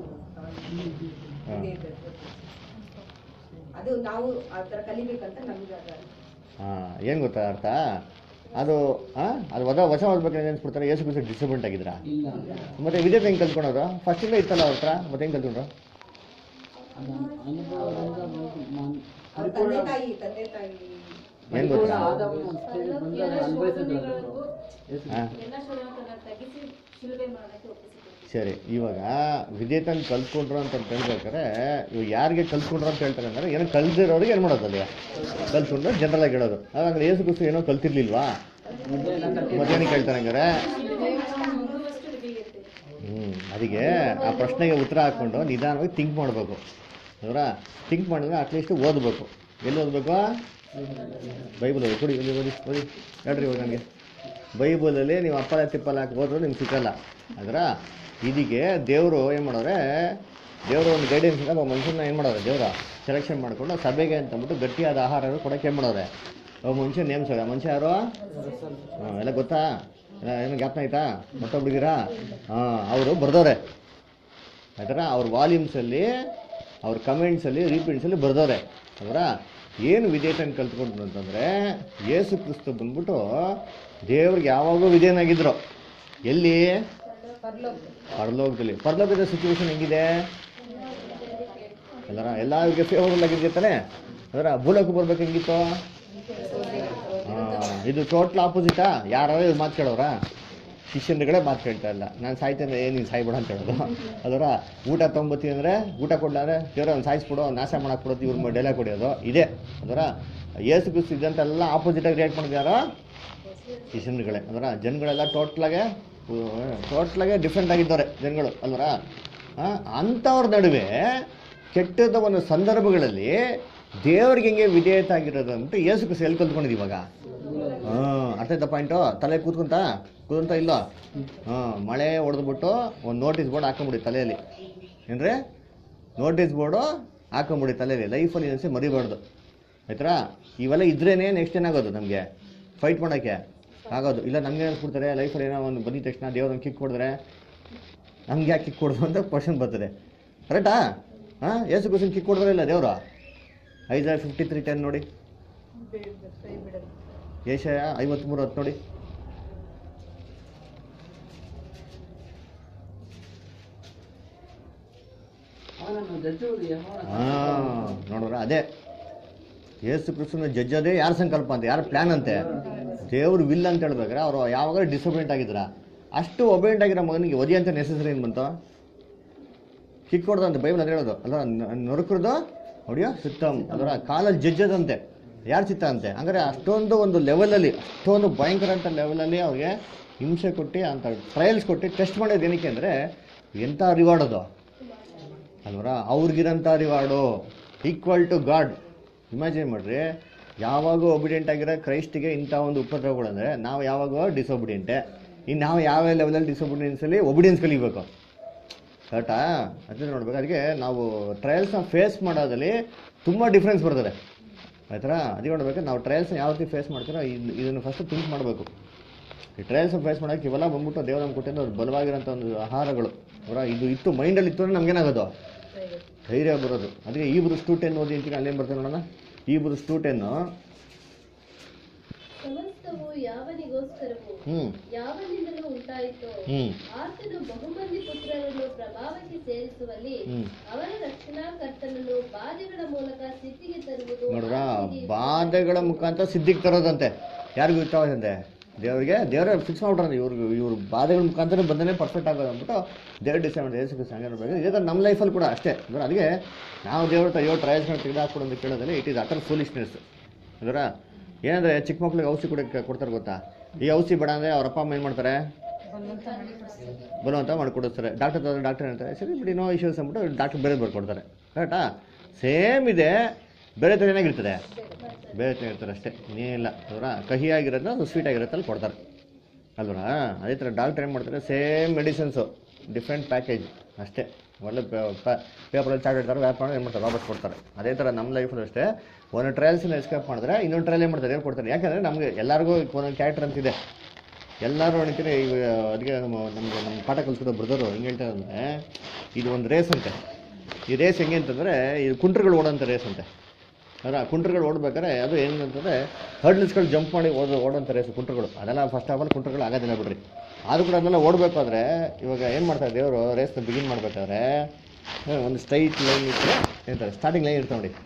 ಅದು ನಾವು ಆ ಥರ ಕಲಿಬೇಕಂತ ನಮ್ಗೆ ಅದ ಹಾಂ ಏನು ಗೊತ್ತಾ ಅರ್ಥ ಅದು ಹಾಂ ಅದು ಹೊಸ ಹೊಸ ಓದ್ಬೇಕಾದ್ರೆ ಅನ್ಸ್ಬಿಡ್ತಾರೆ ಯೇಸು ಕ್ರಿಸ್ತು ಡಿಸಪಾಯಿಂಟ್ ಆಗಿದ್ರಾ ಇಲ್ಲ ಮತ್ತೆ ವಿದ್ಯಾರ್ಥಿ ಹೆಂಗೆ ಕಲ್ತ್ಕೊಳೋದು ಫಸ್ಟಿಂದ ಇತ್ತಲ್ಲ ಅವ್ರ ಹತ್ರ ಮತ್ತೆ ಹೆಂಗೆ ಕಲ್ತ್ಕೊಂಡ್ರು ಅದು ಅನುಭವದಿಂದ ಬಂದು ಮಾನ್- ಅವ್ರ ತಂದೆ ತಾಯಿ ತಂದೆ ತಾಯಿ ಏನು ಪರಿಪೂರ್ಣ ಗೊತ್ತಾ ಆದವನು ಅಷ್ಟೇ ಬಂದು ಅದನ್ನ ಅನುಭವಿಸಿದ್ರು ಯೇಸು ಹಾಂ ಎಲ್ಲ ಶೋಧನೆಗಳನ್ನ ತಗ್ಗಿಸಿ ಶಿಲುಬೆ ಮಾಡಕ್ಕೆ ಒಪ್ಪಿಸಿಕೊಟ್ರು ಸರಿ ಇವಾಗ ವಿದ್ಯೆತನ ಕಲ್ತ್ಕೊಂಡ್ರು ಅಂತ ಹೇಳ್ಬೇಕಾದ್ರೆ ಇವಾಗ ಯಾರಿಗೆ ಕಲ್ತ್ಕೊಂಡ್ರು ಅಂತ ಹೇಳ್ತಾರೆ ಅಂದ್ರೆ ಏನೋ ಕಲ್ತಿರೋರಿಗೆ ಏನು ಮಾಡೋದು ಅಲ್ಲಿ ಕಲ್ತ್ಕೊಂಡ್ರು ಜನರಲ್ ಆಗಿ ಹೇಳೋದು ಹಾಗಾದ್ರೆ ಏಸು ಕ್ರಿಸ್ತು ಏನೋ ಕಲ್ತಿರ್ಲಿಲ್ವಾ ಮೊದಲೇ ಎಲ್ಲ ಕಲ್ತಿದ್ರು. ಮತ್ತೇನಕ್ಕೆ ಹೇಳ್ತಾರೆ ಹಂಗಾರೆ ಅನುಭವಷ್ಟು ವಿಧೇಯತೆ ಹ್ಞೂ ಅದಕ್ಕೆ ಆ ಪ್ರಶ್ನೆಗೆ ಉತ್ತರ ಹಾಕ್ಕೊಂಡು ನಿಧಾನವಾಗಿ ಥಿಂಕ್ ಮಾಡಬೇಕು ಅವರ ಥಿಂಕ್ ಮಾಡಿದ್ರೆ ಅಟ್ಲೀಸ್ಟ್ ಓದಬೇಕು ಎಲ್ಲಿ ಓದಬೇಕು ಬೈಬಲ್ ಓದಿ ಕೊಡಿ ಇಲ್ಲಿ ಓದಿ ಓದಿ ಹೇಳ್ರಿ ಇವಾಗ ನನಗೆ ಬೈಬಲಲ್ಲಿ ನೀವು ಅಪ್ಪಲ ತಿಪ್ಪಲ ಹಾಕಿ ಹೋದ್ರು ನಿಮ್ಗೆ ಸಿಕ್ಕಲ್ಲ ಅದರ ಇದಕ್ಕೆ ದೇವರು ಏನು ಮಾಡೋರೆ ದೇವರು ಒಂದು ಗೈಡೆನ್ಸ್ ಒಬ್ಬ ಮನುಷ್ಯನ ಏನು ಮಾಡೋರೆ ದೇವರ ಸೆಲೆಕ್ಷನ್ ಮಾಡಿಕೊಂಡು ಸಭೆಗೆ ಅಂತ ಅಂದ್ಬಿಟ್ಟು ಗಟ್ಟಿಯಾದ ಆಹಾರ ಕೊಡೋಕೆ ಏನು ಮಾಡೋರೆ ಒಬ್ಬ ಮನುಷ್ಯ ನೇಮಿಸೋರೆ ಮನುಷ್ಯ ಯಾರು ಹಾಂ ಎಲ್ಲ ಗೊತ್ತಾ ಎಲ್ಲ ಏನು ಜ್ಞಾಪನ ಆಯ್ತಾ ಮತ್ತೊಬ್ರಿದ್ದೀರಾ ಹಾಂ ಅವರು ಬರ್ದವ್ರೆ ಆಯ್ತರ ಅವ್ರ ವಾಲ್ಯೂಮ್ಸಲ್ಲಿ ಅವ್ರ ಕಮೆಂಟ್ಸಲ್ಲಿ ರೀಪ್ರಿಂಟ್ಸಲ್ಲಿ ಬರ್ದವ್ರೆ ಅದರ ಏನು ವಿಧೇಯತೆಯನ್ನು ಕಲ್ತ್ಕೊಂಡ್ರು ಅಂತಂದರೆ ಯೇಸು ಕ್ರಿಸ್ತು ಬಂದ್ಬಿಟ್ಟು ದೇವ್ರಿಗೆ ಯಾವಾಗೂ ವಿಧೇಯನಾಗಿದ್ರು ಎಲ್ಲಿ ಪರಲೋಕದಲ್ಲಿ ಪರಲೋಕದ ಸಿಚುವೇಶನ್ ಹೆಂಗಿದೆ ಎಲ್ಲರ ಎಲ್ಲರಿಗೆ ಫೇವರಬಲ್ ಆಗಿದೆಯಾ ತಾನೆ ಅದರ ಭೂಲೋಕ ಬರ್ಬೇಕು ಹೆಂಗಿತ್ತು ಆ, ಇದು ಟೋಟ್ಲ್ ಆಪೋಸಿಟಾ ಯಾರು ಇವ್ರು ಮಾತು ಕೇಳೋರಾ ಶಿಷ್ಯನುಗಳೇ ಮಾತು ಕೇಳ್ತಾ ಇಲ್ಲ ನಾನು ಸಾಯ್ತೇನೆ ಏನು ನೀನು ಸಾಯ್ಬೇಡ ಅಂತ ಹೇಳೋದು ಅದರ ಊಟ ತೊಗೊಂಬತ್ತೀನಿ ಅಂದರೆ ಊಟ ಕೊಡ್ಲಾದ್ರೆ ದೇವ್ರ ಅವ್ನು ಸಾಯಿಸ್ಬಿಡು ಅವ್ನು ನಾಶ ಮಾಡಕ್ಕೆ ಬಿಡೋದು ಇವ್ರ ಡೈಲಾಗ್ ಕೊಡೋದು ಇದೆ ಅದರ ಏಸು ಕ್ರಿಸ್ತು ಇದ್ದಂತೆಲ್ಲ ಆಪೋಸಿಟಾಗಿ ರಿಯಾಕ್ಟ್ ಮಾಡಿದ್ಯಾರೋ ಶಿಷ್ಯನುಗಳೇ ಅದರ ಜನಗಳೆಲ್ಲ ಟೋಟ್ಲಾಗೆ ಟೋಟ್ಲಾಗೆ ಡಿಫ್ರೆಂಟ್ ಆಗಿದ್ದಾರೆ ಜನಗಳು ಅಲ್ವರ ಅಂಥವ್ರ ನಡುವೆ ಕೆಟ್ಟದ ಒಂದು ಸಂದರ್ಭಗಳಲ್ಲಿ ದೇವ್ರಿಗೆ ಹೆಂಗೆ ವಿಧೇಯತೆ ಆಗಿರೋದು ಅಂತ ಏಸು ಕ್ರಿಸ್ತು ಎಲ್ಲಿ ಕಲ್ತ್ಕೊಂಡಿದ್ದು ಇವಾಗ ಹಾಂ ಅರ್ಥ ಆಯ್ತಾ ಪಾಯಿಂಟು ತಲೆ ಕೂತ್ಕೊಂತ ಕೂತ್ಕೊಂತ ಇಲ್ಲ ಹಾಂ ಮಳೆ ಹೊಡೆದ್ಬಿಟ್ಟು ಒಂದು ನೋಟಿಸ್ ಬೋರ್ಡ್ ಹಾಕೊಂಬಿಡಿ ತಲೆಯಲ್ಲಿ ಏನ್ರಿ ನೋಟಿಸ್ ಬೋರ್ಡು ಹಾಕೊಂಬಿಡಿ ತಲೆಯಲ್ಲಿ ಲೈಫಲ್ಲಿ ಏನಿಸಿ ಮರಿಬಾರ್ದು ಆಯ್ತಾ ಇವೆಲ್ಲ ಇದ್ರೇನೆ ನೆಕ್ಸ್ಟ್ ಏನಾಗೋದು ನಮಗೆ ಫೈಟ್ ಮಾಡೋಕ್ಕೆ ಆಗೋದು ಇಲ್ಲ ನಮ್ಗೆ ಅನ್ಸ್ಬಿಡ್ತಾರೆ ಲೈಫಲ್ಲಿ ಏನೋ ಒಂದು ಬಂದಿದ ತಕ್ಷಣ ದೇವ್ರನ್ನ ಕಿಕ್ ಕೊಡಿದ್ರೆ ನಮ್ಗೆ ಯಾಕೆ ಕಿಕ್ ಕೊಡೋದು ಅಂತ ಕ್ವಶನ್ ಬರ್ತದೆ ಕರೆಕ್ಟಾ ಹಾಂ ಏಸು ಕ್ವಶನ್ ಕಿಕ್ ಕೊಡಿದ್ರೆ ಇಲ್ಲ ದೇವರು ಐದು ಫಿಫ್ಟಿ ತ್ರೀ ಟೆನ್ ನೋಡಿ ಏಷಯ ಐವತ್ತ್ಮೂರು ಹತ್ತು ನೋಡಿ ಯಾವನನ್ನು ಜಜ್ಜು ಯೆಹೋವನ ಹಾ ನೋಡಿದ್ರ ಅದೇ ಯೇಸು ಕ್ರಿಸ್ತನ ಜಜ್ಜದೇ ಯಾರ ಸಂಕಲ್ಪ ಅಂತ ಯಾರ ಪ್ಲಾನ್ ಅಂತೆ ದೇವ್ರ ವಿಲ್ ಅಂತ ಹೇಳ್ಬೇಕಾರೆ ಅವರು ಯಾವಾಗ ಡಿಸೊಬಿಡೆಂಟ್ ಆಗಿದ್ರ ಅಷ್ಟು ಒಬೆಂಟ್ ಆಗಿರೋ ಮಗನಿಗೆ ಒದಿ ಅಂತ ನೆಸೆಸರಿ ಏನು ಬಂತು ಕಿಕ್ ಹೊಡೆದಂತೆ ಬೈಬಲ್ ಅದೇ ಹೇಳೋದು ಅಲ್ಲ ನೊರಕರದು ಹೊಡಿಯೋ ಸಿತ್ತಮ್ ಅದರ ಕಾಲಲ್ಲಿ ಜಜ್ಜದಂತೆ ಯಾರು ಚಿತ್ತ ಅಂತೆ ಹಂಗಾರೆ ಅಷ್ಟೊಂದು ಒಂದು ಲೆವೆಲಲ್ಲಿ ಅಷ್ಟೊಂದು ಭಯಂಕರ ಅಂತ ಲೆವೆಲಲ್ಲಿ ಅವ್ರಿಗೆ ಹಿಂಸೆ ಕೊಟ್ಟು ಅಂತ ಟ್ರಯಲ್ಸ್ ಕೊಟ್ಟು ಟೆಸ್ಟ್ ಮಾಡೋದು ಏನಕ್ಕೆ ಅಂದರೆ ಎಂಥ ರಿವಾರ್ಡ್ ಅದು ಅಲ್ವರ ಅವ್ರಿಗಿರಂಥ reward equal to God imagine ಮಾಡ್ರಿ ಯಾವಾಗ ಒಬಿಡಿಯಂಟ್ ಆಗಿರೋ ಕ್ರೈಸ್ಟಿಗೆ ಇಂಥ ಒಂದು ಉಪದ್ರವಗಳಂದರೆ ನಾವು ಯಾವಾಗ ಡಿಸೊಬಿಡಿಯಂಟೆ ಇನ್ನು ನಾವು ಯಾವ ಲೆವೆಲಲ್ಲಿ ಡಿಸೊಬಿಡಿಯನ್ಸಲ್ಲಿ ಒಬಿಡಿಯನ್ಸ್ ಕಲಿಬೇಕು ಕರೆಕ್ಟಾ ಅದನ್ನ ನೋಡ್ಬೇಕು ಅದಕ್ಕೆ ನಾವು ಟ್ರಯಲ್ಸ್ನ ಫೇಸ್ ಮಾಡೋದ್ರಲ್ಲಿ ತುಂಬ ಡಿಫ್ರೆನ್ಸ್ ಬರ್ತದೆ ಆಯ್ತಾ ಅದಕ್ಕೆ ನೋಡ್ಬೇಕು ನಾವು ಟ್ರಯಲ್ಸ್ನ ಯಾವ ರೀತಿ ಫೇಸ್ ಮಾಡ್ತೀರೋ ಇದು ಇದನ್ನು ಫಸ್ಟ್ ಥಿಂಕ್ ಮಾಡಬೇಕು ಈ ಟ್ರಯಲ್ಸ್ ಫೇಸ್ ಮಾಡೋಕ್ಕೆ ಇವೆಲ್ಲ ಬಂದ್ಬಿಟ್ಟು ದೇವ್ರ ನಮ್ಗೆ ಕೊಟ್ಟಿದ್ದು ಅವ್ರು ಬಲವಾಗಿರೋಂಥ ಒಂದು ಆಹಾರಗಳು ಅವರ ಇದು ಇತ್ತು ಮೈಂಡಲ್ಲಿ ಇತ್ತು ಅಂದ್ರೆ ನಮ್ಗೇನಾಗೋದು ಧೈರ್ಯ ಬರೋದು ಅದಕ್ಕೆ ಈ ಬರು ಸ್ಟೂ ಟೆನ್ ಓದಿ ಅಂತೀನಿ ಅಲ್ಲೇನು ಬರ್ತದೆ ನೋಡೋಣ ಈ ಬರು ಸ್ಟೂ ಟೆನ್ನು ಸಮಸ್ತವು ಯಾವನಿಗೋಸ್ಕರವು ಹ್ಞೂ ಯಾವನಿಂದಲೂ ಉಂಟಾಯಿತೋ ಹ್ಞೂ ಆತನು ಬಹುಮಂದಿ ಪುತ್ರರನ್ನು ಪ್ರಭಾವಕ್ಕೆ ಸೇರಿಸುವಲ್ಲಿ ಹ್ಮ್. ಅವರ ರಕ್ಷಣಾಕರ್ತನನ್ನು ಬಾಧೆಗಳ ಮೂಲಕ ಸ್ಥಿತಿಗೆ ತರುವುದು ನೋಡ್ರ ಆತನಿಗೆ ಬಾಧೆಗಳ ಮುಖಾಂತರ ಸಿದ್ಧಿಗೆ ತರೋದಂತೆ ಯಾರಿಗೂ ಇಷ್ಟವಾದಂತೆ ದೇವರಿಗೆ ದೇವರೇ ಫಿಕ್ಸ್ ಮಾಡ್ಬಿಟ್ರೆ ಇವ್ರಿಗೆ ಇವ್ರ ಬಾಧೆಗಳ ಮುಖಾಂತರ ಬಂದನೇ ಪರ್ಫೆಕ್ಟ್ ಆಗೋದು ಅಂದ್ಬಿಟ್ಟು ದೇವ್ರ ಡಿಸೈಡ್ ಮಾಡಿ ಯೇಸು ಕ್ರಿಸ್ತ ಹಂಗೆ ನೋಡ್ಬೇಕು ಇದೇ ಥರ ನಮ್ಮ ಲೈಫಲ್ಲಿ ಕೂಡ ಅಷ್ಟೇ ಅಂದ್ರೆ ಅದಕ್ಕೆ ನಾವು ದೇವ್ರ ಹತ್ರ ಅಯ್ಯೋ ಟ್ರಯಲ್ಸ್ನ ತೆಗೆದಾಕ್ಬಿಡು ಅಂತ ಕೇಳೋದಲ್ಲಿ ಇಟ್ ಇಸ್ ಅಟರ್ ಫೂಲಿಶ್ನೆಸ್ ಅದರ ಏನಂದರೆ ಚಿಕ್ಕ ಮಕ್ಳಿಗೆ ಔಷಧಿ ಕೊಡಕ್ಕೆ ಕೊಡ್ತಾರೆ ಗೊತ್ತಾ ಈ ಔಷಧಿ ಬೇಡ ಅಂದರೆ ಅವ್ರ ಅಪ್ಪ ಅಮ್ಮ ಏನು ಮಾಡ್ತಾರೆ ಬರುವಂತ ಮಾಡಿಕೊಡಿಸ್ತಾರೆ ಡಾಕ್ಟರ್ ಡಾಕ್ಟರ್ ಹೇಳ್ತಾರೆ ಸರಿ ಬಿಡಿ ನೋ ಇಶ್ಯೂಸ್ ಅಂದ್ಬಿಟ್ಟು ಡಾಕ್ಟರ್ ಬೇರೆ ಬರ್ಕೊಡ್ತಾರೆ ಕರೆಕ್ಟಾ ಸೇಮ್ ಇದೆ ಬೇರೆ ಥರ ಏನಾಗಿರ್ತದೆ ಬೇರೆ ಥರ ಇರ್ತಾರೆ ಅಷ್ಟೇ ಇನ್ನೇನಿಲ್ಲ ಅವರ ಕಹಿಯಾಗಿರೋದನ್ನ ಅದು ಸ್ವೀಟ್ ಆಗಿರೋದ್ರಲ್ಲಿ ಕೊಡ್ತಾರೆ ಅಲ್ವರಾ ಅದೇ ಥರ ಡಾಕ್ಟರ್ ಏನು ಮಾಡ್ತಾರೆ ಸೇಮ್ ಮೆಡಿಸಿನ್ಸು ಡಿಫ್ರೆಂಟ್ ಪ್ಯಾಕೇಜ್ ಅಷ್ಟೇ ಒಳ್ಳೆ ಪೇಪರಲ್ಲಿ ಚಾರ್ಟ್ ಇಡ್ತಾರೆ ವ್ಯಾಪ್ ಮಾಡಿ ಏನು ಮಾಡ್ತಾರೆ ವಾಪಸ್ ಕೊಡ್ತಾರೆ ಅದೇ ಥರ ನಮ್ಮ ಲೈಫಲ್ಲೂ ಅಷ್ಟೇ ಒಂದು ಟ್ರಯಲ್ಸ್ನ ಎಸ್ಕೇಪ್ ಮಾಡಿದ್ರೆ ಇನ್ನೊಂದು ಟ್ರಯಲ್ ಏನು ಮಾಡ್ತಾರೆ ಏನು ಕೊಡ್ತಾರೆ ಯಾಕಂದರೆ ನಮಗೆ ಎಲ್ಲರಿಗೂ ಒಂದೊಂದು ಕ್ಯಾರೆಕ್ಟರ್ ಅಂತಿದೆ ಎಲ್ಲರೂ ಹೇಳ್ತೀರಿ ಈಗ ಅದಕ್ಕೆ ನಮ್ಮ ನಮಗೆ ನಮ್ಮ ಪಾಠ ಕಲಿಸ್ಕೊಡೋ ಬ್ರದರು ಹೆಂಗೆ ಹೇಳ್ತಾರೆ ಅಂದರೆ ಇದು ಒಂದು ರೇಸ್ ಅಂತೆ ಈ ರೇಸ್ ಹೆಂಗೆ ಅಂತಂದರೆ ಇದು ಕುಂಟ್ರುಗಳು ಓಡೋಂಥ ರೇಸ್ ಅಂತೆ ಅಂದ್ರೆ ಆ ಕುಂಟ್ರುಗಳು ಓಡ್ಬೇಕಾದ್ರೆ ಅದು ಏನಂತಂದರೆ ಹರ್ಡ್ಲ್ಸ್ಗಳು ಜಂಪ್ ಮಾಡಿ ಓದೋ ಓಡೋಂಥ ರೇಸ್ ಕುಂಟ್ರುಗಳು ಅದೆಲ್ಲ ಫಸ್ಟ್ ಆಫ್ ಆಲ್ ಕುಂಟ್ರುಗಳು ಆಗೋದಿಲ್ಲ ಬಿಡ್ರಿ ಆದರೂ ಕೂಡ ಅದನ್ನೆಲ್ಲ ಓಡಬೇಕಾದ್ರೆ ಇವಾಗ ಏನು ಮಾಡ್ತಾರೆ ದೇವರು ರೇಸ್ನ ಬಿಗಿನ್ ಮಾಡಬೇಕಾದ್ರೆ ಒಂದು ಸ್ಟ್ರೈಟ್ ಲೈನ್ ಇಟ್ಟರೆ ಏನಂತಾರೆ ಸ್ಟಾರ್ಟಿಂಗ್ ಲೈನ್ ಇರ್ತಾವೆ ನೋಡಿ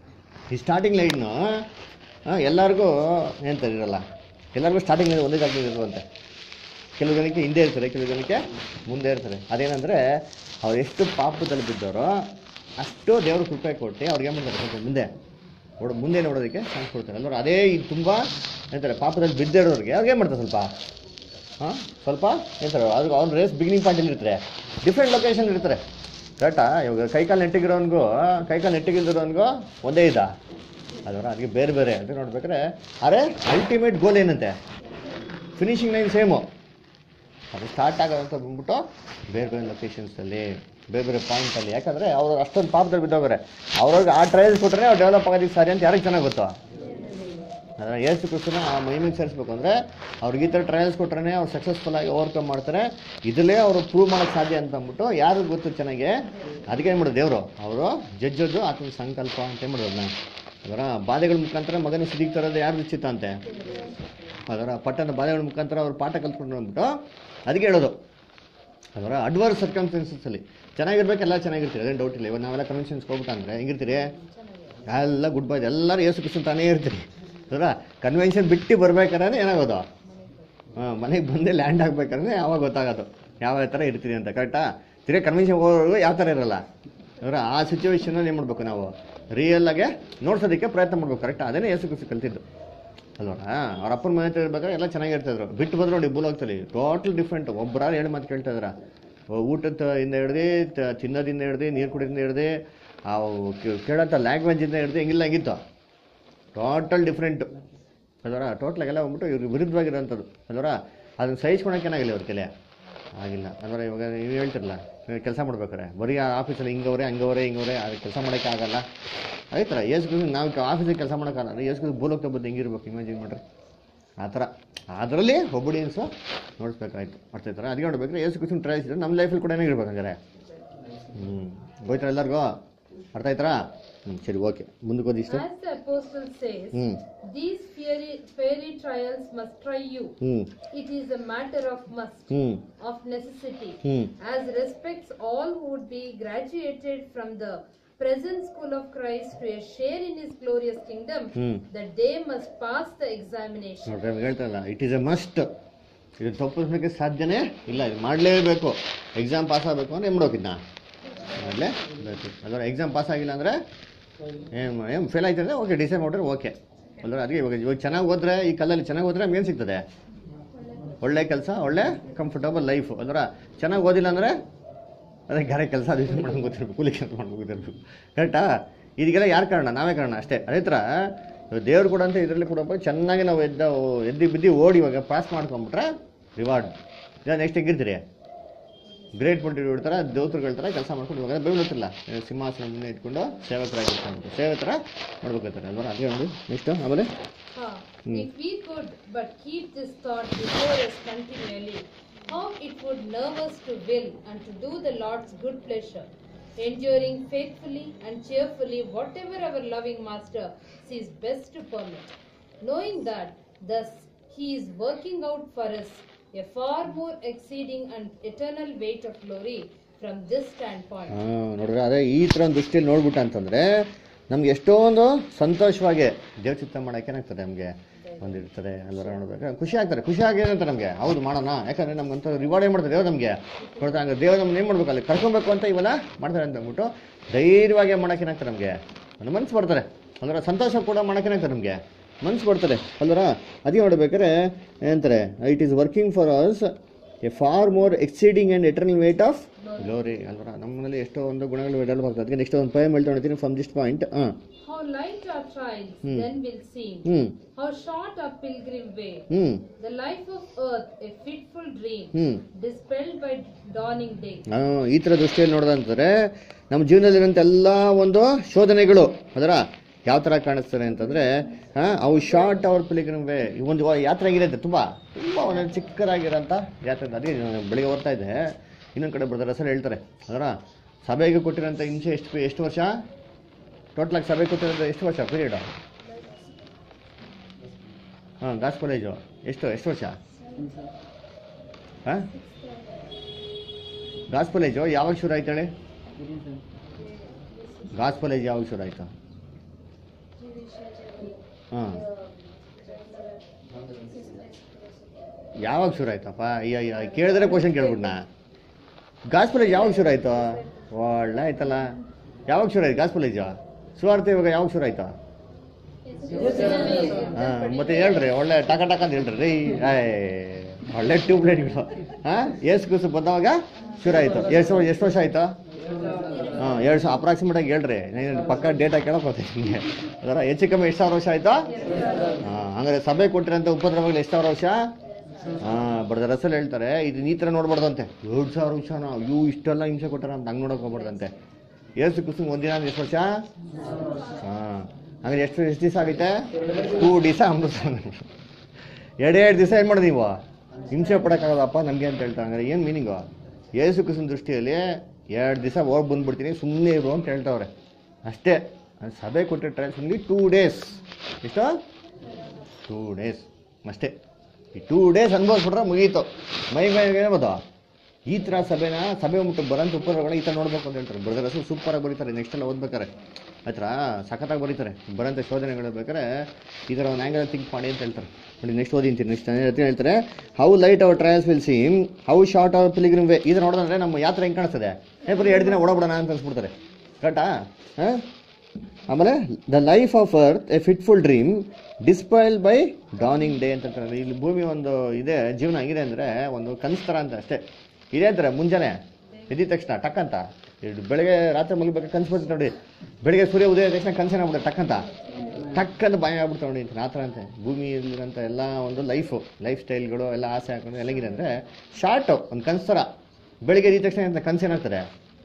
ಈ ಸ್ಟಾರ್ಟಿಂಗ್ ಲೈನ್ನು ಎಲ್ಲರಿಗೂ ಏನಂತಾರೆ ಇರಲ್ಲ ಎಲ್ಲರಿಗೂ ಸ್ಟಾರ್ಟಿಂಗ್ ಲೈನ್ ಒಂದೇ ಜಾಗದಲ್ಲಿ ಇರುವಂತೆ ಕೆಲವು ಜನಕ್ಕೆ ಹಿಂದೆ ಇರ್ತಾರೆ ಕೆಲವು ಜನಕ್ಕೆ ಮುಂದೆ ಇರ್ತಾರೆ ಅದೇನಂದರೆ ಅವ್ರು ಎಷ್ಟು ಪಾಪದಲ್ಲಿ ಬಿದ್ದವರೋ ಅಷ್ಟು ದೇವರು ಕೃಪೆ ಕೊಟ್ಟು ಅವ್ರಿಗೆ ಏನು ಮಾಡ್ತಾರೆ ಸ್ವಲ್ಪ ಮುಂದೆ ನೋಡು ಮುಂದೆ ನೋಡೋದಕ್ಕೆ ಚಾನ್ಸ್ ಕೊಡ್ತಾರೆ ಅಲ್ವ ಅದೇ ಈಗ ತುಂಬ ಏನಂತಾರೆ ಪಾಪದಲ್ಲಿ ಬಿದ್ದಿರೋರಿಗೆ ಅವ್ರಿಗೆ ಏನು ಮಾಡ್ತಾರೆ ಸ್ವಲ್ಪ ಹಾಂ ಸ್ವಲ್ಪ ಏನಂತಾರೆ ಅದು ಅವ್ನ ರೇಸ್ ಬಿಗಿನಿಂಗ್ ಪಾಯಿಂಟಲ್ಲಿ ಇರ್ತಾರೆ ಡಿಫ್ರೆಂಟ್ ಲೊಕೇಶನ್ ಇರ್ತಾರೆ ಕರೆಕ್ಟಾ ಇವಾಗ ಕೈಕಾಲು ನೆಟ್ಟಿಗಿರೋನ್ಗೂ ಕೈಕಾಲು ನೆಟ್ಟಿಗಿಲ್ದಿರೋನ್ಗೂ ಒಂದೇ ಇದ ಅದರ ಅದಕ್ಕೆ ಬೇರೆ ಬೇರೆ ಅಂತ ನೋಡ್ಬೇಕಾದ್ರೆ ಅರೆ ಅಲ್ಟಿಮೇಟ್ ಗೋಲ್ ಏನಂತೆ ಫಿನಿಶಿಂಗ್ ಲೈನ್ ಸೇಮು ಅದು ಸ್ಟಾರ್ಟ್ ಆಗೋದಂತ ಬಂದ್ಬಿಟ್ಟು ಬೇರೆ ಬೇರೆ ಲೊಕೇಶನ್ಸಲ್ಲಿ ಬೇರೆ ಬೇರೆ ಪಾಯಿಂಟಲ್ಲಿ ಯಾಕಂದರೆ ಅವರು ಅಷ್ಟೊಂದು ಪಾಪದಲ್ಲಿ ಬಿದ್ದೋಗ್ರೆ ಅವ್ರವ್ರಿಗೆ ಆ ಟ್ರಯಲ್ಸ್ ಕೊಟ್ಟರೆ ಅವ್ರು ಡೆವಲಪ್ ಆಗೋದಕ್ಕೆ ಸರಿ ಅಂತ ಯಾರಿಗೆ ಚೆನ್ನಾಗಿ ಗೊತ್ತು ಅದರ ಏಸು ಕ್ರಿಸ್ತನ ಆ ಮೈಮಿಗೆ ಸೇರಿಸ್ಬೇಕು ಅಂದರೆ ಅವ್ರಿಗೆ ಈ ಥರ ಟ್ರಯಲ್ಸ್ ಕೊಟ್ರೆ ಅವ್ರು ಸಕ್ಸಸ್ಫುಲ್ ಆಗಿ ಓವರ್ಕಮ್ ಮಾಡ್ತಾರೆ ಇದರಲ್ಲೇ ಅವರು ಪ್ರೂವ್ ಮಾಡೋಕ್ಕೆ ಸಾಧ್ಯ ಅಂತ ಅಂದ್ಬಿಟ್ಟು ಯಾರು ಗೊತ್ತು ಚೆನ್ನಾಗಿ ಅದಕ್ಕೆ ಏನು ಮಾಡೋದು ದೇವರು ಅವರು ಜಡ್ಜದ್ದು ಆತನ ಸಂಕಲ್ಪ ಅಂತ ಏನು ಮಾಡೋದು ಅದನ್ನ ಅದರ ಬಾಧೆಗಳ ಮುಖಾಂತರ ಮಗನ ಸಿದ್ಧಿಗೆ ತರೋದು ಯಾರು ನಿಶ್ಚಿತ ಅಂತೆ ಅದರ ಪಟ್ಟಣದ ಬಾಧೆಗಳ ಮುಖಾಂತರ ಅವ್ರು ಪಾಠ ಕಲ್ತ್ಕೊಂಡು ಅಂದ್ಬಿಟ್ಟು ಅದಕ್ಕೆ ಹೇಳೋದು ಅದರ ಅಡ್ವರ್ಸ್ ಸರ್ಕಮ್ಸ್ಟೆನ್ಸಲ್ಲಿ ಚೆನ್ನಾಗಿರ್ಬೇಕು ಎಲ್ಲ ಚೆನ್ನಾಗಿರ್ತೀರಿ ಅದೇನು ಡೌಟ್ ಇಲ್ಲ ಇವಾಗ ನಾವೆಲ್ಲ ಕನ್ವೆನ್ಷನ್ಸ್ಗೆ ಹೋಗ್ಬಿಟ್ಟು ಅಂದರೆ ಹೆಂಗಿರ್ತೀರಿ ಎಲ್ಲ ಗುಡ್ ಬಾಯ್ ಎಲ್ಲರೂ ಏಸು ಕ್ರಿಸ್ತನ್ ತಾನೇ ಇರ್ತೀರಿ ಅದರ ಕನ್ವೆನ್ಷನ್ ಬಿಟ್ಟು ಬರ್ಬೇಕಾದ್ರೆ ಏನಾಗೋದು ಹಾಂ ಮನೆಗೆ ಬಂದೇ ಲ್ಯಾಂಡ್ ಆಗ್ಬೇಕಾದ್ರೆ ಯಾವಾಗ ಗೊತ್ತಾಗೋದು ಯಾವ ಥರ ಇರ್ತೀರಿ ಅಂತ ಕರೆಕ್ಟಾ ತಿರ್ಗಿ ಕನ್ವೆನ್ಷನ್ ಹೋಗೋರು ಯಾವ ಥರ ಇರಲ್ಲ ಅದರ ಆ ಸಿಚುವೇಶನಲ್ಲಿ ಏನು ಮಾಡಬೇಕು ನಾವು ರಿಯಲ್ಲಾಗೆ ನೋಡ್ಸೋದಕ್ಕೆ ಪ್ರಯತ್ನ ಮಾಡ್ಬೇಕು ಕರೆಕ್ಟಾ ಅದೇನೇ ಏಸು ಕ್ರಿಸ್ತು ಕಲ್ತಿದ್ದು ಅಲ್ವಾ ಅವ್ರ ಅಪ್ಪನ ಮನೆ ಹತ್ರ ಇರ್ಬೇಕಾದ್ರೆ ಎಲ್ಲ ಚೆನ್ನಾಗಿರ್ತಿದ್ರು ಬಿಟ್ಟು ಬಂದ್ರೆ ನೋಡಿ ಭೂಲೋಕದಲ್ಲಿ ಟೋಟಲ್ ಡಿಫ್ರೆಂಟ್ ಒಬ್ಬರಾರು ಹೇಳಿ ಮಾತು ಕೇಳ್ತಾ ಇದ್ರ ಊಟದ ಇಂದ ಹಿಡ್ದು ತ- ತಿನ್ನೋದಿಂದ ಹಿಡ್ದು ನೀರು ಕುಡಿಯೋದಿಂದ ಹಿಡ್ದು ಆ ಕೇ- ಕೇಳೋಂಥ ಲ್ಯಾಂಗ್ವೇಜಿಂದ ಹಿಡ್ದು ಹೆಂಗಿಲ್ಲ ಹಂಗಿತ್ತು ಟೋಟಲ್ ಡಿಫ್ರೆಂಟು ಅಲ್ವರ ಟೋಟ್ಲಾಗೆಲ್ಲ ಬಂದ್ಬಿಟ್ಟು ಇವ್ರಿಗೆ ವಿರುದ್ಧವಾಗಿರೋಂಥದ್ದು ಅಲ್ವರ ಅದನ್ನ ಸಹಿಸ್ಕೊಳಕ್ಕೆ ಏನಾಗಿಲ್ಲ ಅವ್ರ ಕೆಲೆ ಆಗಿಲ್ಲ ಅಂದ್ರೆ ಇವಾಗ ನೀವು ಹೇಳ್ತಿರಲ್ಲ ಕೆಲಸ ಮಾಡ್ಬೇಕಾರೆ ಬರೀ ಆ ಆಫೀಸಲ್ಲಿ ಹಿಂಗವ್ರೆ ಹಂಗವ್ರೆ ಹಿಂಗವ್ರೆ ಅದು ಕೆಲಸ ಮಾಡೋಕ್ಕೆ ಆಗಲ್ಲ ಅದೇ ಥರ ಏಸು ಕ್ರಿಸ್ತು ನಾವು ಆಫೀಸಿಗೆ ಕೆಲಸ ಮಾಡೋಕ್ಕಾಗಲ್ಲ ಏಸು ಕ್ರಿಸ್ತು ಭೂಲೋಕ ಬಂದು ಹೆಂಗಿರ್ಬೇಕು ಇಮ್ಯಾಜಿನ್ ಮಾಡ್ರಿ ಆ ಥರ ಅದರಲ್ಲಿ ಒಬ್ಬಡಿಯನ್ಸು ನೋಡಿಸ್ಬೇಕಾಯ್ತು ಅರ್ಥ ಆಯ್ತಾರ ಅದಕ್ಕೆ ನೋಡ್ಬೇಕ್ರೆ ಏಸು ಕ್ರಿಸ್ತನ ಟ್ರಯಲ್ಸ್ ಇದ್ರೆ ನಮ್ಮ ಲೈಫಲ್ಲಿ ಕೂಡ ಏನಾಗಿರ್ಬೇಕು ಹಂಗಾರೆ ಹ್ಞೂ ಹೋಯ್ತಾರೆ ಎಲ್ಲರಿಗೂ ಅರ್ಥ ಆಯ್ತಾರಾ ಹ್ಞೂ ಸರಿ ಓಕೆ ಮುಂದಕ್ಕೆ ಓದಿ ಇಷ್ಟು As the apostle says, ಹ್ಞೂ these fairy, fairy trials must try you. ಹ್ಞೂ It is a matter of must, ಹ್ಞೂ of necessity, ಹ್ಞೂ as respects all who would be graduated from the present school of Christ to a share in his glorious kingdom, Hmm. that they must pass the examination. ನೋಡ್ರಿ ಅವ್ನು ಹೇಳ್ತಾರಲ್ಲ it is A must ಇದು ತಪ್ಪಿಸ್ಲಿಕ್ಕೆ ಸಾಧ್ಯನೇ ಇಲ್ಲ ಇದು ಮಾಡಲೇಬೇಕು exam pass ಆಗಬೇಕು ಅಂದ್ರೆ ಏನು ಮಾಡ್ಬೇಕಿದ್ನ ಮಾಡಲೇಬೇಕು ಅದರ ಎಕ್ಸಾಮ್ ಪಾಸ್ ಆಗಿಲ್ಲ ಅಂದರೆ ಏನು ಏನು ಫೇಲ್ ಆಯ್ತು ಅಂದರೆ ಓಕೆ ಡಿಸೈಡ್ ಮಾಡಿದ್ರೆ ಓಕೆ ಅಲ್ದ್ರ ಅದಕ್ಕೆ ಇವಾಗ ಇವಾಗ ಚೆನ್ನಾಗಿ ಹೋದ್ರೆ ಈ ಕಲ್ಲಲ್ಲಿ ಚೆನ್ನಾಗಿ ಹೋದ್ರೆ ನಮ್ಗೆ ಏನು ಸಿಗ್ತದೆ ಒಳ್ಳೆ ಕೆಲಸ ಒಳ್ಳೆ ಕಂಫರ್ಟಬಲ್ ಲೈಫು ಅಲ್ದ್ರ ಚೆನ್ನಾಗಿ ಓದಿಲ್ಲ ಅಂದರೆ ಅದೇ ಗಾರೆ ಕೆಲಸ ಅದು ಇದು ಮಾಡ್ಕೊಂಡು ಗೊತ್ತಿರ್ಬೇಕು ಕೂಲಿ ಕೆಲಸ ಮಾಡ್ಕೊಂಡು ಗೊತ್ತಿರ್ಬೇಕು ಕರೆಕ್ಟಾ ಇದಕ್ಕೆಲ್ಲ ಯಾರು ಕಾರಣ ನಾವೇ ಕಾರಣ ಅಷ್ಟೇ ಅದೇ ಥರ ದೇವ್ರು ಕೂಡ ಅಂತ ಇದರಲ್ಲಿ ಕೂಡ ಚೆನ್ನಾಗಿ ನಾವು ಎದ್ದ ಎದ್ದಿ ಬಿದ್ದು ಓಡಿ ಇವಾಗ ಪಾಸ್ ಮಾಡ್ಕೊಂಬಿಟ್ರೆ ರಿವಾರ್ಡ್ ಇಲ್ಲ ನೆಕ್ಸ್ಟ್ ಹೆಂಗಿರ್ತೀರಿ ಗ್ರೇಟ್ ಪಂಡಿತರು ಇಡ್ತಾರೆ ದೇವತರುಗಳ ಥರ ಕೆಲಸ ಮಾಡ್ಕೊಂಡು ಇವಾಗ ಬೈಬಲ್ ಗೊತ್ತಿಲ್ಲ ಸಿಂಹಾಸನ ಮುಂದೆ ಇಟ್ಕೊಂಡು ಸೇವಕರಾಗಿರ್ತಾರೆ ಸೇವೆ ಥರ ಮಾಡ್ಬೇಕಾಗ್ತಾರೆ ಅಲ್ವಾ ಅದೇ ನೋಡಿ ನೆಕ್ಸ್ಟ್ ಆಮೇಲೆ Ah, If we could but keep this thought before us continually, how it would nerve us to will and to do the Lord's good pleasure, enduring faithfully and cheerfully whatever our loving Master sees best to permit, knowing that thus He is working out for us a far more exceeding and eternal weight of glory from this standpoint. ಹಾಂ ನೋಡ್ರಿ ಅದೇ ಈ ಥರ ಒಂದು ದೃಷ್ಟಿಯಲ್ಲಿ ನೋಡ್ಬಿಟ್ಟ ಅಂತಂದರೆ ನಮ್ಗೆ ಎಷ್ಟೊಂದು ಸಂತೋಷವಾಗಿ ದೇವ್ರ ಚಿತ್ತ ಮಾಡೋಕೆ ಏನಾಗ್ತದೆ ನಮಗೆ ಒಂದಿರ್ತದೆ ಎಲ್ಲರೂ ನೋಡ್ಬೇಕು ಖುಷಿ ಆಗ್ತಾರೆ ಖುಷಿ ಆಗಿರಂತ ನಮಗೆ ಹೌದು ಮಾಡೋಣ ಯಾಕಂದ್ರೆ ನಮ್ಗಂತ ರಿವಾರ್ಡ್ ಏನು ಮಾಡ್ತಾರೆ ದೇವ್ರು ನಮಗೆ ಕೊಡ್ತಾ ಹಂಗೆ ದೇವ್ರು ನಮ್ಮನ್ನ ಏನು ಮಾಡ್ಬೇಕು ಅಲ್ಲಿ ಕರ್ಕೊಬೇಕು ಅಂತ ಇವೆಲ್ಲ ಮಾಡ್ತಾರೆ ಅಂತ ಅಂದ್ಬಿಟ್ಟು ಧೈರ್ಯವಾಗಿ ಮಾಡೋಕೆ ಏನಾಗ್ತಾರೆ ನಮಗೆ ಒಂದು ಮನ್ಸು ಬರ್ತಾರೆ ಅಂದ್ರೆ ಸಂತೋಷ ಕೂಡ ಮಾಡೋಕೆ ಏನಾಗ್ತಾರೆ ನಮಗೆ ಮನ್ಸು ಬರ್ತಾರೆ ಅಲ್ವರ ಅದೇ ನೋಡ್ಬೇಕಾದ್ರೆ ಏನಂತಾರೆ it is working for us a far more exceeding and eternal weight of glory ಅಲ್ವರ ನಮ್ಮಲ್ಲಿ ಎಷ್ಟೋ ಒಂದು ಗುಣಗಳು ಡೆವಲಪ್ ಆಗ್ತದೆ ಅದಕ್ಕೆ ನೆಕ್ಸ್ಟ್ ಒಂದು ಪೋಯಮ್ ಹೇಳ್ತಾ ಫ್ರಮ್ ದಿಸ್ ಪಾಯಿಂಟ್ ಹಾಂ How light our trials Hmm. then will seem, ಹ್ಞೂ how short our pilgrim way. ಹ್ಞೂ The life of earth, a fitful dream, ಹ್ಞೂ dispelled by dawning day. ನಾವು ಈ ಥರ ದೃಷ್ಟಿಯಲ್ಲಿ ನೋಡೋದಂತಂದರೆ ನಮ್ಮ ಜೀವನದಲ್ಲಿರೋಂಥ ಎಲ್ಲ ಒಂದು ಶೋಧನೆಗಳು ಅದರ ಯಾವ ಥರ ಕಾಣಿಸ್ತಾರೆ ಅಂತಂದರೆ ಅವು ಶಾರ್ಟ್ ಅವರ್ ಪಿಲಿಗ್ರಮ್ ವೇ ಈ ಒಂದು ವ- ಯಾತ್ರೆ ಆಗಿದೆ ಅಂತ ತುಂಬ ತುಂಬ ಒಂದು ಚಿಕ್ಕದಾಗಿರೋಂಥ ಯಾತ್ರೆ ಅದೇ ನಾನು ಬೆಳಿಗ್ಗೆ ಓದ್ತಾ ಇದ್ದೆ ಇನ್ನೊಂದು ಕಡೆ ಬ್ರದರ್ ಹೆಸರು ಹೇಳ್ತಾರೆ ಅದರ ಸಭೆಗೆ ಕೊಟ್ಟಿರೋಂಥ ಹಿಂಸೆ ಎಷ್ಟು ಎಷ್ಟು ವರ್ಷ ಟೋಟಲಾಗಿ ಸಭೆ ಕೊಟ್ಟಿರೋಂಥ ಎಷ್ಟು ವರ್ಷ ಪೀರಿಯಡ್ ಹಾಂ ಗಾಸ್ ಕಾಲೇಜು ಎಷ್ಟು ಎಷ್ಟು ವರ್ಷ ಹಾಂ ಗಾಸ್ ಕಾಲೇಜು ಯಾವಾಗ ಶುರು ಆಯ್ತು ಹೇಳಿ ಗಾಸ್ ಕಾಲೇಜ್ ಯಾವಾಗ ಶುರು ಆಯ್ತು ಹಾಂ ಯಾವಾಗ ಶುರು ಆಯ್ತಪ್ಪ ಅಯ್ಯ ಅಯ್ಯ ಕೇಳಿದ್ರೆ ಕ್ವಶನ್ ಕೇಳ್ಬಿಡ್ನಾ ಗಾಸ್ ಕಾಲೇಜ್ ಯಾವಾಗ ಶುರು ಆಯ್ತು ಒಳ್ಳೆ ಆಯ್ತಲ್ಲ ಯಾವಾಗ ಶುರು ಆಯ್ತು ಗಾಸ್ ಕಾಲೇಜು ಸುವಾರ್ತೆ ಇವಾಗ ಯಾವಾಗ ಶುರು ಆಯ್ತು ಹಾಂ ಮತ್ತೆ ಹೇಳ್ರಿ ಒಳ್ಳೆ ಟಕ ಟಕ ಅಂತ ಹೇಳ್ರಿ ರೀ ಆಯ್ ಒಳ್ಳೆ ಟ್ಯೂಬ್ಲೈಟ್ಗಳು ಹಾಂ ಏಸು ಕೂಸು ಬಂದವಾಗ ಶುರು ಆಯಿತು ಎಷ್ಟು ಎಷ್ಟು ವರ್ಷ ಆಯಿತು ಹಾಂ ಎರಡು ಸಾವಿರ ಅಪ್ರಾಕ್ಸಿಮೇಟ್ ಆಗಿ ಹೇಳ್ರಿ ನೀನು ಪಕ್ಕ ಡೇಟಾ ಕೇಳಕ್ ಹೋಗ್ತೀನಿ ನಿಮಗೆ ಅದರ ಹೆಚ್ಚು ಕಮ್ಮಿ ಎಷ್ಟು ಸಾವಿರ ವರ್ಷ ಆಯಿತು ಹಾಂ ಹಂಗಾರೆ ಸಭೆ ಕೊಟ್ಟಿರೋಂಥ ಉಪದ್ರವಗಳು ಎಷ್ಟು ಸಾವಿರ ವರ್ಷ ಹಾಂ ಬಡ್ದ ರಸಲ್ ಹೇಳ್ತಾರೆ ಇದು ಈ ಥರ ನೋಡ್ಬಾರ್ದಂತೆ ಎರಡು ಸಾವಿರ ವರ್ಷನ ಅಯ್ಯೋ ಇಷ್ಟೆಲ್ಲ ಹಿಂಸೆ ಕೊಟ್ಟಾರ ಅಂತ ಹಂಗೆ ನೋಡಕ್ ಹೋಗ್ಬಾರ್ದಂತೆ ಏಸು ಕುಸುಮ್ ಒಂದಿನ ಅಂದ್ರೆ ಎಷ್ಟು ವರ್ಷ ಹಾಂ ಹಂಗಾರೆ ಎಷ್ಟು ಎಷ್ಟು ದಿವಸ ಆಗೈತೆ ಟೂ ದಿವಸ ಅಮೃತ ಎರಡೆರಡು ದಿವಸ ಏನು ಮಾಡೋದು ನೀವು ಹಿಂಸೆ ಪಡೋಕ್ಕಾಗಲ್ಲಪ್ಪ ನಮಗೆ ಅಂತ ಹೇಳ್ತಾರೆ ಹಂಗಾರೆ ಏನು ಮೀನಿಂಗು ಏಸು ಕುಸುಮ್ ದೃಷ್ಟಿಯಲ್ಲಿ ಎರಡು ದಿವಸ ಹೋಗಿ ಬಂದ್ಬಿಡ್ತೀನಿ ಸುಮ್ಮನೆ ಇರು ಅಂತ ಹೇಳ್ತಾವ್ರೆ ಅಷ್ಟೇ ಅದು ಸಭೆ ಕೊಟ್ಟಿರೋ ಟ್ರಯಲ್ಸ್ ನಿಮಗೆ ಟೂ ಡೇಸ್ ಎಷ್ಟು ಟೂ ಡೇಸ್ ಅಷ್ಟೇ ಈ ಟೂ ಡೇಸ್ ಅನ್ಭವಿಸ್ಬಿಟ್ರೆ ಮುಗೀತು ಮೈ ಮೈ ಏನ್ಬೋದು ಈ ಥರ ಸಭೆನ ಸಭೆ ಮುಟ್ಟು ಬರೋಂಥ ಉಪರಗಳ ಈ ಥರ ನೋಡ್ಬೇಕು ಅಂತ ಹೇಳ್ತಾರೆ ಬ್ರದರ್ಸು ಸೂಪರಾಗಿ ಬರೀತಾರೆ ನೆಕ್ಸ್ಟ್ ಎಲ್ಲ ಓದ್ಬೇಕಾರೆ ಆ ಥರ ಸಖತ್ತಾಗಿ ಬರೀತಾರೆ ಬರೋಂಥ ಶೋಧನೆಗಳು ಬೇಕಾದ್ರೆ ಈ ಥರ ಒಂದು ಆ್ಯಂಗಲ್ ಥಿಂಕ್ ಮಾಡಿ ಅಂತ ಹೇಳ್ತಾರೆ ನೋಡಿ ನೆಕ್ಸ್ಟ್ ಓದಿಂತೀನಿ ನೆಕ್ಸ್ಟ್ ಹೇಳ್ತಾರೆ how light our trials will seem how short our pilgrim way ಈ ಥರ ನೋಡಿದ್ರೆ ನಮ್ಮ ಯಾತ್ರೆ ಹೆಂಗೆ ಕಾಣಿಸ್ತದೆ ಏ ಬರೀ ಎರಡು ದಿನ ಓಡಾಬಿಡೋಣ ಅಂತ ಅನ್ಸ್ಬಿಡ್ತಾರೆ ಕರೆಕ್ಟಾ ಹಾಂ ಆಮೇಲೆ the life of earth a fitful dream dispelled by dawning day ಅಂತ ಹೇಳ್ತಾರೆ ಇಲ್ಲಿ ಭೂಮಿ ಒಂದು ಇದೆ ಜೀವನ ಹೆಂಗಿದೆ ಅಂದರೆ ಒಂದು ಕನಸು ಥರ ಅಂತ ಅಷ್ಟೇ ಇದೇ ಅಂತಾರೆ ಮುಂಜಾನೆ ಎದ್ದಿದ ತಕ್ಷಣ ಟಕ್ ಅಂತ ಇದು ಬೆಳಗ್ಗೆ ರಾತ್ರಿ ಮಲಗಬೇಕು ಕನ್ಸು ಬರ್ತದೆ ನೋಡಿ ಬೆಳಗ್ಗೆ ಸೂರ್ಯ ಉದಯ ಆದ ತಕ್ಷಣ ಕನಸೇನಾಗ್ಬಿಡುತ್ತೆ ಟಕ್ ಅಂತ ಟಕ್ ಅಂತ ಭಯ ಆಗ್ಬಿಡ್ತಾವೆ ನೋಡಿ ಆ ಥರ ಅಂತೆ ಭೂಮಿಯಲ್ಲಿರೋಂಥ ಎಲ್ಲ ಒಂದು ಲೈಫು ಲೈಫ್ ಸ್ಟೈಲ್ಗಳು ಎಲ್ಲ ಆಸೆ ಹಾಕೊಂಡು ಎಲ್ಲ ಹೆಂಗಿದೆ ಅಂದರೆ ಶಾರ್ಟು ಒಂದು ಕನಸು ಥರ ಬೆಳಿಗ್ಗೆ ಎದ್ದ ತಕ್ಷಣ ಅಂತ ಕನಸು ಏನಾಗ್ತದೆ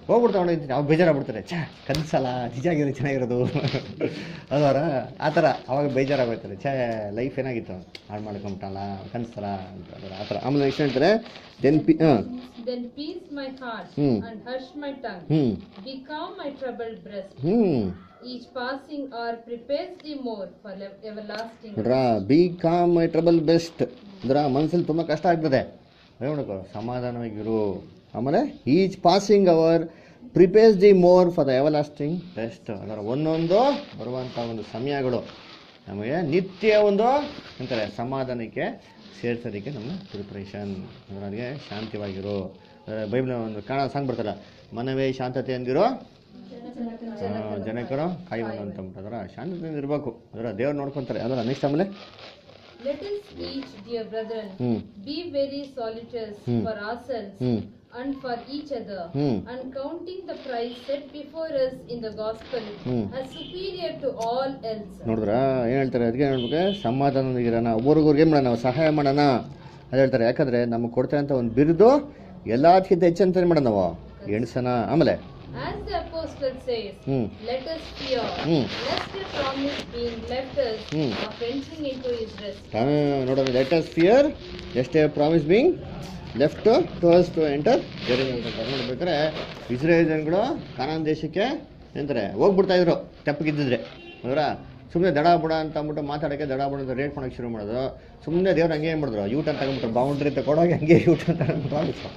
ಹೋಗ್ಬಿಡ್ತಾವೆ ನೋಡಿ ಅವಾಗ ಬೇಜಾರಾಗ್ಬಿಡ್ತಾರೆ ಛೇ ಕನ್ಸಲ್ಲ ನಿಜ ಆಗಿರೋ ಚೆನ್ನಾಗಿರೋದು ಅದವರ ಆ ಥರ ಅವಾಗ ಬೇಜಾರಾಗೋಯ್ತಾರೆ ಛೇ ಲೈಫ್ ಏನಾಗಿತ್ತು ಹಾಳು ಮಾಡ್ಕೊಂಬಿಟ್ಟಲ್ಲ ಕನ್ಸಲ್ಲ ಅಂತ ಅದರ ಆ ಥರ ಆಮೇಲೆ ನೆಕ್ಸ್ಟ್ ಹೇಳ್ತಾರೆ ದೆನ್ ಪಿ ಹಾಂ Then peace my heart Hmm. and hush my tongue. ಹ್ಞೂ Be calm my troubled breast. ಹ್ಞೂ Each passing hour prepares thee more for le- everlasting. ನೋಡ್ರಾ be calm my troubled breast ಅಂದ್ರೆ ಮನಸ್ಸಲ್ಲಿ ತುಂಬ ಕಷ್ಟ ಆಗ್ತದೆ ಅದೇ ನೋಡಬೇಕು ಸಮಾಧಾನವಾಗಿರು ಆಮೇಲೆ each passing hour prepares thee more for the everlasting rest ಅದರ ಒಂದೊಂದು ಬರುವಂಥ ಒಂದು ಸಮಯಗಳು ನಮಗೆ ನಿತ್ಯ ಒಂದು ಅಂತಾರೆ ಸಮಾಧಾನಕ್ಕೆ ಸೇರ್ಸೋದಕ್ಕೆ ನಮ್ಮ ಪ್ರಿಪ್ರೇಷನ್ ಅಂದ್ರೆ ನನಗೆ ಶಾಂತಿವಾಗಿರು ಬೈಬಲ್ ಒಂದು ಕಾಣ ಸಾಂಗ್ ಬರ್ತಲ್ಲ ಮನವೇ ಶಾಂತತೆ ಅಂದಿರೋ ಆ, ಜನಕರು ಕಾಯುವನು ಅಂತ ಅದರ ಶಾಂತತೆಯಿಂದ ಇರಬೇಕು ಅದರ ದೇವ್ರು ನೋಡ್ಕೊಂತಾರೆ ಅದರ ನೆಕ್ಸ್ಟ್ ಆಮೇಲೆ Let us each, dear brethren, ಹ್ಞೂ be very solicitous Hmm. for ourselves ಹ್ಞೂ and for each other, Hmm. and counting the prize set before us in the gospel Hmm. as superior to all else. ನೋಡಿದ್ರ ಏನು ಹೇಳ್ತಾರೆ ಅದಕ್ಕೆ ಹೇಳ್ಬೇಕು ಸಮಾಧಾನವಾಗಿರೋಣ ಒಬ್ಬರಿಗೊಬ್ರಿಗೆ ಏನು ಮಾಡೋಣ ನಾವು ಸಹಾಯ ಮಾಡೋಣ ಅದು ಹೇಳ್ತಾರೆ ಯಾಕಂದರೆ ನಮಗೆ ಕೊಡ್ತಾರೆ ಒಂದು ಬಿರುದು ಎಲ್ಲದಕ್ಕಿಂತ ಹೆಚ್ಚಂತ ಏನು ಮಾಡೋಣ ನಾವು ಎಣ್ಸೋಣ ಆಮೇಲೆ As the apostle says, ಹ್ಞೂ let us fear, Hmm. lest a promise being left us Hmm. of entering into his rest. ನೋಡೋಣ let us fear lest promise being left to us to enter ಅಂತ ನೋಡ್ಬೇಕಾದ್ರೆ Israel ಜನಗಳು ಕಾನಾನ್ ದೇಶಕ್ಕೆ ಎಂತಾರೆ ಹೋಗ್ಬಿಡ್ತಾ ಇದ್ರು ತೆಪ್ಪಗಿದ್ದಿದ್ರೆ ಅವರ ಸುಮ್ಮನೆ ದಡ ಬುಡ ಅಂತ ಅಂದ್ಬಿಟ್ಟು ಮಾತಾಡೋಕ್ಕೆ ದಡ ಬುಡ ಅಂತ ರೇಟ್ ಮಾಡೋಕ್ಕೆ ಶುರು ಮಾಡೋದು ಸುಮ್ಮನೆ ದೇವ್ರು ಹಂಗೆ ಏನು ಮಾಡಿದ್ರು ಯೂ ಟರ್ನ್ ತಗೊಂಡ್ಬಿಟ್ರು ಬೌಂಡ್ರಿ ತಗೊಂಡೋಗಿ ಹಂಗೆ ಯೂ ಟರ್ನ್ ತಗೊಂಡ್ಬಿಟ್ಟು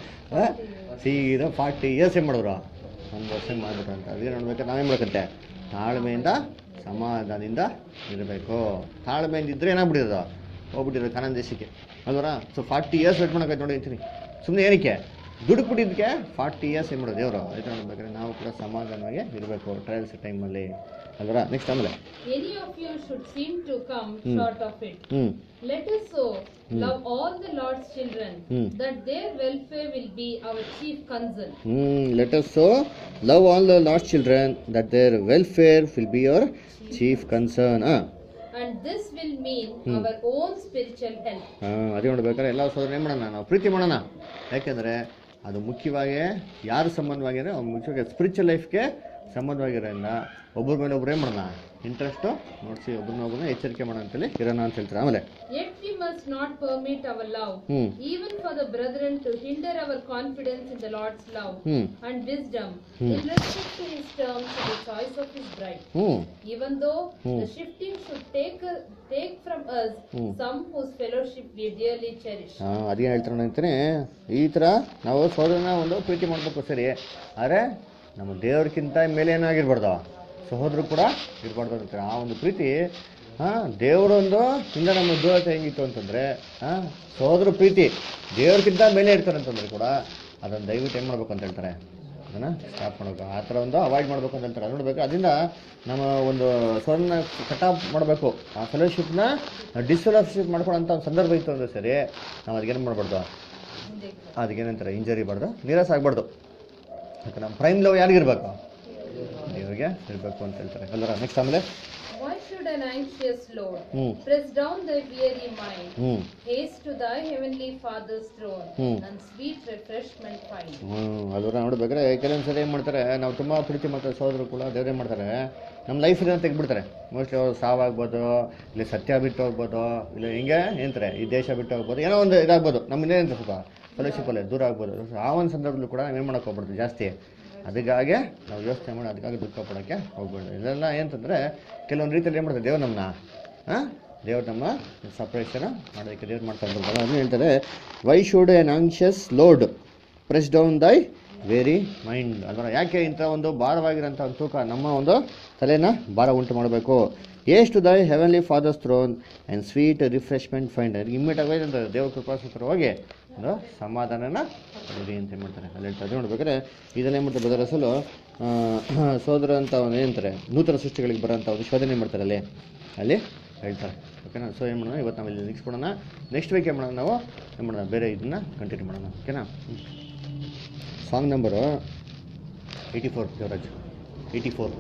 ಸೀದಾ ಫಾರ್ಟಿ ಇಯರ್ಸ್ ಏನು ಮಾಡಿದ್ರು ಒಂದು ವರ್ಷ ಮಾಡ್ಬಿಟ್ರು ಅಂತ ಅದೇ ನೋಡ್ಬೇಕಾದ್ರೆ ನಾವೇನು ಮಾಡ್ಕಂತೆ ತಾಳ್ಮೆಯಿಂದ ಸಮಾಧಾನದಿಂದ ಇರಬೇಕು ತಾಳ್ಮೆಯಿಂದ ಇದ್ದರೆ ಏನಾಗ್ಬಿಟ್ಟಿರೋದು ಹೋಗ್ಬಿಟ್ಟಿರೋದು ಕಾನೂನು ದೇಶಕ್ಕೆ ಅಲ್ವರ ಸೊ ಫಾರ್ಟಿ ಇಯರ್ಸ್ ವೇಟ್ ಮಾಡೋಕೆ ನೋಡಿ ಅಂತೀನಿ ಸುಮ್ಮನೆ ಏನಕ್ಕೆ ದುಡ್ಡು ಕೊಟ್ಟಿದ್ದಕ್ಕೆ ಫಾರ್ಟಿ ಇಯರ್ಸ್ ಏನು ಮಾಡೋದು ದೇವರು ಅದಕ್ಕೆ ನೋಡ್ಬೇಕಾದ್ರೆ ನಾವು ಕೂಡ ಸಮಾಧಾನವಾಗಿ ಇರಬೇಕು ಟ್ರಯಲ್ಸ್ ಟೈಮಲ್ಲಿ ಅಲ್ವರ ನೆಕ್ಸ್ಟ್ ಆಮೇಲೆ Any of you should seem to come Hmm. short of it. ಹ್ಞೂ Let us so love all the Lord's children Hmm. that their welfare will be our chief concern. ಹ್ಞೂ let us so love all the lost children that their welfare will be your chief concern ಹಾಂ And this will mean Hmm. our own spiritual health. ಹಾಂ ಅದೇ ನೋಡ್ಬೇಕಾದ್ರೆ ಎಲ್ಲ ಸೋದರ ಏನು ಮಾಡೋಣ ನಾವು ಪ್ರೀತಿ ಮಾಡೋಣ ಯಾಕೆಂದರೆ ಅದು ಮುಖ್ಯವಾಗಿ ಯಾರು ಸಂಬಂಧವಾಗಿ ಅಂದರೆ ಮುಖ್ಯವಾಗಿ ಸ್ಪಿರಿಚುವಲ್ ಲೈಫ್ಗೆ ಸಂಬಂಧವಾಗಿರೋದ್ರಿಂದ ಒಬ್ಬರ ಮೇಲೆ ಒಬ್ರು ಏನು ಮಾಡೋಣ ಇಂಟ್ರೆಸ್ಟು ನೋಡಿಸಿ ಒಬ್ರನ್ನ ಒಬ್ರನ್ನ ಎಚ್ಚರಿಕೆ ಮಾಡೋಣ ಅಂತೇಳಿ ಇರೋಣ ಅಂತ ಹೇಳ್ತಾರೆ ಆಮೇಲೆ Yet we must not permit our love, Hmm. even for the brethren, to hinder our confidence in the Lord's love ಹ್ಞೂ and wisdom Hmm. in respect to his terms and the choice of his bride. ಹ್ಞೂ Even though Hmm. the shifting should take take from us Hmm. some whose fellowship we dearly cherish. ಹಾಂ ಅದೇನು ಹೇಳ್ತಾರೆ ಅಂತಾನೆ ಈ ಥರ ನಾವು ಸೋದರನ ಒಂದು ಪ್ರೀತಿ ಮಾಡಬೇಕು ಸರಿ ಆದರೆ ನಮ್ಮ ದೇವ್ರಿಗಿಂತ ಮೇಲೆ ಏನಾಗಿರ್ಬಾರ್ದು ಸಹೋದರು ಕೂಡ ಇರಬಾರ್ದು ಅಂತಾರೆ ಆ ಒಂದು ಪ್ರೀತಿ ಹಾಂ ದೇವರೊಂದು ಇಂದ ನಮ್ಮ ದೂರತೆ ಹೆಂಗಿತ್ತು ಅಂತಂದರೆ ಹಾಂ ಸಹೋದರ ಪ್ರೀತಿ ದೇವ್ರಿಗಿಂತ ಮೇಲೆ ಇರ್ತಾರೆ ಅಂತಂದ್ರೆ ಕೂಡ ಅದನ್ನು ದಯವಿಟ್ಟು ಏನು ಮಾಡ್ಬೇಕು ಅಂತ ಹೇಳ್ತಾರೆ ಅದನ್ನು ಸ್ಟಾಪ್ ಮಾಡಬೇಕು ಆ ಥರ ಒಂದು ಅವಾಯ್ಡ್ ಮಾಡಬೇಕು ಅಂತ ಹೇಳ್ತಾರೆ ಅದು ನೋಡ್ಬೇಕು ಅದರಿಂದ ನಮ್ಮ ಒಂದು ಸ್ವರ್ಣ ಕಟ್ ಆಫ್ ಮಾಡಬೇಕು ಆ ಫೆಲೋಶಿಪ್ನ ಡಿಸ್ಫೆಲೋಶಿಪ್ ಮಾಡ್ಕೊಳ್ಳೋಂಥ ಒಂದು ಸಂದರ್ಭ ಇತ್ತು ಅಂದರೆ ಸರಿ ನಾವು ಅದಕ್ಕೇನು ಮಾಡಬಾರ್ದು ಅದಕ್ಕೇನಂತಾರೆ ಇಂಜರಿ ಬಾರ್ದು ನಿರಾಸ ಆಗಬಾರ್ದು ಯಾಕೆ ನಮ್ಮ ಪ್ರೈಮ್ ಲವ್ ಯಾರಿಗಿರ್ಬೇಕು ದೇವರಿಗೆ ಇರಬೇಕು ಅಂತ ಹೇಳ್ತಾರೆ ಅಲ್ಲರ ನೆಕ್ಸ್ಟ್ ಆಮೇಲೆ Why should an anxious Lord ಹ್ಞೂ press down thy weary mind? ಹ್ಞೂ Haste to thy heavenly Father's throne Hmm. and sweet refreshment find. ಹ್ಞೂ ಅದರ ನೋಡ್ಬೇಕಾದ್ರೆ ಕೆಲವೊಂದು ಸರಿ ಏನು ಮಾಡ್ತಾರೆ ನಾವು ತುಂಬ ಪ್ರೀತಿ ಮಾಡ್ತಾರೆ ಸೋದರು ಕೂಡ ದೇವ್ರೇನು ಮಾಡ್ತಾರೆ ನಮ್ಮ ಲೈಫಿನ ತೆಗೆದ್ಬಿಡ್ತಾರೆ ಮೋಸ್ಟ್ಲಿ ಅವ್ರು ಸಾವಾಗ್ಬೋದು ಇಲ್ಲ ಸತ್ಯ ಬಿಟ್ಟು ಹೋಗ್ಬೋದು ಇಲ್ಲ ಹಿಂಗೆ ಏನಂತಾರೆ ಈ ದೇಶ ಬಿಟ್ಟು ಹೋಗ್ಬೋದು ಏನೋ ಒಂದು ಇದಾಗ್ಬೋದು ನಮ್ಮಿಂದ ಏನಂತ ಸ್ವಲ್ಪ ಫೆಲೋಶಿಪ್ಪಲ್ಲಿ ದೂರ ಆಗ್ಬೋದು ಆ ಒಂದು ಸಂದರ್ಭದಲ್ಲೂ ಕೂಡ ನಾವೇನು ಮಾಡೋಕೆ ಹೋಗ್ಬಾರ್ದು ಜಾಸ್ತಿ ಅದಕ್ಕಾಗೆ ನಾವು ಯೋಚನೆ ಮಾಡಿ ಅದಕ್ಕಾಗಿ ದುಃಖ ಪಡೋಕ್ಕೆ ಹೋಗ್ಬಾರ್ದು ಇದೆಲ್ಲ ಏನಂತಂದರೆ ಕೆಲವೊಂದು ರೀತಿಯಲ್ಲಿ ಏನು ಮಾಡ್ತಾರೆ ದೇವ್ರು ನಮ್ಮನ್ನ ಹಾಂ ದೇವ್ರು ನಮ್ಮ ಸಪ್ರೇಷನ್ ಮಾಡೋದಕ್ಕೆ ದೇವ್ರು ಮಾಡ್ತಾ ಇರ್ಬೋದು ಅದನ್ನು ಹೇಳ್ತಾರೆ why should an anxious load press down thy very mind ಅದರ ಯಾಕೆ ಇಂಥ ಒಂದು ಭಾರವಾಗಿರೋಂಥ ಒಂದು ತೂಕ ನಮ್ಮ ಒಂದು ತಲೆನ ಭಾರ ಉಂಟು ಮಾಡಬೇಕು ಎಷ್ಟು thy heavenly Father's throne and sweet refreshment find immediate ಆಗಿ ಅಂತ ದೇವ್ರ ಕೃಪಾಸೂತ್ರ ಹೋಗಿ ಒಂದು ಸಮಾಧಾನನ ಪಡೀರಿ ಅಂತ ಏನ್ ಮಾಡ್ತಾರೆ ಅಲ್ಲಿ ಹೇಳ್ತಾರೆ ನೋಡ್ಬೇಕಾದ್ರೆ ಇದನ್ನ ಏನು ಮಾಡ್ತಾರೆ ಬದಲ ಅಸಲು ಸೋದರ ಅಂತ ಒಂದು ಏನಂತಾರೆ ನೂತನ ಸೃಷ್ಟಿಗಳಿಗೆ ಬರೋಂಥ ಒಂದು ಶೋಧನೆ ಮಾಡ್ತಾರೆ ಅಲ್ಲಿ ಅಲ್ಲಿ ಹೇಳ್ತಾರೆ ಓಕೆನಾ ಸೊ ಏನು ಮಾಡೋಣ ಇವತ್ತು ನಾವು ಇಲ್ಲಿ ನಿಲ್ಸ್ಕೊಳೋಣ ನೆಕ್ಸ್ಟ್ ವೀಕ್ ಏನು ಮಾಡೋಣ ನಾವು ಏನು ಮಾಡೋಣ ಬೇರೆ ಇದನ್ನ ಕಂಟಿನ್ಯೂ ಮಾಡೋಣ ಓಕೆನಾ song number eighty four Devaraj eighty four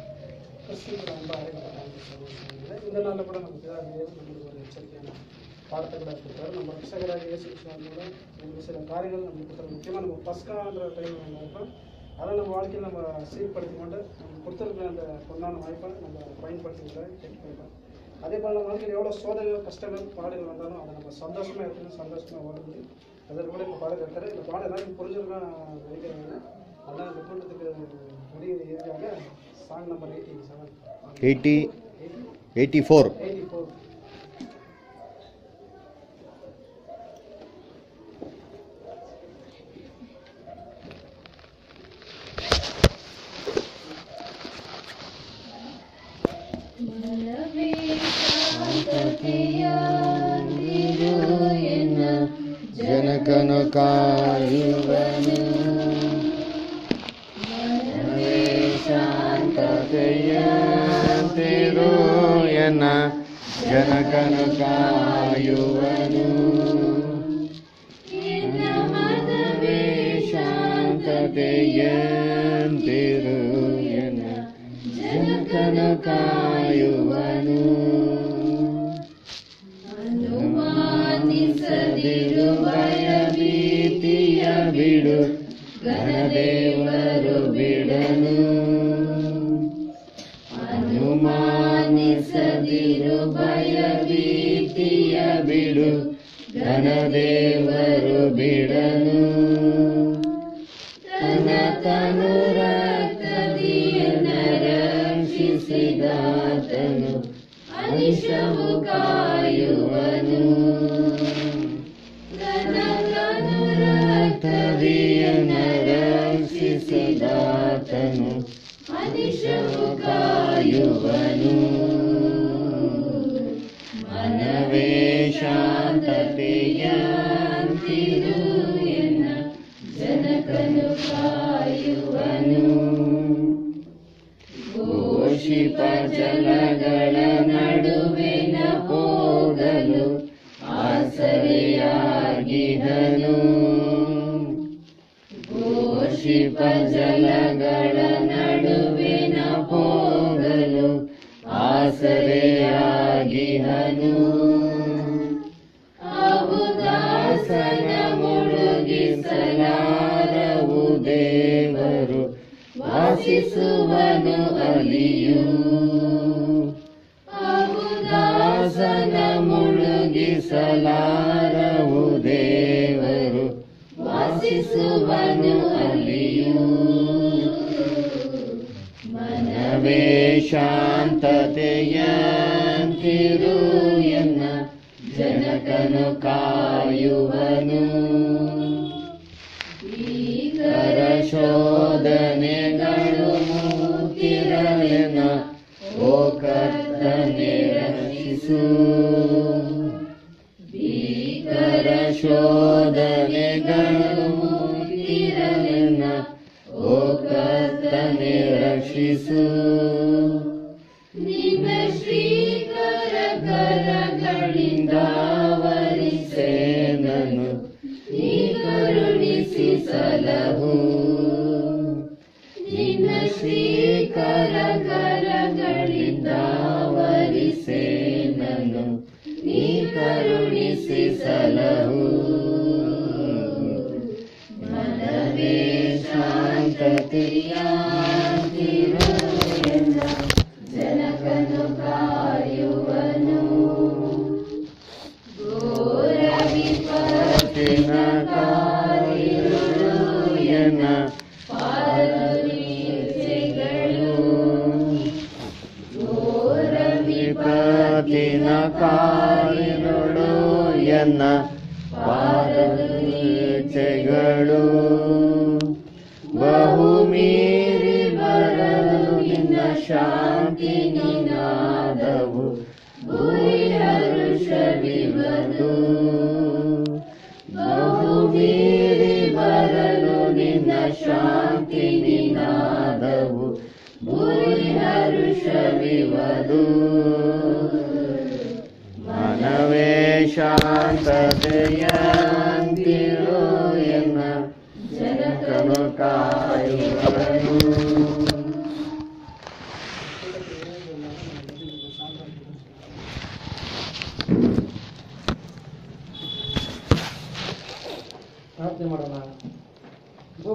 ಕ್ರಿಸ್ತನ ಎಂಬ ಅರಿವು ನಮಗೆ ಸಲ್ಲುತ್ತದೆ. ಇದನ್ನೆಲ್ಲ ಕೂಡ ನಮ್ಮ ದೇವರ ದೇವರು ನಮಗೆ ಒಂದು ಎಚ್ಚರಿಕೆಯನ್ನು ಪಾಠಗಳಾಗ್ತಿರ್ತಾರೆ ನಮ್ಮ ರಕ್ಷಕರಾಗಿ ಯೇಸು ಕೃಷ್ಣನನ್ನು ನಮಗೆ சில ಕಾರ್ಯಗಳು ನಮಗೆ ಕೊಡ್ತಾರೆ முக்கியமாக நம்ம பஸ்கா என்ற டைம் இருக்கும் அதை நம்ம வாழ்க்கையில் நம்ம சீர்படுத்தி கொண்டு நம்ம கொடுத்துருக்க அந்த பொன்னான வாய்ப்பை நம்ம பயன்படுத்திக்கிற கேட்டுக்கிறோம் அதே போல் நம்ம வாழ்க்கையில் எவ்வளோ சோதனைகள் கஷ்டங்கள் பாடுகள் வந்தாலும் அதை நம்ம சந்தோஷமாக இருக்கணும் சந்தோஷமாக ஓடுது அதில் கூட இப்போ பாடல் இருக்காரு இந்த பாடம் எல்லாரும் புரிஞ்சிருக்கா நினைக்கிறாங்க அதெல்லாம் இந்த கூட்டத்துக்கு ரெடி இருக்காங்க song number eighty seven eighty eighty four eighty four ಜನಕನು ಕಾಯುವನು ಶಾಂತತೆಯಂತಿರು ಎನ್ನ ಜನಕನು ಕಾಯುವನು ಮನವೇ ಶಾಂತತೆಯಂತಿರು ಎನ್ನ ಜನಕನು ಕಾಯುವನು ಅನುಮಾನಿಸದಿರು ಭಯ ಭೀತಿಯ ಬಿಡು ಘನದೇವರು ಬಿಡನು ಅನುಮಾನಿಸದಿರು ಭಯ ಭೀತಿಯ ಬಿಡು ಘನದೇವರು ಬಿಡನು ತನ ತನು ರಕ್ತದಿಯನ್ನ ರಕ್ಷಿಸಿದಾತನು ಅನಿಶವು ಕಾಯುವನು ತನತನು ರಕ್ತದಿಯನ್ನ ರಕ್ಷಿಸಿದಾತನು ಅನಿಶವು ಕಾಯುವನು ಮನವೇ ಶಾಂತತೆಯಂತಿರು ಎನ್ನ ಜನಕನು ಕಾಯುವನು ಘೋಷಿಪ ಜಲಗಳ ನಡುವಿನ ಹೋಗಲು ಆಸರೆಯಾಗಿಹನು ಘೋಷಿಪ ಜಲಗಳ ನಡುವಿನ ಹೋಗಲು ಆಸರೆಯಾಗಿಹನು ಅವು ದಾಸನ ಮುಳುಗಿಸಲಾರವು ದೇವರು ವಾಸಿಸುವನು ಅಲಿಯು ಅವು ದಾಸನ ಮುಳುಗಿಸಲಾರವು ದೇವರು ವಾಸಿಸುವನು ಅಲಿಯು ಮನವೇ ಶಾಂತತೆಯಂತಿರು ಎನ್ನ ಜನಕನು ಕಾಯುವನು ಭೀಕರ ಶೋಧನೆಗಳು ಮುತ್ತಿರಲೆನ ಓ ಕರ್ತನೆ ರಕ್ಷಿಸು ಭೀಕರ ಶೋಧನೆಗಳು ಮುತ್ತಿರಲೆನ ಓ ಕರ್ತನೆ ರಕ್ಷಿಸು ನಿನ್ನ ಶ್ರೀಕರ ಕರಗಳಿಂದ ವರಿಸೇನನು ನೀ ಕರುಣಿಸಿ ಸಲಹು ನಿನ್ನ ಶ್ರೀಕರ ಕರಗಳಿಂದ ವರಿಸೇನನು ನೀ ಕರುಣಿಸಿ ಸಲಹು ಮನವೇ ಶಾಂತತೆಯಾಗಿರು ಎನ್ನ ಜನಕನು ಕಾಯುವನು ಘೋರ ವಿಪತ್ತಿನ ಕಾರಿರುಳು ಎನ್ನ ಪಾದವೀಚೆಗಳು ಘೋರ ವಿಪತ್ತಿನ ಕಾರಿರುಳು ಎನ್ನ ಪಾದವೀಚೆಗಳು ಬಹು ಮೀರಿ ಬರಲು ನಿನ್ನ ಶಾಂತಿ ನಿನಾದವು ಗುರಿ ಹರುಷವಿವದು ಬಹು ಮೀರಿ ಬರಲು ನಿನ್ನ ಶಾಂತಿ ನಿನಾದವು ಗುರಿ ಹರುಷವಿವದು ಮನವೇ ಶಾಂತತೆಯಂತಿರು ಎನ್ನ ಜನಕನು ಕಾಯುವನು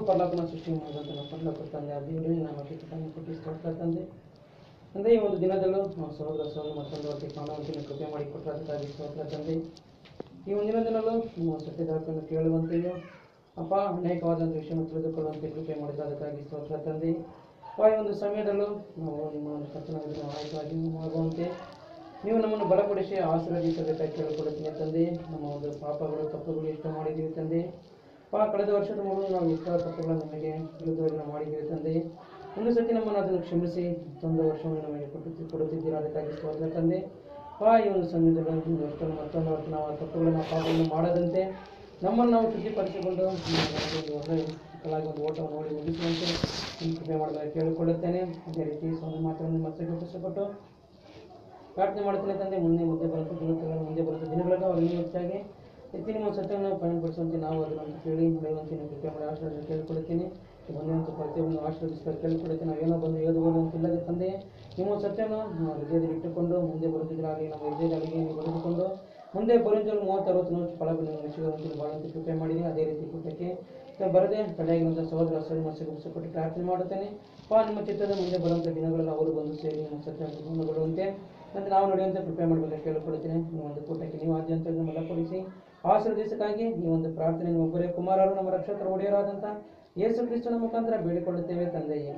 ಪರ್ಲೋಕನ ಸೃಷ್ಟಿ ಮಾಡಿದಂಥ ನಮ್ಮ ಪರ್ಲೋಕ ತಂದೆ ಆ ದೇವರೇ ನಮಗೆ ಕೃಪೆಯನ್ನು ಕೊಟ್ಟು ಸ್ತೋತ್ರ ತಂದೆ ತಂದೆ ಈ ಒಂದು ದಿನದಲ್ಲೂ ನಾವು ಸಹೋದರ ಸಹೋದರ ಮತ್ತೊಂದು ಹೊತ್ತಿಗೆ ಕಾಣುವಂತೆ ಕೃಪೆ ಮಾಡಿ ಕೊಟ್ಟದಕ್ಕಾಗಿ ಸ್ತೋತ್ರ ತಂದೆ ಈ ಒಂದು ದಿನದಲ್ಲೂ ನಿಮ್ಮ ಸತ್ಯದಾಕನ್ನು ಕೇಳುವಂತೆಯೂ ಅಪ್ಪ ಅನೇಕವಾದಂಥ ವಿಷಯವನ್ನು ತಿಳಿದುಕೊಳ್ಳುವಂತೆ ಕೃಪೆ ಮಾಡಿದ ಅದಕ್ಕಾಗಿ ಸ್ತೋತ್ರ ತಂದೆ ಆ ಈ ಒಂದು ಸಮಯದಲ್ಲೂ ನಾವು ನಿಮ್ಮ ಒಂದು ಕರ್ತನದಲ್ಲಿ ನಾವು ಆಯ್ಕೆಯಾಗಿ ಆಗುವಂತೆ ನೀವು ನಮ್ಮನ್ನು ಬಲಪಡಿಸಿ ಆಶೀರ್ವದಿಸಬೇಕಾಗಿ ಕೇಳಿಕೊಳ್ಳುತ್ತೀನಿ ತಂದೆ ನಮ್ಮ ಒಂದು ಪಾಪಗಳು ತಪ್ಪುಗಳು ಎಷ್ಟು ಮಾಡಿದ್ದೀವಿ ತಂದೆ ಪಾ ಕಳೆದ ವರ್ಷದ ಮೊದಲು ನಾವು ಎಷ್ಟೋ ತಪ್ಪುಗಳನ್ನು ನಮಗೆ ವಿರುದ್ಧವಾಗಿ ನಾವು ಮಾಡಿದ್ದೀವಿ ತಂದೆ ಒಂದು ಸತಿ ನಮ್ಮನ್ನು ಅದನ್ನು ಕ್ಷಮಿಸಿ ಮತ್ತೊಂದು ವರ್ಷವನ್ನು ನಮಗೆ ಕೊಟ್ಟು ಕೊಡುತ್ತಿದ್ದೀರಾ ಅದಕ್ಕಾಗಿ ಸ್ತೋತ್ರ ತಂದೆ ಪಾ ಈ ಒಂದು ಸಮಯದಲ್ಲಿ ಒಂದು ವರ್ಷವನ್ನು ಮತ್ತೊಂದು ವರ್ಷ ನಾವು ಆ ತಪ್ಪುಗಳನ್ನು ಪಾಪಗಳನ್ನು ಮಾಡದಂತೆ ನಮ್ಮನ್ನು ನಾವು ಶುದ್ಧಿಪಡಿಸಿಕೊಂಡು ನಮಗೆ ಒಂದು ಒಳ್ಳೆಯ ಚಿಕ್ಕಲಾಗಿ ಒಂದು ಓಟವನ್ನು ನೋಡಿ ಮುಗಿಸುವಂತೆ ನಿಮ್ಮ ಕೃಪೆ ಮಾಡಬೇಕು ಕೇಳಿಕೊಳ್ಳುತ್ತೇನೆ ಅದೇ ರೀತಿ ಸ್ವಾಮಿ ಮಾತನ್ನು ಮತ್ತೆ ಕಟ್ಟಿಸಿಕೊಟ್ಟು ಪ್ರಾರ್ಥನೆ ಮಾಡ್ತೇನೆ ತಂದೆ ಮುಂದೆ ಮುಂದೆ ಬರುತ್ತೆ ದಿನಗಳ ಮುಂದೆ ಬರುತ್ತೆ ದಿನಗಳ ಅಲ್ಲಿ ಹೆಚ್ಚಾಗಿ ಹೆಚ್ಚಿನ ನಿಮ್ಮ ಸತ್ಯವನ್ನು ಪಯಣಪಡಿಸುವಂತೆ ನಾವು ಅದನ್ನು ಕೇಳಿ ನಡೆಯುವಂತೆ ನೀವು ಕೃಪೆ ಮಾಡಿ ಆಶೀರ್ವಾದ ಕೇಳಿಕೊಡುತ್ತೇನೆ ಬಂದಂಥ ಪ್ರತಿಯೊಂದು ಆಶೀರ್ವದಿಸಲು ಕೇಳಿಕೊಡುತ್ತೇನೆ ನಾವೇನೋ ಬಂದು ಹೇಳುವುದು ಅಂತ ಇಲ್ಲದೆ ತಂದೆ ನಿಮ್ಮ ಸತ್ಯವನ್ನು ನಮ್ಮ ಹೃದಯದಲ್ಲಿ ಇಟ್ಟುಕೊಂಡು ಮುಂದೆ ಬರುತ್ತಿದ್ದಾಗಲಿ ನಮ್ಮ ಹೃದಯದಲ್ಲಿ ನೀವು ಬರೆದುಕೊಂಡು ಮುಂದೆ ಬರುತ್ತಲು ಮೂವತ್ತು ಅರವತ್ತು ನಿಮಿಷ ಫಲ ನಿಮಿಷಗಳಂತೆ ಬಾಳಂತೆ ಕೃಪೆ ಮಾಡಿದೆ ಅದೇ ರೀತಿ ಕೃಪಕ್ಕೆ ಬರದೆ ತಡೆಯಾಗಿರುವಂಥ ಸಹೋದರ ಸರಿ ಮನಸ್ಸಿಗೆ ಕೊಟ್ಟು ಪ್ರಾರ್ಥನೆ ಮಾಡುತ್ತೇನೆ ಪಾ ನಿಮ್ಮ ಚಿತ್ರದ ಮುಂದೆ ಬರುವಂಥ ದಿನಗಳಲ್ಲಿ ಅವರು ಬಂದು ಸೇರಿ ನಿಮ್ಮ ಸತ್ಯ ಪೂರ್ಣಗೊಳ್ಳುವಂತೆ ಮತ್ತು ನಾವು ನಡೆಯುವಂತೆ ಕೃಪೆ ಮಾಡಬೇಕು ಕೇಳಿಕೊಳ್ಳುತ್ತೇನೆ ಈ ಒಂದು ಕೂಟಕ್ಕೆ ನೀವು ಆದ್ಯಂತ ಬಲಪಡಿಸಿ ಆಶೀರ್ವದಿಸಕ್ಕಾಗಿ ಈ ಒಂದು ಪ್ರಾರ್ಥನೆ ನಿಮ್ಮ ಒಬ್ಬರೇ ಕುಮಾರರು ನಮ್ಮ ರಕ್ಷಕರ ಒಡೆಯರಾದಂಥ ಯೇಸು ಕ್ರಿಸ್ತನ ಮುಖಾಂತರ ಬೇಡಿಕೊಳ್ಳುತ್ತೇವೆ ತಂದೆಯೇ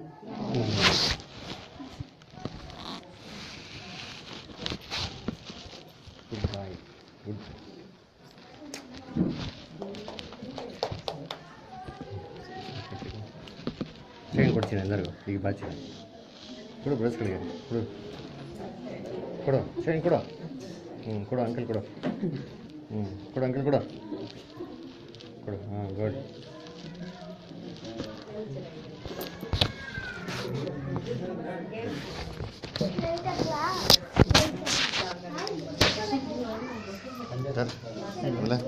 ಗುಡ್ ಬಾಯ್ ಗುಡ್ ಚೈನ್ ಕೊಡ್ತೀನಿ ಎಲ್ಲರಿಗೂ ಈಗ ಬಾಚಿ ಕೊಡು ಬ್ರಸ್ಗಳಿಗೆ ಕೊಡು ಕೊಡು ಚೈನ್ ಕೊಡು ಹ್ಞೂ ಕೊಡು ಅಂಕಲ್ ಕೊಡು ಹ್ಞೂ ಕೊಡು ಅಂಕಲ್ ಕೊಡು ಕೊಡು ಹಾಂ ಗುಡ್ ಸರ್ ಇಲ್ಲ